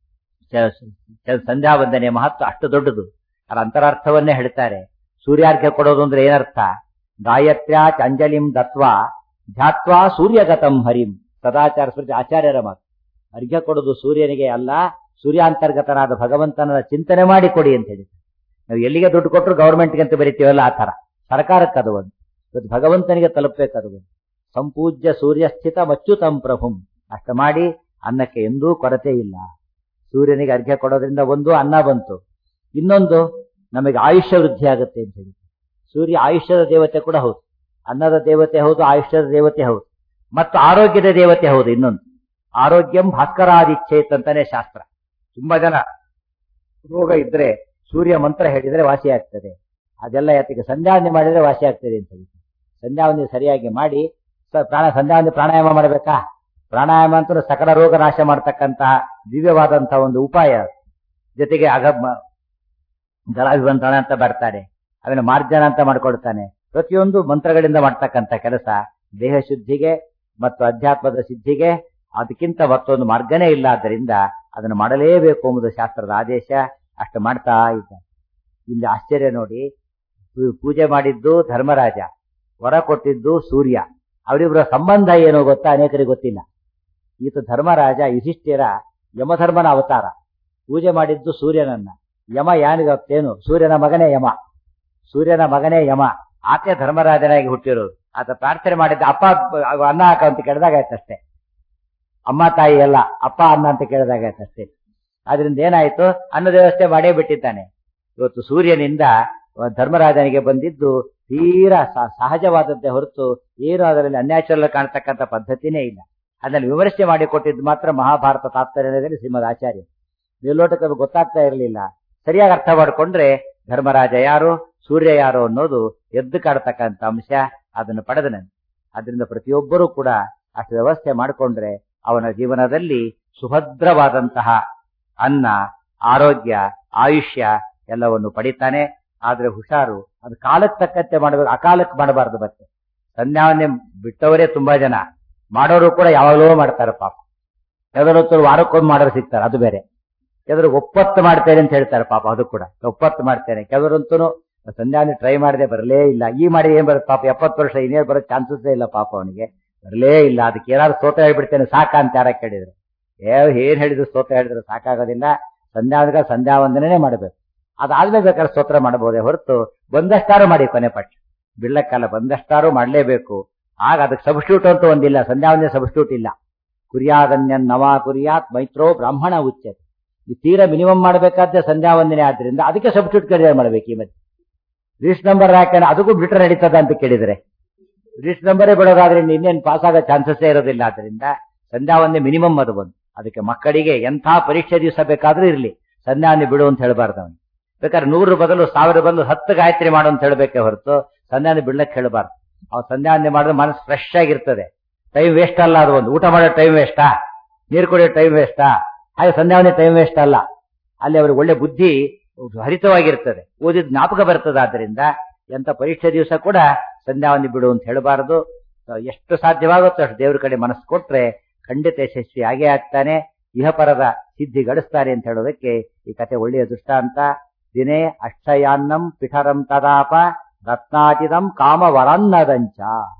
ಸಂಧ್ಯಾವಂದನೆ ಮಹತ್ವ ಅಷ್ಟು ದೊಡ್ಡದು ಅದರ ಅಂತರಾರ್ಥವನ್ನೇ ಹೇಳ್ತಾರೆ ಸೂರ್ಯಾರ್ಘ್ಯ ಕೊಡೋದು ಅಂದ್ರೆ ಏನರ್ಥ ಗಾಯತ್ರ್ಯಾ ಅಂಜಲಿಂ ದತ್ವಾ ಧ್ಯಾತ್ವಾ ಸೂರ್ಯಗತಂ ಹರಿಂ ಸದಾಚಾರ ಸ್ಮೃತಿ ಆಚಾರ್ಯರ ಮಾತು ಅರ್ಘ್ಯ ಕೊಡೋದು ಸೂರ್ಯನಿಗೆ ಅಲ್ಲ ಸೂರ್ಯಾಂತರ್ಗತನಾದ ಭಗವಂತನ ಚಿಂತನೆ ಮಾಡಿ ಕೊಡಿ ಅಂತ ಹೇಳಿ ನಾವು ಎಲ್ಲಿಗೆ ದುಡ್ಡು ಕೊಟ್ಟರು ಗೌರ್ಮೆಂಟ್ಗೆ ಅಂತ ಬರಿತೀವಲ್ಲ ಆ ತರ ಸರ್ಕಾರಕ್ಕೆ ಅದು ಒಂದು ಇವತ್ತು ಭಗವಂತನಿಗೆ ತಲುಪಬೇಕು ಅದು ಒಂದು ಸಂಪೂಜ್ಯ ಸೂರ್ಯಸ್ಥಿತ ಮಚ್ಚುತಂ ಪ್ರಭುಂ ಅಷ್ಟ ಮಾಡಿ ಅನ್ನಕ್ಕೆ ಎಂದೂ ಕೊರತೆ ಇಲ್ಲ ಸೂರ್ಯನಿಗೆ ಅರ್ಘ್ಯ ಕೊಡೋದ್ರಿಂದ ಒಂದು ಅನ್ನ ಬಂತು ಇನ್ನೊಂದು ನಮಗೆ ಆಯುಷ್ಯ ವೃದ್ಧಿ ಆಗುತ್ತೆ ಅಂತ ಹೇಳಿ ಸೂರ್ಯ ಆಯುಷ್ಯದ ದೇವತೆ ಕೂಡ ಹೌದು ಅನ್ನದ ದೇವತೆ ಹೌದು ಆಯುಷ್ಯದ ದೇವತೆ ಹೌದು ಮತ್ತು ಆರೋಗ್ಯದ ದೇವತೆ ಹೌದು ಇನ್ನೊಂದು ಆರೋಗ್ಯಂ ಭಾಸ್ಕರಾದಿಚ್ಛೇತ್ ಅಂತಾನೆ ಶಾಸ್ತ್ರ ತುಂಬಾ ಜನ ರೋಗ ಇದ್ರೆ ಸೂರ್ಯ ಮಂತ್ರ ಹೇಳಿದ್ರೆ ವಾಸಿ ಆಗ್ತದೆ ಅದೆಲ್ಲ ಯಾತಿಗೆ ಸಂಧ್ಯಾವಂದನೆ ಮಾಡಿದ್ರೆ ವಾಸಿ ಆಗ್ತದೆ ಅಂತ ಹೇಳಿ ಸಂಧ್ಯಾವಂದನೆ ಸರಿಯಾಗಿ ಮಾಡಿ ಸ- ಪ್ರಾಣ ಸಂಧ್ಯಾವಂದನೆ ಪ್ರಾಣಾಯಾಮ ಮಾಡಬೇಕಾ ಪ್ರಾಣಾಯಾಮ ಅಂತ ಸಕಲ ರೋಗ ನಾಶ ಮಾಡತಕ್ಕಂತಹ ದಿವ್ಯವಾದಂತಹ ಒಂದು ಉಪಾಯ ಜೊತೆಗೆ ಅಗ ಜಲಾಭಿವಂತನ ಅಂತ ಬರ್ತಾರೆ ಅದನ್ನ ಮಾರ್ಜನ ಅಂತ ಮಾಡ್ಕೊಡ್ತಾನೆ ಪ್ರತಿಯೊಂದು ಮಂತ್ರಗಳಿಂದ ಮಾಡ್ತಕ್ಕಂಥ ಕೆಲಸ ದೇಹ ಶುದ್ಧಿಗೆ ಮತ್ತು ಅಧ್ಯಾತ್ಮದ ಸಿದ್ಧಿಗೆ ಅದಕ್ಕಿಂತ ಮತ್ತೊಂದು ಮಾರ್ಗನೇ ಇಲ್ಲ ಆದ್ದರಿಂದ ಅದನ್ನು ಮಾಡಲೇಬೇಕು ಎಂಬುದು ಶಾಸ್ತ್ರದ ಆದೇಶ ಅಷ್ಟು ಮಾಡ್ತಾ ಇದ್ದ ಇಲ್ಲಿ ಆಶ್ಚರ್ಯ ನೋಡಿ ಪೂ- ಪೂಜೆ ಮಾಡಿದ್ದು ಧರ್ಮರಾಜ ವರ ಕೊಟ್ಟಿದ್ದು ಸೂರ್ಯ ಅವರಿಬ್ಬರ ಸಂಬಂಧ ಏನೋ ಗೊತ್ತಾ ಅನೇಕರಿಗೆ ಗೊತ್ತಿಲ್ಲ ಈತ ಧರ್ಮರಾಜ ಯುಧಿಷ್ಠಿರ ಯಮಧರ್ಮನ ಅವತಾರ ಪೂಜೆ ಮಾಡಿದ್ದು ಸೂರ್ಯನನ್ನ ಯಮ ಯಾನಿಗೆ ಗೊತ್ತೇನು ಸೂರ್ಯನ ಮಗನೇ ಯಮ ಸೂರ್ಯನ ಮಗನೇ ಯಮ ಆತ ಧರ್ಮರಾಜನಾಗಿ ಹುಟ್ಟಿರೋದು ಆತ ಪ್ರಾರ್ಥನೆ ಮಾಡಿದ್ದ ಅಪ್ಪ ಅಹ್, ಅನ್ನ ಹಾಕ ಅಂತ ಕೇಳಿದಾಗ ಆಯ್ತಷ್ಟೇ ಅಮ್ಮ ತಾಯಿ ಎಲ್ಲ ಅಪ್ಪ ಅನ್ನ ಅಂತ ಕೇಳಿದಾಗ ಆಯ್ತಷ್ಟೇ ಆದ್ರಿಂದ ಏನಾಯ್ತು ಅನ್ನದ ವ್ಯವಸ್ಥೆ ಮಾಡೇ ಬಿಟ್ಟಿದ್ದಾನೆ ಇವತ್ತು ಸೂರ್ಯನಿಂದ ಧರ್ಮರಾಜನಿಗೆ ಬಂದಿದ್ದು ತೀರಾ ಸ- ಸಹಜವಾದದ್ದೇ ಹೊರತು ಏನು ಅದರಲ್ಲಿ ಅನ್ಯಾಚುರಲ್ ಕಾಣ್ತಕ್ಕಂಥ ಪದ್ಧತಿನೇ ಇಲ್ಲ ಅದನ್ನು ವಿಮರ್ಶೆ ಮಾಡಿ ಕೊಟ್ಟಿದ್ದು ಮಾತ್ರ ಮಹಾಭಾರತ ತಾತ್ಪರ್ಯದಲ್ಲಿ ಶ್ರೀಮದ್ ಆಚಾರ್ಯ ಮೇಲ್ನೋಟಕ್ಕೆ ಅದು ಗೊತ್ತಾಗ್ತಾ ಇರಲಿಲ್ಲ ಸರಿಯಾಗಿ ಅರ್ಥ ಮಾಡಿಕೊಂಡ್ರೆ ಧರ್ಮರಾಜ ಯಾರು ಸೂರ್ಯ ಯಾರು ಅನ್ನೋದು ಎದ್ದು ಕಾಡ್ತಕ್ಕಂಥ ಅಂಶ ಅದನ್ನು ಪಡೆದನು ಅದರಿಂದ ಪ್ರತಿಯೊಬ್ಬರೂ ಕೂಡ ಅಷ್ಟು ವ್ಯವಸ್ಥೆ ಮಾಡಿಕೊಂಡ್ರೆ ಅವನ ಜೀವನದಲ್ಲಿ ಸುಭದ್ರವಾದಂತಹ ಅನ್ನ ಆರೋಗ್ಯ ಆಯುಷ್ಯ ಎಲ್ಲವನ್ನು ಪಡಿತಾನೆ ಆದ್ರೆ ಹುಷಾರು ಅದು ಕಾಲಕ್ಕೆ ತಕ್ಕಂತೆ ಮಾಡಬೇಕು ಅಕಾಲಕ್ಕೆ ಮಾಡಬಾರದು ಮತ್ತೆ ಸಂಧ್ಯಾವನ್ನೇ ಬಿಟ್ಟವರೇ ತುಂಬಾ ಜನ ಮಾಡೋರು ಕೂಡ ಯಾವಾಗಲೂ ಮಾಡ್ತಾರೆ ಪಾಪ ಯಾವ್ದಾದ್ರು ವಾರಕ್ಕೊಮ್ಮೆ ಮಾಡೋರು ಸಿಗ್ತಾರೆ ಅದು ಬೇರೆ ಕೆಲವರು ಒಪ್ಪತ್ತು ಮಾಡ್ತೇನೆ ಅಂತ ಹೇಳ್ತಾರೆ ಪಾಪ ಅದು ಕೂಡ ಒಪ್ಪತ್ತು ಮಾಡ್ತೇನೆ ಕೆಲವರಂತೂ ಸಂಧ್ಯಾವನ್ನೇ ಟ್ರೈ ಮಾಡದೆ ಬರಲೇ ಇಲ್ಲ ಈ ಮಾಡಿ ಏನ್ ಬರುತ್ತೆ ಪಾಪ ಎಪ್ಪತ್ತು ವರ್ಷ ಇನ್ನೇನು ಬರೋ ಚಾನ್ಸಸ್ ಇಲ್ಲ ಪಾಪ ಅವನಿಗೆ ಬರಲೇ ಇಲ್ಲ ಅದಕ್ಕೆ ಏನಾದ್ರು ಸ್ತೋತ್ರ ಹೇಳ್ಬಿಡ್ತೇನೆ ಸಾಕ ಅಂತ ಯಾರ ಕೇಳಿದ್ರು ಏ ಏನ್ ಹೇಳಿದ್ರು ಸ್ತೋತ್ರ ಹೇಳಿದ್ರು ಸಾಕಾಗೋದಿಲ್ಲ ಸಂಧ್ಯಾವಂದಕ ಸಂಧ್ಯಾ ವಂದನೆ ಮಾಡಬೇಕು ಅದಾದ್ಮೇಲೆ ಬೇಕಾದ್ರೆ ಸ್ತೋತ್ರ ಮಾಡಬಹುದೇ ಹೊರತು ಬಂದಷ್ಟಾರು ಮಾಡಿ ಕೊನೆ ಪಕ್ಷ ಬಿಳ್ಳಕ್ಕಲ್ಲ ಬಂದಷ್ಟಾರು ಮಾಡಲೇಬೇಕು ಆಗ ಅದಕ್ಕೆ ಸಬ್ಸ್ಟ್ಯೂಟ್ ಅಂತ ಒಂದಿಲ್ಲ ಸಂಧ್ಯಾವಂದನೆ ಸಬ್ಸ್ಟ್ಯೂಟ್ ಇಲ್ಲ ಕುರಿಯಾದನ್ಯನ್ ನವ ಕುರಿಯಾತ್ ಮೈತ್ರೋ ಬ್ರಾಹ್ಮಣ ಉಚ್ಯತೆ ಈ ತೀರಾ ಮಿನಿಮಮ್ ಮಾಡಬೇಕಾದ್ರೆ ಸಂಧ್ಯಾ ವಂದನೆ ಆದ್ರಿಂದ ಅದಕ್ಕೆ ಸಬ್ಸ್ಟ್ಯೂಟ್ ಕಡಿಮೆ ಮಾಡ್ಬೇಕು ಈ ಮಧ್ಯೆ ಲಿಸ್ಟ್ ನಂಬರ್ ಹಾಕೋಣ ಅದಕ್ಕೂ ಬಿಟ್ರೆ ನಡೀತದ ಅಂತ ಕೇಳಿದ್ರೆ ಲಿಸ್ಟ್ ನಂಬರೇ ಬಿಡೋದಾದ್ರೆ ಇನ್ನೇನು ಪಾಸ್ ಆಗೋ ಚಾನ್ಸಸ್ಸೇ ಇರೋದಿಲ್ಲ ಆದ್ರಿಂದ ಸಂಧ್ಯಾ ವಂದನೆ ಮಿನಿಮಮ್ ಅದು ಬಂದು ಅದಕ್ಕೆ ಮಕ್ಕಳಿಗೆ ಎಂಥ ಪರೀಕ್ಷೆ ದಿವಸ ಬೇಕಾದ್ರೂ ಇರಲಿ ಸಂಧ್ಯಾವಂದನೆ ಬಿಡು ಅಂತ ಹೇಳಬಾರ್ದು ಅವನು ಬೇಕಾದ್ರೆ ನೂರು ಬದಲು ಸಾವಿರ ಬದಲು ಹತ್ತು ಗಾಯತ್ರಿ ಮಾಡು ಅಂತ ಹೇಳಬೇಕೆ ಹೊರತು ಸಂಧ್ಯಾವಂದನೆ ಬಿಡ್ಲಕ್ಕೆ ಹೇಳಬಾರ್ದು ಅವ್ನು ಸಂಧ್ಯಾವಂದನೆ ಮಾಡಿದ್ರೆ ಮನಸ್ಸು ಫ್ರೆಶ್ ಆಗಿರ್ತದೆ ಟೈಮ್ ವೇಸ್ಟ್ ಅಲ್ಲ ಅದು ಒಂದು ಊಟ ಮಾಡೋ ಟೈಮ್ ವೇಸ್ಟಾ ನೀರು ಕುಡಿಯೋ ಟೈಮ್ ವೇಸ್ಟಾ ಹಾಗೆ ಸಂಧ್ಯಾವಂದನೆ ಟೈಮ್ ವೇಸ್ಟ್ ಅಲ್ಲ ಅಲ್ಲಿ ಅವ್ರಿಗೆ ಒಳ್ಳೆ ಬುದ್ಧಿ ಹರಿತವಾಗಿರ್ತದೆ ಓದಿದ ಜ್ಞಾಪಕ ಬರ್ತದೆ ಆದ್ರಿಂದ ಎಂತ ಪರೀಕ್ಷೆ ದಿವಸ ಕೂಡ ಸಂಧ್ಯಾವಂದನೆ ಬಿಡು ಅಂತ ಹೇಳಬಾರದು ಎಷ್ಟು ಸಾಧ್ಯವಾಗುತ್ತೋ ಅಷ್ಟು ದೇವ್ರ ಕಡೆ ಮನಸ್ಸು ಕೊಟ್ರೆ ಖಂಡಿತ ಯಶಸ್ವಿ ಆಗೇ ಆಗ್ತಾನೆ ಇಹಪರದ ಸಿದ್ಧಿ ಗಳಿಸ್ತಾನೆ ಅಂತ ಹೇಳೋದಕ್ಕೆ ಈ ಕತೆ ಒಳ್ಳೆಯ ದೃಷ್ಟಾಂತ ದಿನೇ ಅಕ್ಷಯಾನ್ನಂ ಪಿಠರಂ ತದಾಪ ರತ್ನಾಟಿದಂ ಕಾಮವರನ್ನದಂಚ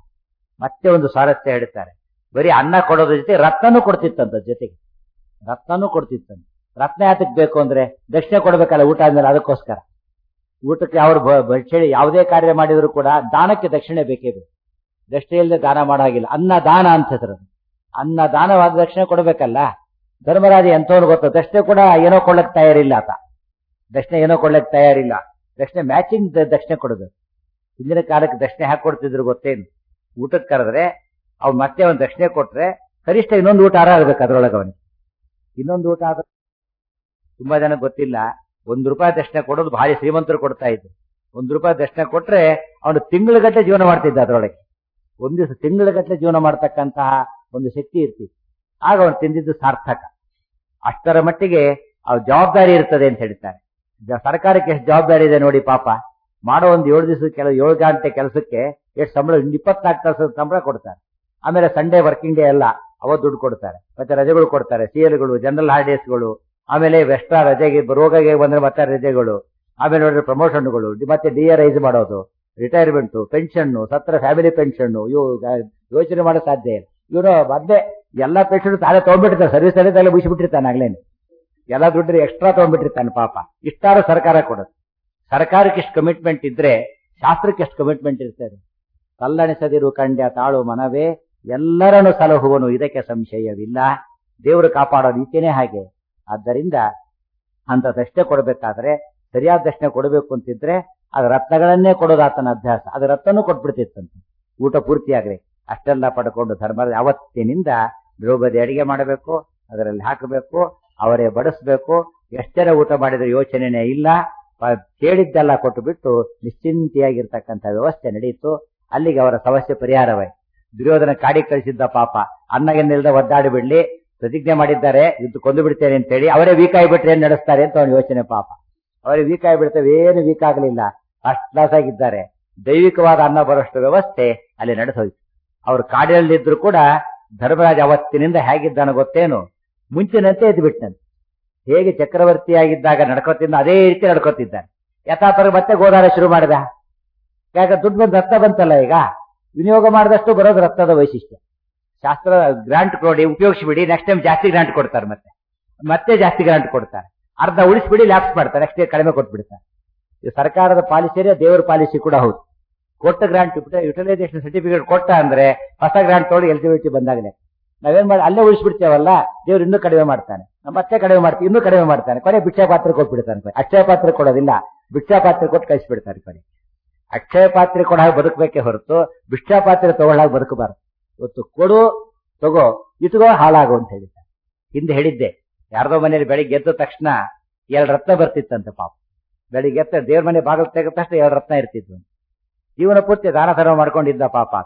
ಮತ್ತೆ ಒಂದು ಸ್ವಾರಸ್ಯ ಹೇಳ್ತಾರೆ ಬರೀ ಅನ್ನ ಕೊಡೋದ್ರ ಜೊತೆ ರತ್ನನೂ ಕೊಡ್ತಿತ್ತಂತ ಜೊತೆಗೆ ರತ್ನನೂ ಕೊಡ್ತಿತ್ತಂತ ರತ್ನ ಯಾತಕ್ ಬೇಕು ಅಂದ್ರೆ ದಕ್ಷಿಣೆ ಕೊಡ್ಬೇಕಲ್ಲ ಊಟ ಆದ್ಮೇಲೆ ಅದಕ್ಕೋಸ್ಕರ ಊಟಕ್ಕೆ ಅವ್ರು ಬಡ್ಸೇಳಿ ಯಾವುದೇ ಕಾರ್ಯ ಮಾಡಿದ್ರು ಕೂಡ ದಾನಕ್ಕೆ ದಕ್ಷಿಣೆ ಬೇಕೇ ಬೇಕು ದಕ್ಷಿಣೆ ಇಲ್ಲದೆ ದಾನ ಮಾಡೋ ಹಾಗಿಲ್ಲ ಅನ್ನ ದಾನ ಅಂತ ಹೆಸರು ಅನ್ನ ದಾನವಾದ ದಕ್ಷಿಣೆ ಕೊಡ್ಬೇಕಲ್ಲ ಧರ್ಮರಾಜ ಎಂತವನು ಗೊತ್ತ ದಕ್ಷಿಣೆ ಕೂಡ ಏನೋ ಕೊಳ್ಳಕ್ ತಯಾರಿಲ್ಲ ಆತ ದಕ್ಷಿಣೆ ಏನೋ ಕೊಳ್ಳಕ್ ತಯಾರಿಲ್ಲ ದಕ್ಷಿಣೆ ಮ್ಯಾಚಿಂಗ್ ದಕ್ಷಿಣೆ ಕೊಡೋದು ಹಿಂದಿನ ಕಾಲಕ್ಕೆ ದಕ್ಷಿಣೆ ಹಾಕಿ ಕೊಡ್ತಿದ್ರು ಗೊತ್ತೇನು ಊಟಕ್ಕೆ ಕರೆದ್ರೆ ಅವ್ನು ಮತ್ತೆ ಒಂದು ದಕ್ಷಿಣೆ ಕೊಟ್ರೆ ಕನಿಷ್ಠ ಇನ್ನೊಂದು ಊಟ ಆರ ಆಗ್ಬೇಕು ಅದ್ರೊಳಗೆ ಅವನಿಗೆ ಇನ್ನೊಂದು ಊಟ ಆದ್ರೆ ತುಂಬಾ ಜನ ಗೊತ್ತಿಲ್ಲ ಒಂದ್ ರೂಪಾಯಿ ದಕ್ಷಿಣೆ ಕೊಡೋದು ಭಾರಿ ಶ್ರೀಮಂತರು ಕೊಡ್ತಾ ಇದ್ರು ಒಂದ್ ರೂಪಾಯಿ ದಕ್ಷಿಣೆ ಕೊಟ್ರೆ ಅವನು ತಿಂಗಳಗಟ್ಟಲೆ ಜೀವನ ಮಾಡ್ತಿದ್ದ ಅದ್ರೊಳಗೆ ಒಂದ್ ದಿವಸ ತಿಂಗಳಗಟ್ಟಲೆ ಜೀವನ ಮಾಡ್ತಕ್ಕಂತಹ ಒಂದು ಶಕ್ತಿ ಇರ್ತಿತ್ತು ಆಗ ಅವನು ತಿಂದಿದ್ದು ಸಾರ್ಥಕ ಅಷ್ಟರ ಮಟ್ಟಿಗೆ ಅವ್ರ ಜವಾಬ್ದಾರಿ ಇರ್ತದೆ ಅಂತ ಹೇಳ್ತಾರೆ ಸರ್ಕಾರಕ್ಕೆ ಎಷ್ಟು ಜವಾಬ್ದಾರಿ ಇದೆ ನೋಡಿ ಪಾಪ ಮಾಡೋ ಒಂದು ಏಳು ದಿವಸ ಕೆಲ ಏಳು ಗಂಟೆ ಕೆಲಸಕ್ಕೆ ಎಷ್ಟು ಸಂಬಳ ಇಪ್ಪತ್ನಾಲ್ಕು ತಾಸು ಸಂಬಳ ಕೊಡ್ತಾರೆ ಆಮೇಲೆ ಸಂಡೇ ವರ್ಕಿಂಗ್ ಡೇ ಎಲ್ಲ ಅವತ್ತು ದುಡ್ಡು ಕೊಡ್ತಾರೆ ಮತ್ತೆ ರಜೆಗಳು ಕೊಡ್ತಾರೆ ಸಿ ಎಲ್ಗಳು ಜನರಲ್ ಹಾಲಿಡೇಸ್ಗಳು ಆಮೇಲೆ ಎಕ್ಸ್ಟ್ರಾ ರಜೆಗೆ ರೋಗಗೆ ಬಂದ್ರೆ ಮತ್ತೆ ರಜೆಗಳು ಆಮೇಲೆ ನೋಡಿದ್ರೆ ಪ್ರಮೋಷನ್ಗಳು ಮತ್ತೆ ಡಿ ಎ ರೈಸ್ ಮಾಡೋದು ರಿಟೈರ್ಮೆಂಟ್ ಪೆನ್ಷನ್ ಸತ್ರ ಫ್ಯಾಮಿಲಿ ಪೆನ್ಷನ್ ಇವು ಯೋಚನೆ ಮಾಡೋ ಸಾಧ್ಯ ಇಲ್ಲ ಇವನು ಮತ್ತೆ ಎಲ್ಲ ಪೆನ್ಷನ್ ತಾನೇ ತಗೊಂಡ್ಬಿಟ್ಟಿರ್ತಾನೆ ಸರ್ವಿಸ್ ಅಲ್ಲಿ ತಲೆ ಮುಗಿಸ್ಬಿಟ್ಟಿರ್ತಾನೆ ಆಗ್ಲೇನೆ ಎಲ್ಲ ದುಡ್ಡು ಎಕ್ಸ್ಟ್ರಾ ತಗೊಂಡ್ಬಿಟ್ಟಿರ್ತಾನೆ ಪಾಪ ಇಷ್ಟಾರು ಸರ್ಕಾರ ಕೊಡೋದು ಸರ್ಕಾರಕ್ಕೆ ಎಷ್ಟು ಕಮಿಟ್ಮೆಂಟ್ ಇದ್ರೆ ಶಾಸ್ತ್ರಕ್ಕೆ ಎಷ್ಟು ಕಮಿಟ್ಮೆಂಟ್ ಇರ್ತದೆ ಕಲ್ಲಣಿಸದಿರು ಕಂಡ್ಯ ತಾಳು ಮನವೇ ಎಲ್ಲರನ್ನು ಸಲಹುವನು ಇದಕ್ಕೆ ಸಂಶಯವಿಲ್ಲ ದೇವರು ಕಾಪಾಡೋ ರೀತಿಯೇ ಹಾಗೆ ಆದ್ದರಿಂದ ಅಂತ ದಕ್ಷಿಣೆ ಕೊಡಬೇಕಾದ್ರೆ ಸರಿಯಾದ ದಕ್ಷಿಣೆ ಕೊಡಬೇಕು ಅಂತಿದ್ರೆ ಅದು ರತ್ನಗಳನ್ನೇ ಕೊಡೋದು ಆತನ ಅಭ್ಯಾಸ ಅದು ರತ್ನನೂ ಕೊಟ್ಬಿಡ್ತಿತ್ತಂತೆ ಊಟ ಪೂರ್ತಿಯಾಗ್ರಿ ಅಷ್ಟೆಲ್ಲ ಪಡ್ಕೊಂಡು ಧರ್ಮದ ಯಾವತ್ತಿನಿಂದ ದ್ರೌಪದಿ ಅಡಿಗೆ ಮಾಡಬೇಕು ಅದರಲ್ಲಿ ಹಾಕಬೇಕು ಅವರೇ ಬಡಿಸ್ಬೇಕು ಎಷ್ಟರ ಊಟ ಮಾಡಿದ್ರೆ ಯೋಚನೆನೇ ಇಲ್ಲ ಕೇಳಿದ್ದೆಲ್ಲ ಕೊಟ್ಟು ಬಿಟ್ಟು ನಿಶ್ಚಿಂತೆಯಾಗಿರ್ತಕ್ಕಂಥ ವ್ಯವಸ್ಥೆ ನಡೆಯಿತು ಅಲ್ಲಿಗೆ ಅವರ ಸಮಸ್ಯೆ ಪರಿಹಾರವಾಯಿತು ದುರ್ಯೋಧನ ಕಾಡಿ ಕಳಿಸಿದ್ದ ಪಾಪ ಅನ್ನಗೆನ್ನಿಲ್ದ ಒದ್ದಾಡಿ ಬಿಡ್ಲಿ ಪ್ರತಿಜ್ಞೆ ಮಾಡಿದ್ದಾರೆ ಇದು ಕೊಂದು ಬಿಡ್ತೇನೆ ಅಂತ ಹೇಳಿ ಅವರೇ ವೀಕ್ ಆಗಿಬಿಟ್ರೆ ಏನ್ ನಡೆಸ್ತಾರೆ ಅಂತ ಅವನ ಯೋಚನೆ ಪಾಪ ಅವರೇ ವೀಕ್ ಆಗಿಬಿಡ್ತೇವೆ ಏನು ವೀಕ್ ಆಗಲಿಲ್ಲ ಫಸ್ಟ್ ಕ್ಲಾಸ್ ಆಗಿದ್ದಾರೆ ದೈವಿಕವಾದ ಅನ್ನ ಬರೋಷ್ಟು ವ್ಯವಸ್ಥೆ ಅಲ್ಲಿ ನಡೆಸೋಯ್ತು ಅವ್ರು ಕಾಡಿನಲ್ಲಿದ್ರು ಕೂಡ ಧರ್ಮರಾಜ ಅವತ್ತಿನಿಂದ ಹೇಗಿದ್ದಾನೋ ಗೊತ್ತೇನು ಮುಂಚಿನಂತೆ ಎದ್ದು ಬಿಟ್ಟನಂತೆ ಹೇಗೆ ಚಕ್ರವರ್ತಿಯಾಗಿದ್ದಾಗ ನಡ್ಕೋತಿದ್ದ ಅದೇ ರೀತಿ ನಡ್ಕೋತಿದ್ದಾನೆ ಯಥಾಪರ ಮತ್ತೆ ಗೋದಾರ ಶುರು ಮಾಡಿದ ಯಾಕೆ ದುಡ್ಡು ಬಂದು ರಕ್ತ ಬಂತಲ್ಲ ಈಗ ವಿನಿಯೋಗ ಮಾಡಿದಷ್ಟು ಬರೋದು ರಕ್ತದ ವೈಶಿಷ್ಟ್ಯ ಶಾಸ್ತ್ರ ಗ್ರಾಂಟ್ ಕೊಡಿ ಉಪಯೋಗಿಸ್ಬಿಡಿ ನೆಕ್ಸ್ಟ್ ಟೈಮ್ ಜಾಸ್ತಿ ಗ್ರಾಂಟ್ ಕೊಡ್ತಾರೆ ಮತ್ತೆ ಮತ್ತೆ ಜಾಸ್ತಿ ಗ್ರಾಂಟ್ ಕೊಡ್ತಾರೆ ಅರ್ಧ ಉಳಿಸ್ಬಿಡಿ ಲ್ಯಾಪ್ಸ್ ಮಾಡ್ತಾರೆ ನೆಕ್ಸ್ಟ್ ಕಡಿಮೆ ಕೊಟ್ಬಿಡ್ತಾರೆ ಇದು ಸರ್ಕಾರದ ಪಾಲಿಸಿಯೇ ದೇವರ ಪಾಲಿಸಿ ಕೂಡ ಹೌದು ಕೊಟ್ಟ ಗ್ರಾಂಟ್ ಯುಟಿಲೈಸೇಷನ್ ಸರ್ಟಿಫಿಕೇಟ್ ಕೊಟ್ಟ ಅಂದ್ರೆ ಹೊಸ ಗ್ರಾಂಟ್ ತೊಗೊಂಡು ಎಲಿಜಿಬಿಲಿಟಿ ಬಂದಾಗಲೇ ನಾವೇನ್ ಮಾಡಿ ಅಲ್ಲೇ ಉಳಿಸ್ಬಿಡ್ತೇವಲ್ಲ ದೇವ್ರು ಇನ್ನೂ ಕಡಿಮೆ ಮಾಡ್ತಾನೆ ನಮ್ಮ ಮತ್ತೆ ಕಡಿಮೆ ಮಾಡ್ತೀವಿ ಇನ್ನೂ ಕಡಿಮೆ ಮಾಡ್ತಾನೆ ಕೊನೆ ಭಿಕ್ಷಾ ಪಾತ್ರ ಕೊಟ್ಬಿಡ್ತಾನೆ ಅಕ್ಷಯ ಪಾತ್ರ ಕೊಡೋದಿಲ್ಲ ಭಿಕ್ಷಾ ಪಾತ್ರ ಕೊಟ್ಟು ಕಳಿಸ್ಬಿಡ್ತಾರೆ ಕೊನೆ ಅಕ್ಷಯ ಪಾತ್ರೆ ಕೊಡ ಹಾಗೆ ಬದುಕಬೇಕೆ ಹೊರತು ಭಿಕ್ಷಾ ಪಾತ್ರೆ ತಗೊಳ್ಳಾಗ ಬದುಕಬಾರದು ಇವತ್ತು ಕೊಡು ತಗೋ ಇಟ್ಕೋ ಹಾಳಾಗು ಅಂತ ಹೇಳಿದ್ದ ಹಿಂದೆ ಹೇಳಿದ್ದೆ ಯಾರ್ದೋ ಮನೇಲಿ ಬೆಳಿಗ್ಗೆ ಎದ್ದ ತಕ್ಷಣ ಎರಡು ರತ್ನ ಬರ್ತಿತ್ತಂತೆ ಪಾಪ ಬೆಳಿಗ್ಗೆ ಎತ್ತ ದೇವ್ರ ಮನೆ ಬಾಗಿಲು ತೆಗೆದ ತಕ್ಷಣ ಎರಡು ರತ್ನ ಇರ್ತಿದ್ವು ಜೀವನ ಪೂರ್ತಿ ದಾನ ಧರ್ಮ ಮಾಡ್ಕೊಂಡಿದ್ದ ಪಾಪ ಆತ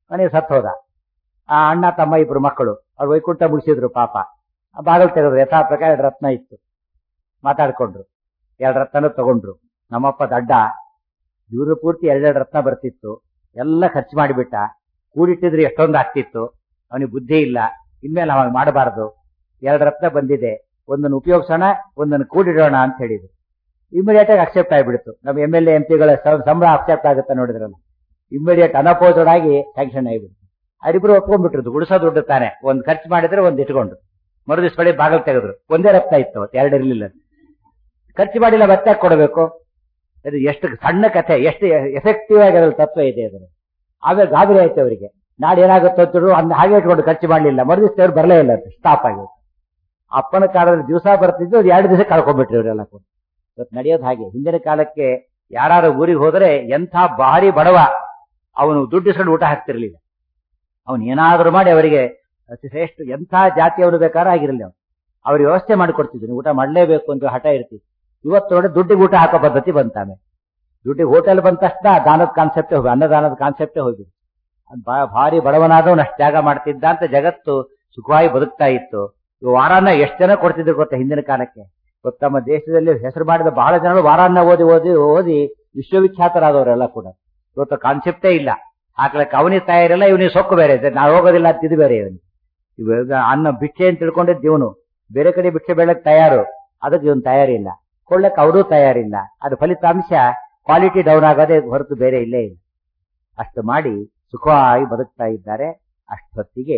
ಮನೆ ಸತ್ತು ಹೋದ ಆ ಅಣ್ಣ ತಮ್ಮ ಇಬ್ರು ಮಕ್ಕಳು ಅವ್ರು ವೈಕುಂಠ ಮುಗಿಸಿದ್ರು ಪಾಪ ಆ ಬಾಗಿಲು ತೆಗೆದ್ರು ಯಥಾ ಪ್ರಕಾರ ಎರಡು ರತ್ನ ಇತ್ತು ಮಾತಾಡ್ಕೊಂಡ್ರು ಎರಡು ರತ್ನ ತಗೊಂಡ್ರು ನಮ್ಮಪ್ಪ ದಡ್ಡ ಇವರು ಪೂರ್ತಿ ಎರಡೆರಡು ರತ್ನ ಬರ್ತಿತ್ತು ಎಲ್ಲ ಖರ್ಚು ಮಾಡಿಬಿಟ್ಟ ಕೂಡಿಟ್ಟಿದ್ರೆ ಎಷ್ಟೊಂದು ಆಗ್ತಿತ್ತು ಅವನಿಗೆ ಬುದ್ಧಿ ಇಲ್ಲ ಇನ್ಮೇಲೆ ಅವಾಗ ಮಾಡಬಾರದು ಎರಡು ರತ್ನ ಬಂದಿದೆ ಒಂದನ್ನು ಉಪಯೋಗಿಸೋಣ ಒಂದನ್ನು ಕೂಡಿಡೋಣ ಅಂತ ಹೇಳಿದ್ರು ಇಮಿಡಿಯೇಟ್ ಆಗಿ ಅಕ್ಸೆಪ್ಟ್ ಆಗಿಬಿಡ್ತು ನಮ್ಮ ಎಂ ಎಲ್ ಎಂ ಪಿಗಳ ಸಂಬಳ ಅಕ್ಸೆಪ್ಟ್ ಆಗುತ್ತೆ ನೋಡಿದ್ರಲ್ಲ ಇಮಿಡಿಯೇಟ್ ಅನಪೋಸಡ್ ಆಗಿ ಸ್ಯಾಂಕ್ಷನ್ ಆಗಿಬಿಡ್ತು ಅವರಿಬ್ರು ಒಪ್ಕೊಂಡ್ಬಿಟ್ರು ಉಳಿಸೋ ದುಡ್ಡು ತಾನೆ ಒಂದ್ ಖರ್ಚು ಮಾಡಿದ್ರೆ ಒಂದ್ ಇಟ್ಕೊಂಡ್ರು ಮರುದಿವ್ಸ ಬಳಿ ಬಾಗಿಲು ತೆಗೆದ್ರು ಒಂದೇ ರಕ್ತ ಇತ್ತು ಅವತ್ತು ಎರಡು ಇರಲಿಲ್ಲ ಖರ್ಚು ಮಾಡಿಲ್ಲ ಮತ್ತೆ ಯಾಕ್ ಕೊಡಬೇಕು ಅದು ಎಷ್ಟು ಸಣ್ಣ ಕಥೆ ಎಷ್ಟು ಎಫೆಕ್ಟಿವ್ ಆಗಿ ಅದ್ರಲ್ಲಿ ತತ್ವ ಇದೆ ಅದನ್ನು ಆಮೇಲೆ ಗಾಬರಿ ಆಯ್ತು ಅವರಿಗೆ ನಾಳೆ ಏನಾಗುತ್ತೋ ಅಂತೇಳಿ ಅಂದ್ ಹಾಗೆ ಇಟ್ಕೊಂಡು ಖರ್ಚು ಮಾಡಲಿಲ್ಲ ಮರುದಿವ್ಸ ಅವ್ರು ಬರಲೇ ಇಲ್ಲ ಸ್ಟಾಪ್ ಆಗಿ ಅಪ್ಪನ ಕಾಲದಲ್ಲಿ ದಿವಸ ಬರ್ತಿದ್ದು ಅದು ಎರಡು ದಿವಸ ಕಳ್ಕೊಂಡ್ಬಿಟ್ರಿ ಇವರೆಲ್ಲ ಕೂಡ ಇವತ್ತು ನಡೆಯೋದು ಹಾಗೆ ಹಿಂದಿನ ಕಾಲಕ್ಕೆ ಯಾರು ಊರಿಗೆ ಹೋದ್ರೆ ಎಂಥ ಭಾರಿ ಬಡವ ಅವನು ದುಡ್ಡು ಇಸ್ಕೊಂಡು ಊಟ ಹಾಕ್ತಿರ್ಲಿಲ್ಲ ಅವನು ಏನಾದರೂ ಮಾಡಿ ಅವರಿಗೆ ಅತಿ ಶ್ರೇಷ್ಠ ಎಂಥ ಜಾತಿಯವರು ಬೇಕಾದ್ರೂ ಆಗಿರಲಿ ಅವನು ಅವ್ರಿಗೆ ವ್ಯವಸ್ಥೆ ಮಾಡಿಕೊಡ್ತಿದ್ದೀನಿ ಊಟ ಮಾಡಲೇಬೇಕು ಅಂತ ಹಠ ಇರ್ತಿತ್ತು ಇವತ್ತು ನೋಡಿ ದುಡ್ಡಿಗೆ ಊಟ ಹಾಕೋ ಪದ್ಧತಿ ಬಂತಾನೆ ದುಡ್ಡಿಗೆ ಹೋಟೆಲ್ ಬಂದ ತಕ್ಷಣ ದಾನದ ಕಾನ್ಸೆಪ್ಟೇ ಹೋಗಿ ಅನ್ನದಾನದ ಕಾನ್ಸೆಪ್ಟೇ ಹೋಗಿ ಭಾರಿ ಬಡವನಾದವನು ಅಷ್ಟು ತ್ಯಾಗ ಮಾಡ್ತಿದ್ದ ಅಂತ ಜಗತ್ತು ಸುಖವಾಗಿ ಬದುಕ್ತಾ ಇತ್ತು ಇವು ವಾರಾನ್ನ ಎಷ್ಟು ಜನ ಕೊಡ್ತಿದ್ರು ಗೊತ್ತಾ ಹಿಂದಿನ ಕಾಲಕ್ಕೆ ಗೊತ್ತಾ ನಮ್ಮ ದೇಶದಲ್ಲಿ ಹೆಸರು ಮಾಡಿದ ಬಹಳ ಜನರು ವಾರಾನ್ನ ಓದಿ ಓದಿ ಓದಿ ವಿಶ್ವವಿಖ್ಯಾತರಾದವರೆಲ್ಲ ಕೂಡ ಇವತ್ತು ಕಾನ್ಸೆಪ್ಟೇ ಇಲ್ಲ ಹಾಕ್ಲಕ್ಕೆ ಅವನಿಗೆ ತಯಾರಿಲ್ಲ ಇವನಿಗೆ ಸೊಕ್ಕು ಬೇರೆ ಇದೆ ನಾವು ಹೋಗೋದಿಲ್ಲ ಅಂತ ಇದು ಬೇರೆ ಇವನು ಇವಾಗ ಅನ್ನ ಭಿಕ್ಷೆ ಅಂತ ತಿಳ್ಕೊಂಡಿದ್ದು ಇವನು ಬೇರೆ ಕಡೆ ಭಿಕ್ಷೆ ಬೇಡಕ್ ತಯಾರು ಅದಕ್ಕೆ ಇವನು ತಯಾರಿಲ್ಲ ಕೊಳ್ಳಕ್ಕೆ ಅವರೂ ತಯಾರಿಲ್ಲ ಅದು ಫಲಿತಾಂಶ ಕ್ವಾಲಿಟಿ ಡೌನ್ ಆಗೋದೇ ಹೊರತು ಬೇರೆ ಇಲ್ಲೇ ಇಲ್ಲ ಅಷ್ಟು ಮಾಡಿ ಸುಖವಾಗಿ ಬದುಕ್ತಾ ಇದ್ದಾರೆ ಅಷ್ಟೊತ್ತಿಗೆ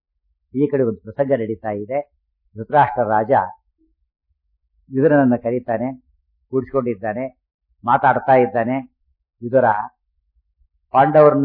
ಈ ಕಡೆ ಒಂದು ಪ್ರಸಂಗ ನಡೀತಾ ಇದೆ ಧೃತರಾಷ್ಟ್ರ ರಾಜ ವಿದುರನನ್ನ ಕರೀತಾನೆ ಕೂಡಿಸ್ಕೊಂಡಿದ್ದಾನೆ ಮಾತಾಡ್ತಾ ಇದ್ದಾನೆ ವಿದುರ ಪಾಂಡವರನ್ನ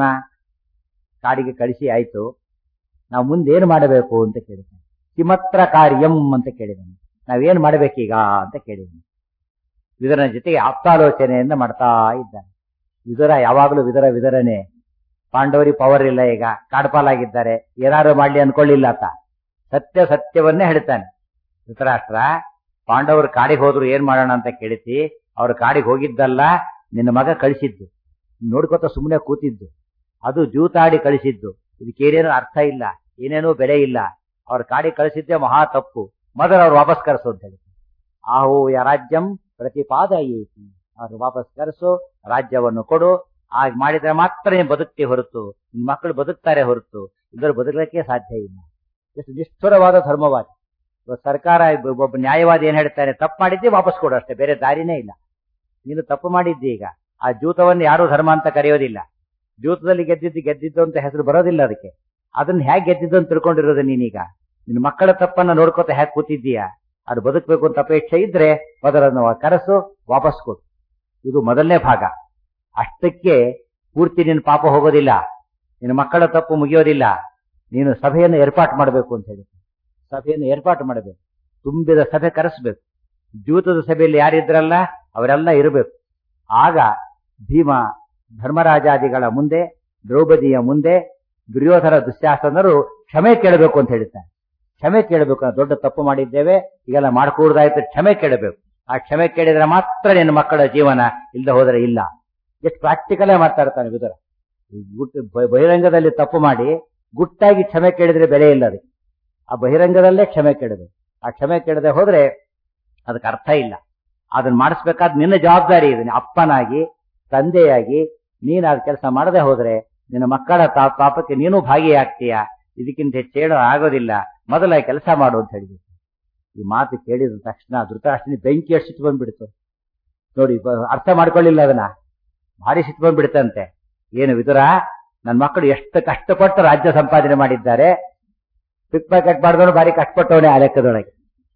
ಕಾಡಿಗೆ ಕಳಿಸಿ ಆಯ್ತು ನಾವು ಮುಂದೆ ಏನು ಮಾಡಬೇಕು ಅಂತ ಕೇಳಿದ್ದಾನೆ ಕಿಮತ್ರ ಕಾರ್ಯಂ ಅಂತ ಕೇಳಿದ್ದಾನೆ ನಾವೇನ್ ಮಾಡ್ಬೇಕೀಗ ಅಂತ ಕೇಳಿದ್ದಾನೆ ವಿದುರನ ಜೊತೆಗೆ ಆಪ್ತಾಲೋಚನೆಯಿಂದ ಮಾಡ್ತಾ ಇದ್ದಾನೆ ವಿದುರ ಯಾವಾಗಲೂ ವಿದುರ ವಿದುರನೇ ಪಾಂಡವರಿಗೆ ಪವರ್ ಇಲ್ಲ ಈಗ ಕಾಡ್ಪಾಲಾಗಿದ್ದಾರೆ ಏನಾದ್ರು ಮಾಡ್ಲಿ ಅನ್ಕೊಳ್ಳಿಲ್ಲ ಆತ ಸತ್ಯ ಸತ್ಯವನ್ನೇ ಹೇಳ್ತಾನೆ ಧೃತರಾಷ್ಟ್ರ ಪಾಂಡವರು ಕಾಡಿಗೆ ಹೋದ್ರು ಏನ್ ಮಾಡೋಣ ಅಂತ ಕೇಳಿತಿ ಅವ್ರ ಕಾಡಿಗೆ ಹೋಗಿದ್ದಲ್ಲ ನಿನ್ನ ಮಗ ಕಳಿಸಿದ್ದು ನೋಡ್ಕೊತ ಸುಮ್ಮನೆ ಕೂತಿದ್ದು ಅದು ಜೂತಾಡಿ ಕಳಿಸಿದ್ದು ಇದಕ್ಕೇನೇನು ಅರ್ಥ ಇಲ್ಲ ಏನೇನೂ ಬೆಲೆ ಇಲ್ಲ ಅವ್ರ ಕಾಡಿಗೆ ಕಳಿಸಿದ್ದೆ ಮಹಾ ತಪ್ಪು ಮೊದಲು ಅವ್ರು ವಾಪಸ್ ಕರೆಸು ಅಂತ ಹೇಳಿ ಆಹೋ ಯ ರಾಜ್ಯಂ ಪ್ರತಿಪಾದಯೇತಿ ಅವ್ರು ವಾಪಸ್ ಕರೆಸು ರಾಜ್ಯವನ್ನು ಕೊಡು ಆಗ ಮಾಡಿದ್ರೆ ಮಾತ್ರ ನೀನು ಬದುಕ್ತಿ ಹೊರತು ನಿನ್ ಮಕ್ಕಳು ಬದುಕ್ತಾರೆ ಹೊರತು ಇಲ್ಲರೂ ಬದುಕಲಿಕ್ಕೆ ಸಾಧ್ಯ ಇಲ್ಲ ಎಷ್ಟು ನಿಷ್ಠುರವಾದ ಧರ್ಮವಾದ ಇವತ್ತು ಸರ್ಕಾರ ಒಬ್ಬ ನ್ಯಾಯವಾದಿ ಏನ್ ಹೇಳ್ತಾನೆ ತಪ್ಪು ಮಾಡಿದ್ದೆ ವಾಪಸ್ ಕೊಡು ಅಷ್ಟೇ ಬೇರೆ ದಾರಿನೇ ಇಲ್ಲ ನೀನು ತಪ್ಪು ಮಾಡಿದ್ದಿ ಈಗ ಆ ಜೂತವನ್ನು ಯಾರು ಧರ್ಮ ಅಂತ ಕರೆಯೋದಿಲ್ಲ ಜೂತದಲ್ಲಿ ಗೆದ್ದಿದ್ದು ಗೆದ್ದಿದ್ದು ಅಂತ ಹೆಸರು ಬರೋದಿಲ್ಲ ಅದಕ್ಕೆ ಅದನ್ನ ಹೇಗೆ ಗೆದ್ದಿದ್ದು ಅಂತ ತಿಳ್ಕೊಂಡಿರೋದು ನೀನೀಗ ನಿನ್ನ ಮಕ್ಕಳ ತಪ್ಪನ್ನ ನೋಡ್ಕೊತ ಹೇಗೆ ಕೂತಿದ್ದೀಯಾ ಅದು ಬದುಕಬೇಕು ಅಂತ ಅಪೇಕ್ಷೆ ಇದ್ರೆ ಮೊದಲನ್ನು ಕರೆಸು ವಾಪಸ್ ಕೊಡು ಇದು ಮೊದಲನೇ ಭಾಗ ಅಷ್ಟಕ್ಕೆ ಪೂರ್ತಿ ನಿನ್ನ ಪಾಪ ಹೋಗೋದಿಲ್ಲ ನಿನ್ನ ಮಕ್ಕಳ ತಪ್ಪು ಮುಗಿಯೋದಿಲ್ಲ ನೀನು ಸಭೆಯನ್ನು ಏರ್ಪಾಟ್ ಮಾಡಬೇಕು ಅಂತ ಹೇಳಿ ಸಭೆಯನ್ನು ಏರ್ಪಾಟು ಮಾಡಬೇಕು ತುಂಬಿದ ಸಭೆ ಕರೆಸಬೇಕು ಜೂತದ ಸಭೆಯಲ್ಲಿ ಯಾರಿದ್ರಲ್ಲ ಅವರೆಲ್ಲ ಇರಬೇಕು ಆಗ ಭೀಮ ಧರ್ಮರಾಜಾದಿಗಳ ಮುಂದೆ ದ್ರೌಪದಿಯ ಮುಂದೆ ದುರ್ಯೋಧನ ದುಶ್ಯಾಸನರು ಕ್ಷಮೆ ಕೇಳಬೇಕು ಅಂತ ಹೇಳ್ತಾರೆ ಕ್ಷಮೆ ಕೇಳಬೇಕು ನಾವು ದೊಡ್ಡ ತಪ್ಪು ಮಾಡಿದ್ದೇವೆ ಈಗೆಲ್ಲ ಮಾಡ್ಕೂಡ್ದಾಯ್ತು ಕ್ಷಮೆ ಕೇಳಬೇಕು ಆ ಕ್ಷಮೆ ಕೇಳಿದ್ರೆ ಮಾತ್ರ ನಿನ್ನ ಮಕ್ಕಳ ಜೀವನ ಇಲ್ಲದೆ ಹೋದರೆ ಇಲ್ಲ ಎಷ್ಟು ಪ್ರಾಕ್ಟಿಕಲೇ ಮಾತಾಡ್ತಾನೆ ವಿದುರ ಗುಟ್ಟು ಬಹಿರಂಗದಲ್ಲಿ ತಪ್ಪು ಮಾಡಿ ಗುಟ್ಟಾಗಿ ಕ್ಷಮೆ ಕೇಳಿದ್ರೆ ಬೆಲೆ ಇಲ್ಲ ಅದಕ್ಕೆ ಆ ಬಹಿರಂಗದಲ್ಲೇ ಕ್ಷಮೆ ಕೇಳಬೇಕು ಆ ಕ್ಷಮೆ ಕೇಳದೆ ಹೋದ್ರೆ ಅದಕ್ಕೆ ಅರ್ಥ ಇಲ್ಲ ಅದನ್ನ ಮಾಡಿಸ್ಬೇಕಾದ ನಿನ್ನ ಜವಾಬ್ದಾರಿ ಇದೆ ಅಪ್ಪನಾಗಿ ತಂದೆಯಾಗಿ ನೀನು ಅದ್ ಕೆಲಸ ಮಾಡದೆ ಹೋದ್ರೆ ನಿನ್ನ ಮಕ್ಕಳ ಪಾಪಕ್ಕೆ ನೀನು ಭಾಗಿಯಾಗ್ತೀಯ ಇದಕ್ಕಿಂತ ಹೆಚ್ಚೇಳು ಆಗೋದಿಲ್ಲ ಮೊದಲ ಕೆಲಸ ಮಾಡು ಅಂತ ಹೇಳಿದ್ರು ಈ ಮಾತು ಕೇಳಿದ ತಕ್ಷಣ ಧೃತರಾಷ್ಟ್ರನಿ ಬೆಂಕಿ ಎಷ್ಟು ಸಿಟ್ಟು ಬಂದ್ಬಿಡ್ತು ನೋಡಿ ಅರ್ಥ ಮಾಡ್ಕೊಳ್ಳಿಲ್ಲ ಅದನ್ನ ಭಾರಿ ಸಿಟ್ಟು ಬಂದ್ಬಿಡ್ತಂತೆ ಏನು ವಿದುರ ನನ್ನ ಮಕ್ಕಳು ಎಷ್ಟು ಕಷ್ಟಪಟ್ಟು ರಾಜ್ಯ ಸಂಪಾದನೆ ಮಾಡಿದ್ದಾರೆ ಪಿಕ್ ಪ್ಯಾಕೆಟ್ ಮಾಡಿದವನು ಭಾರಿ ಕಷ್ಟಪಟ್ಟವನೇ ಆ ಲೆಕ್ಕದೊಳಗೆ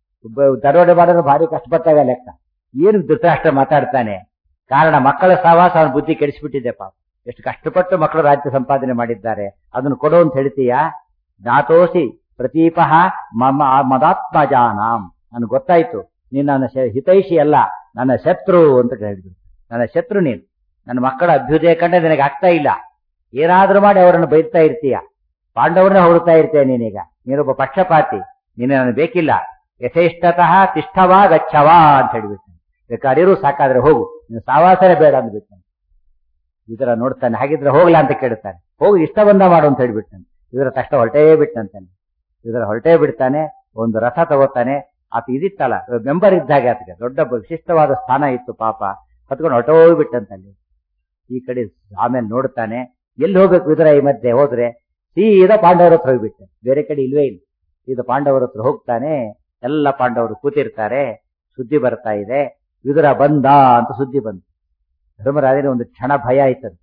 ದರೋಡೆ ಮಾಡೋದು ಭಾರಿ ಕಷ್ಟಪಟ್ಟಾಗ ಲೆಕ್ಕ ಏನು ಧೃತರಾಷ್ಟ್ರ ಮಾತಾಡ್ತಾನೆ ಕಾರಣ ಮಕ್ಕಳ ಸಹವಾಸ ಅವನ ಬುದ್ಧಿ ಕೆಡಿಸ್ಬಿಟ್ಟಿದೆ ಪಾಪ ಎಷ್ಟು ಕಷ್ಟಪಟ್ಟು ಮಕ್ಕಳು ರಾಜ್ಯ ಸಂಪಾದನೆ ಮಾಡಿದ್ದಾರೆ ಅದನ್ನು ಕೊಡು ಅಂತ ಹೇಳ್ತೀಯಾ ಜ್ಞಾತೋಸಿ ಪ್ರತೀಪಃ ಮಮ ಮದಾತ್ಮಜಾನಾಂ ನನ್ಗೆ ಗೊತ್ತಾಯ್ತು ನೀನ್ ನನ್ನ ಹಿತೈಷಿ ಅಲ್ಲ ನನ್ನ ಶತ್ರು ಅಂತ ಹೇಳಿದ್ರು ನನ್ನ ಶತ್ರು ನೀನು ನನ್ನ ಮಕ್ಕಳ ಅಭ್ಯುದಯ ಕಂಡ ನಿನಗೆ ಆಗ್ತಾ ಇಲ್ಲ ಏನಾದ್ರೂ ಮಾಡಿ ಅವರನ್ನು ಬೈತಾ ಇರ್ತೀಯ ಪಾಂಡವರನ್ನ ಹೊರಡ್ತಾ ಇರ್ತೀಯ ನೀನೀಗ ನೀನೊಬ್ಬ ಪಕ್ಷಪಾತಿ ನೀನು ನನಗೆ ಬೇಕಿಲ್ಲ ಯಥೇಷ್ಟತಃ ತಿಷ್ಠವಾ ಗಚ್ಚವಾ ಅಂತ ಹೇಳ್ಬಿಟ್ಟು ಬೇಕಾದ್ರೂ ಸಾಕಾದ್ರೆ ಹೋಗು ನೀನು ಸಾವಾಸನೆ ಬೇಡ ಅಂದ್ಬಿಟ್ಟು ಈ ತರ ನೋಡ್ತಾನೆ ಹಾಗಿದ್ರೆ ಹೋಗ್ಲಾ ಅಂತ ಕೇಳ್ತಾನೆ ಹೋಗಿ ಇಷ್ಟ ಬಂದ ಮಾಡು ಅಂತ ಹೇಳ್ಬಿಟ್ಟಂತೆ ಇದರ ತಕ್ಷಣ ಹೊರಟೇ ಬಿಟ್ಟಂತಾನೆ ಇದರ ಹೊರಟೇ ಬಿಡ್ತಾನೆ ಒಂದು ರಥ ತಗೋತಾನೆ ಆತ ಇದಿತ್ತಲ್ಲ ಮೆಂಬರ್ ಇದ್ದಾಗೆ ಆತಗೆ ದೊಡ್ಡ ವಿಶಿಷ್ಟವಾದ ಸ್ಥಾನ ಇತ್ತು ಪಾಪ ಹತ್ಕೊಂಡು ಹೊರಟೋಗ್ಬಿಟ್ಟಂತಲ್ಲಿ ಈ ಕಡೆ ಆಮೇಲೆ ನೋಡ್ತಾನೆ ಎಲ್ಲಿ ಹೋಗ್ಬೇಕು ಇದರ ಈ ಮಧ್ಯೆ ಹೋದ್ರೆ ಸೀದಾ ಪಾಂಡವರ ಹತ್ರ ಹೋಗ್ಬಿಟ್ಟೆ ಬೇರೆ ಕಡೆ ಇಲ್ವೇ ಇಲ್ಲ ಇದು ಪಾಂಡವರ ಹತ್ರ ಹೋಗ್ತಾನೆ ಎಲ್ಲ ಪಾಂಡವರು ಕೂತಿರ್ತಾರೆ ಸುದ್ದಿ ಬರ್ತಾ ಇದೆ ವಿದುರ ಬಂದ ಅಂತ ಸುದ್ದಿ ಬಂತು ಧರ್ಮರಾಜನ ಒಂದು ಕ್ಷಣ ಭಯ ಆಯ್ತದ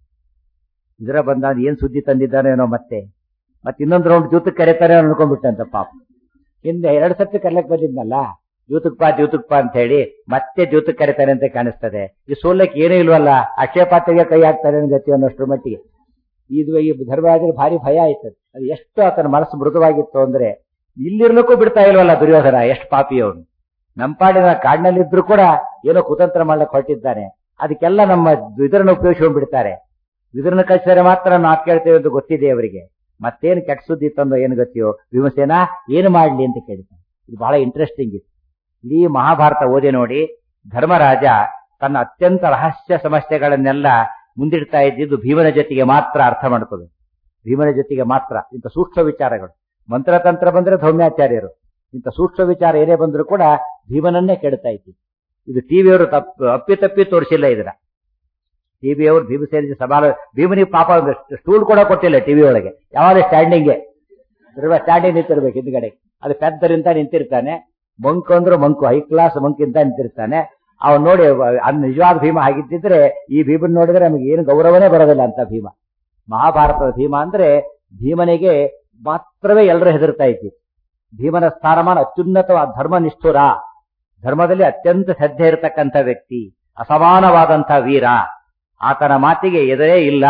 ವಿದುರ ಬಂದ ಅಂದ್ರೆ ಏನ್ ಸುದ್ದಿ ತಂದಿದ್ದಾನೋ ಏನೋ ಮತ್ತೆ ಮತ್ತೆ ಇನ್ನೊಂದು ರೌಂಡ್ ಜೂತಕ್ಕೆ ಕರೀತಾರೆ ಅನ್ಕೊಂಡ್ಬಿಟ್ಟಂತ ಪಾಪ ಹಿಂದೆ ಎರಡು ಸರ್ತಿ ಕರ್ಲಕ್ ಬಂದಿದ್ನಲ್ಲ ಜೂತಕ್ ಪಾ ಜೂತಕ್ ಪಾ ಅಂತ ಹೇಳಿ ಮತ್ತೆ ಜೂತಕ್ ಕರೀತಾರೆ ಅಂತ ಕಾಣಿಸ್ತದೆ ಈ ಸೋಲಕ್ಕೆ ಏನೂ ಇಲ್ವಲ್ಲ ಅಕ್ಷಯಪಾತ್ರೆಗೆ ಕೈ ಹಾಕ್ತಾರೆ ಅನ್ನೋ ಗತಿ ಅನ್ನೋಷ್ಟ್ರ ಮಟ್ಟಿಗೆ ಇದು ಈ ಧರ್ಮರಾಜನ ಭಾರಿ ಭಯ ಆಯ್ತದೆ ಅದು ಎಷ್ಟು ಆತನ ಮನಸ್ಸು ಮೃದುವಾಗಿತ್ತು ಅಂದ್ರೆ ಇಲ್ಲಿರ್ಲಿಕ್ಕೂ ಬಿಡ್ತಾ ಇಲ್ವಲ್ಲ ದುರ್ಯೋಧನ ಎಷ್ಟು ಪಾಪಿ ಅವನು ನಮ್ಮ ಪಾಡಿನ ಕಾಡಿನಲ್ಲಿದ್ರು ಕೂಡ ಏನೋ ಕುತಂತ್ರ ಮಾಡ್ಲಿಕ್ಕೆ ಹೊರಟಿದ್ದಾನೆ ಅದಕ್ಕೆಲ್ಲ ನಮ್ಮ ವಿದರನ ಉಪಯೋಗಿಸ್ಕೊಂಡ್ ಬಿಡ್ತಾರೆ ವಿದರನ ಕಳಿಸಿದರೆ ಮಾತ್ರ ನಾವು ಕೇಳ್ತೇವೆ ಅಂತ ಗೊತ್ತಿದೆ ಅವರಿಗೆ ಮತ್ತೇನು ಕೆಟ್ಟ ಸುದ್ದಿ ತಂದೋ ಏನು ಗೊತ್ತಿಯೋ ಭೀಮಸೇನ ಏನು ಮಾಡ್ಲಿ ಅಂತ ಕೇಳ್ತಾನೆ ಇದು ಬಹಳ ಇಂಟ್ರೆಸ್ಟಿಂಗ್ ಇತ್ತು ಇಡೀ ಮಹಾಭಾರತ ಓದಿ ನೋಡಿ ಧರ್ಮರಾಜ ತನ್ನ ಅತ್ಯಂತ ರಹಸ್ಯ ಸಮಸ್ಯೆಗಳನ್ನೆಲ್ಲ ಮುಂದಿಡ್ತಾ ಇದ್ದಿದ್ದು ಭೀಮನ ಜೊತೆಗೆ ಮಾತ್ರ ಅರ್ಥ ಮಾಡ್ಕೋಬೇಕು ಭೀಮನ ಜೊತೆಗೆ ಮಾತ್ರ ಇಂಥ ಸೂಕ್ಷ್ಮ ವಿಚಾರಗಳು ಮಂತ್ರತಂತ್ರ ಬಂದ್ರೆ ಧೌಮ್ಯಾಚಾರ್ಯರು ಇಂಥ ಸೂಕ್ಷ್ಮ ವಿಚಾರ ಏನೇ ಬಂದರೂ ಕೂಡ ಭೀಮನನ್ನೇ ಕೆಡ್ತಾ ಇತ್ತು ಇದು ಟಿವಿಯವರು ತಪ್ಪು ಅಪ್ಪಿ ತಪ್ಪಿ ತೋರಿಸಿಲ್ಲ ಇದರ ಟಿವಿಯವರು ಭೀಮಸೇನ ಸಮಾಲ ಭೀಮನಿಗೆ ಪಾಪ ಒಂದು ಸ್ಟೂಲ್ ಕೂಡ ಕೊಟ್ಟಿಲ್ಲ ಟಿವಿ ಒಳಗೆ ಯಾವಾಗ ಸ್ಟ್ಯಾಂಡಿಂಗ್ಗೆ ಸ್ಟ್ಯಾಂಡಿಂಗ್ ನಿಂತಿರ್ಬೇಕು ಹಿಂದ್ಗಡೆ ಅದು ಪೆದ್ದರಿಂದ ನಿಂತಿರ್ತಾನೆ ಮಂಕು ಅಂದ್ರೆ ಮಂಕು ಹೈ ಕ್ಲಾಸ್ ಮಂಕಿಂತ ನಿಂತಿರ್ತಾನೆ ಅವನ್ ನೋಡಿ ಅದ್ ನಿಜವಾದ ಭೀಮ ಆಗಿದ್ದಿದ್ರೆ ಈ ಭೀಮನ್ ನೋಡಿದ್ರೆ ನಮಗೆ ಏನು ಗೌರವನೇ ಬರೋದಿಲ್ಲ ಅಂತ ಭೀಮ ಮಹಾಭಾರತದ ಭೀಮ ಅಂದ್ರೆ ಭೀಮನಿಗೆ ಮಾತ್ರವೇ ಎಲ್ಲರೂ ಹೆದರ್ತಾ ಇದ್ದಿ ಭೀಮನ ಸ್ಥಾನಮಾನ ಅತ್ಯುನ್ನತವಾದ ಧರ್ಮ ನಿಷ್ಠುರ ದ್ಧರ್ಮದಲ್ಲಿ ಅತ್ಯಂತ ಶ್ರದ್ಧೆ ಇರತಕ್ಕಂಥ ವ್ಯಕ್ತಿ ಅಸಮಾನವಾದಂಥ ವೀರ ಆತನ ಮಾತಿಗೆ ಎದುರೇ ಇಲ್ಲ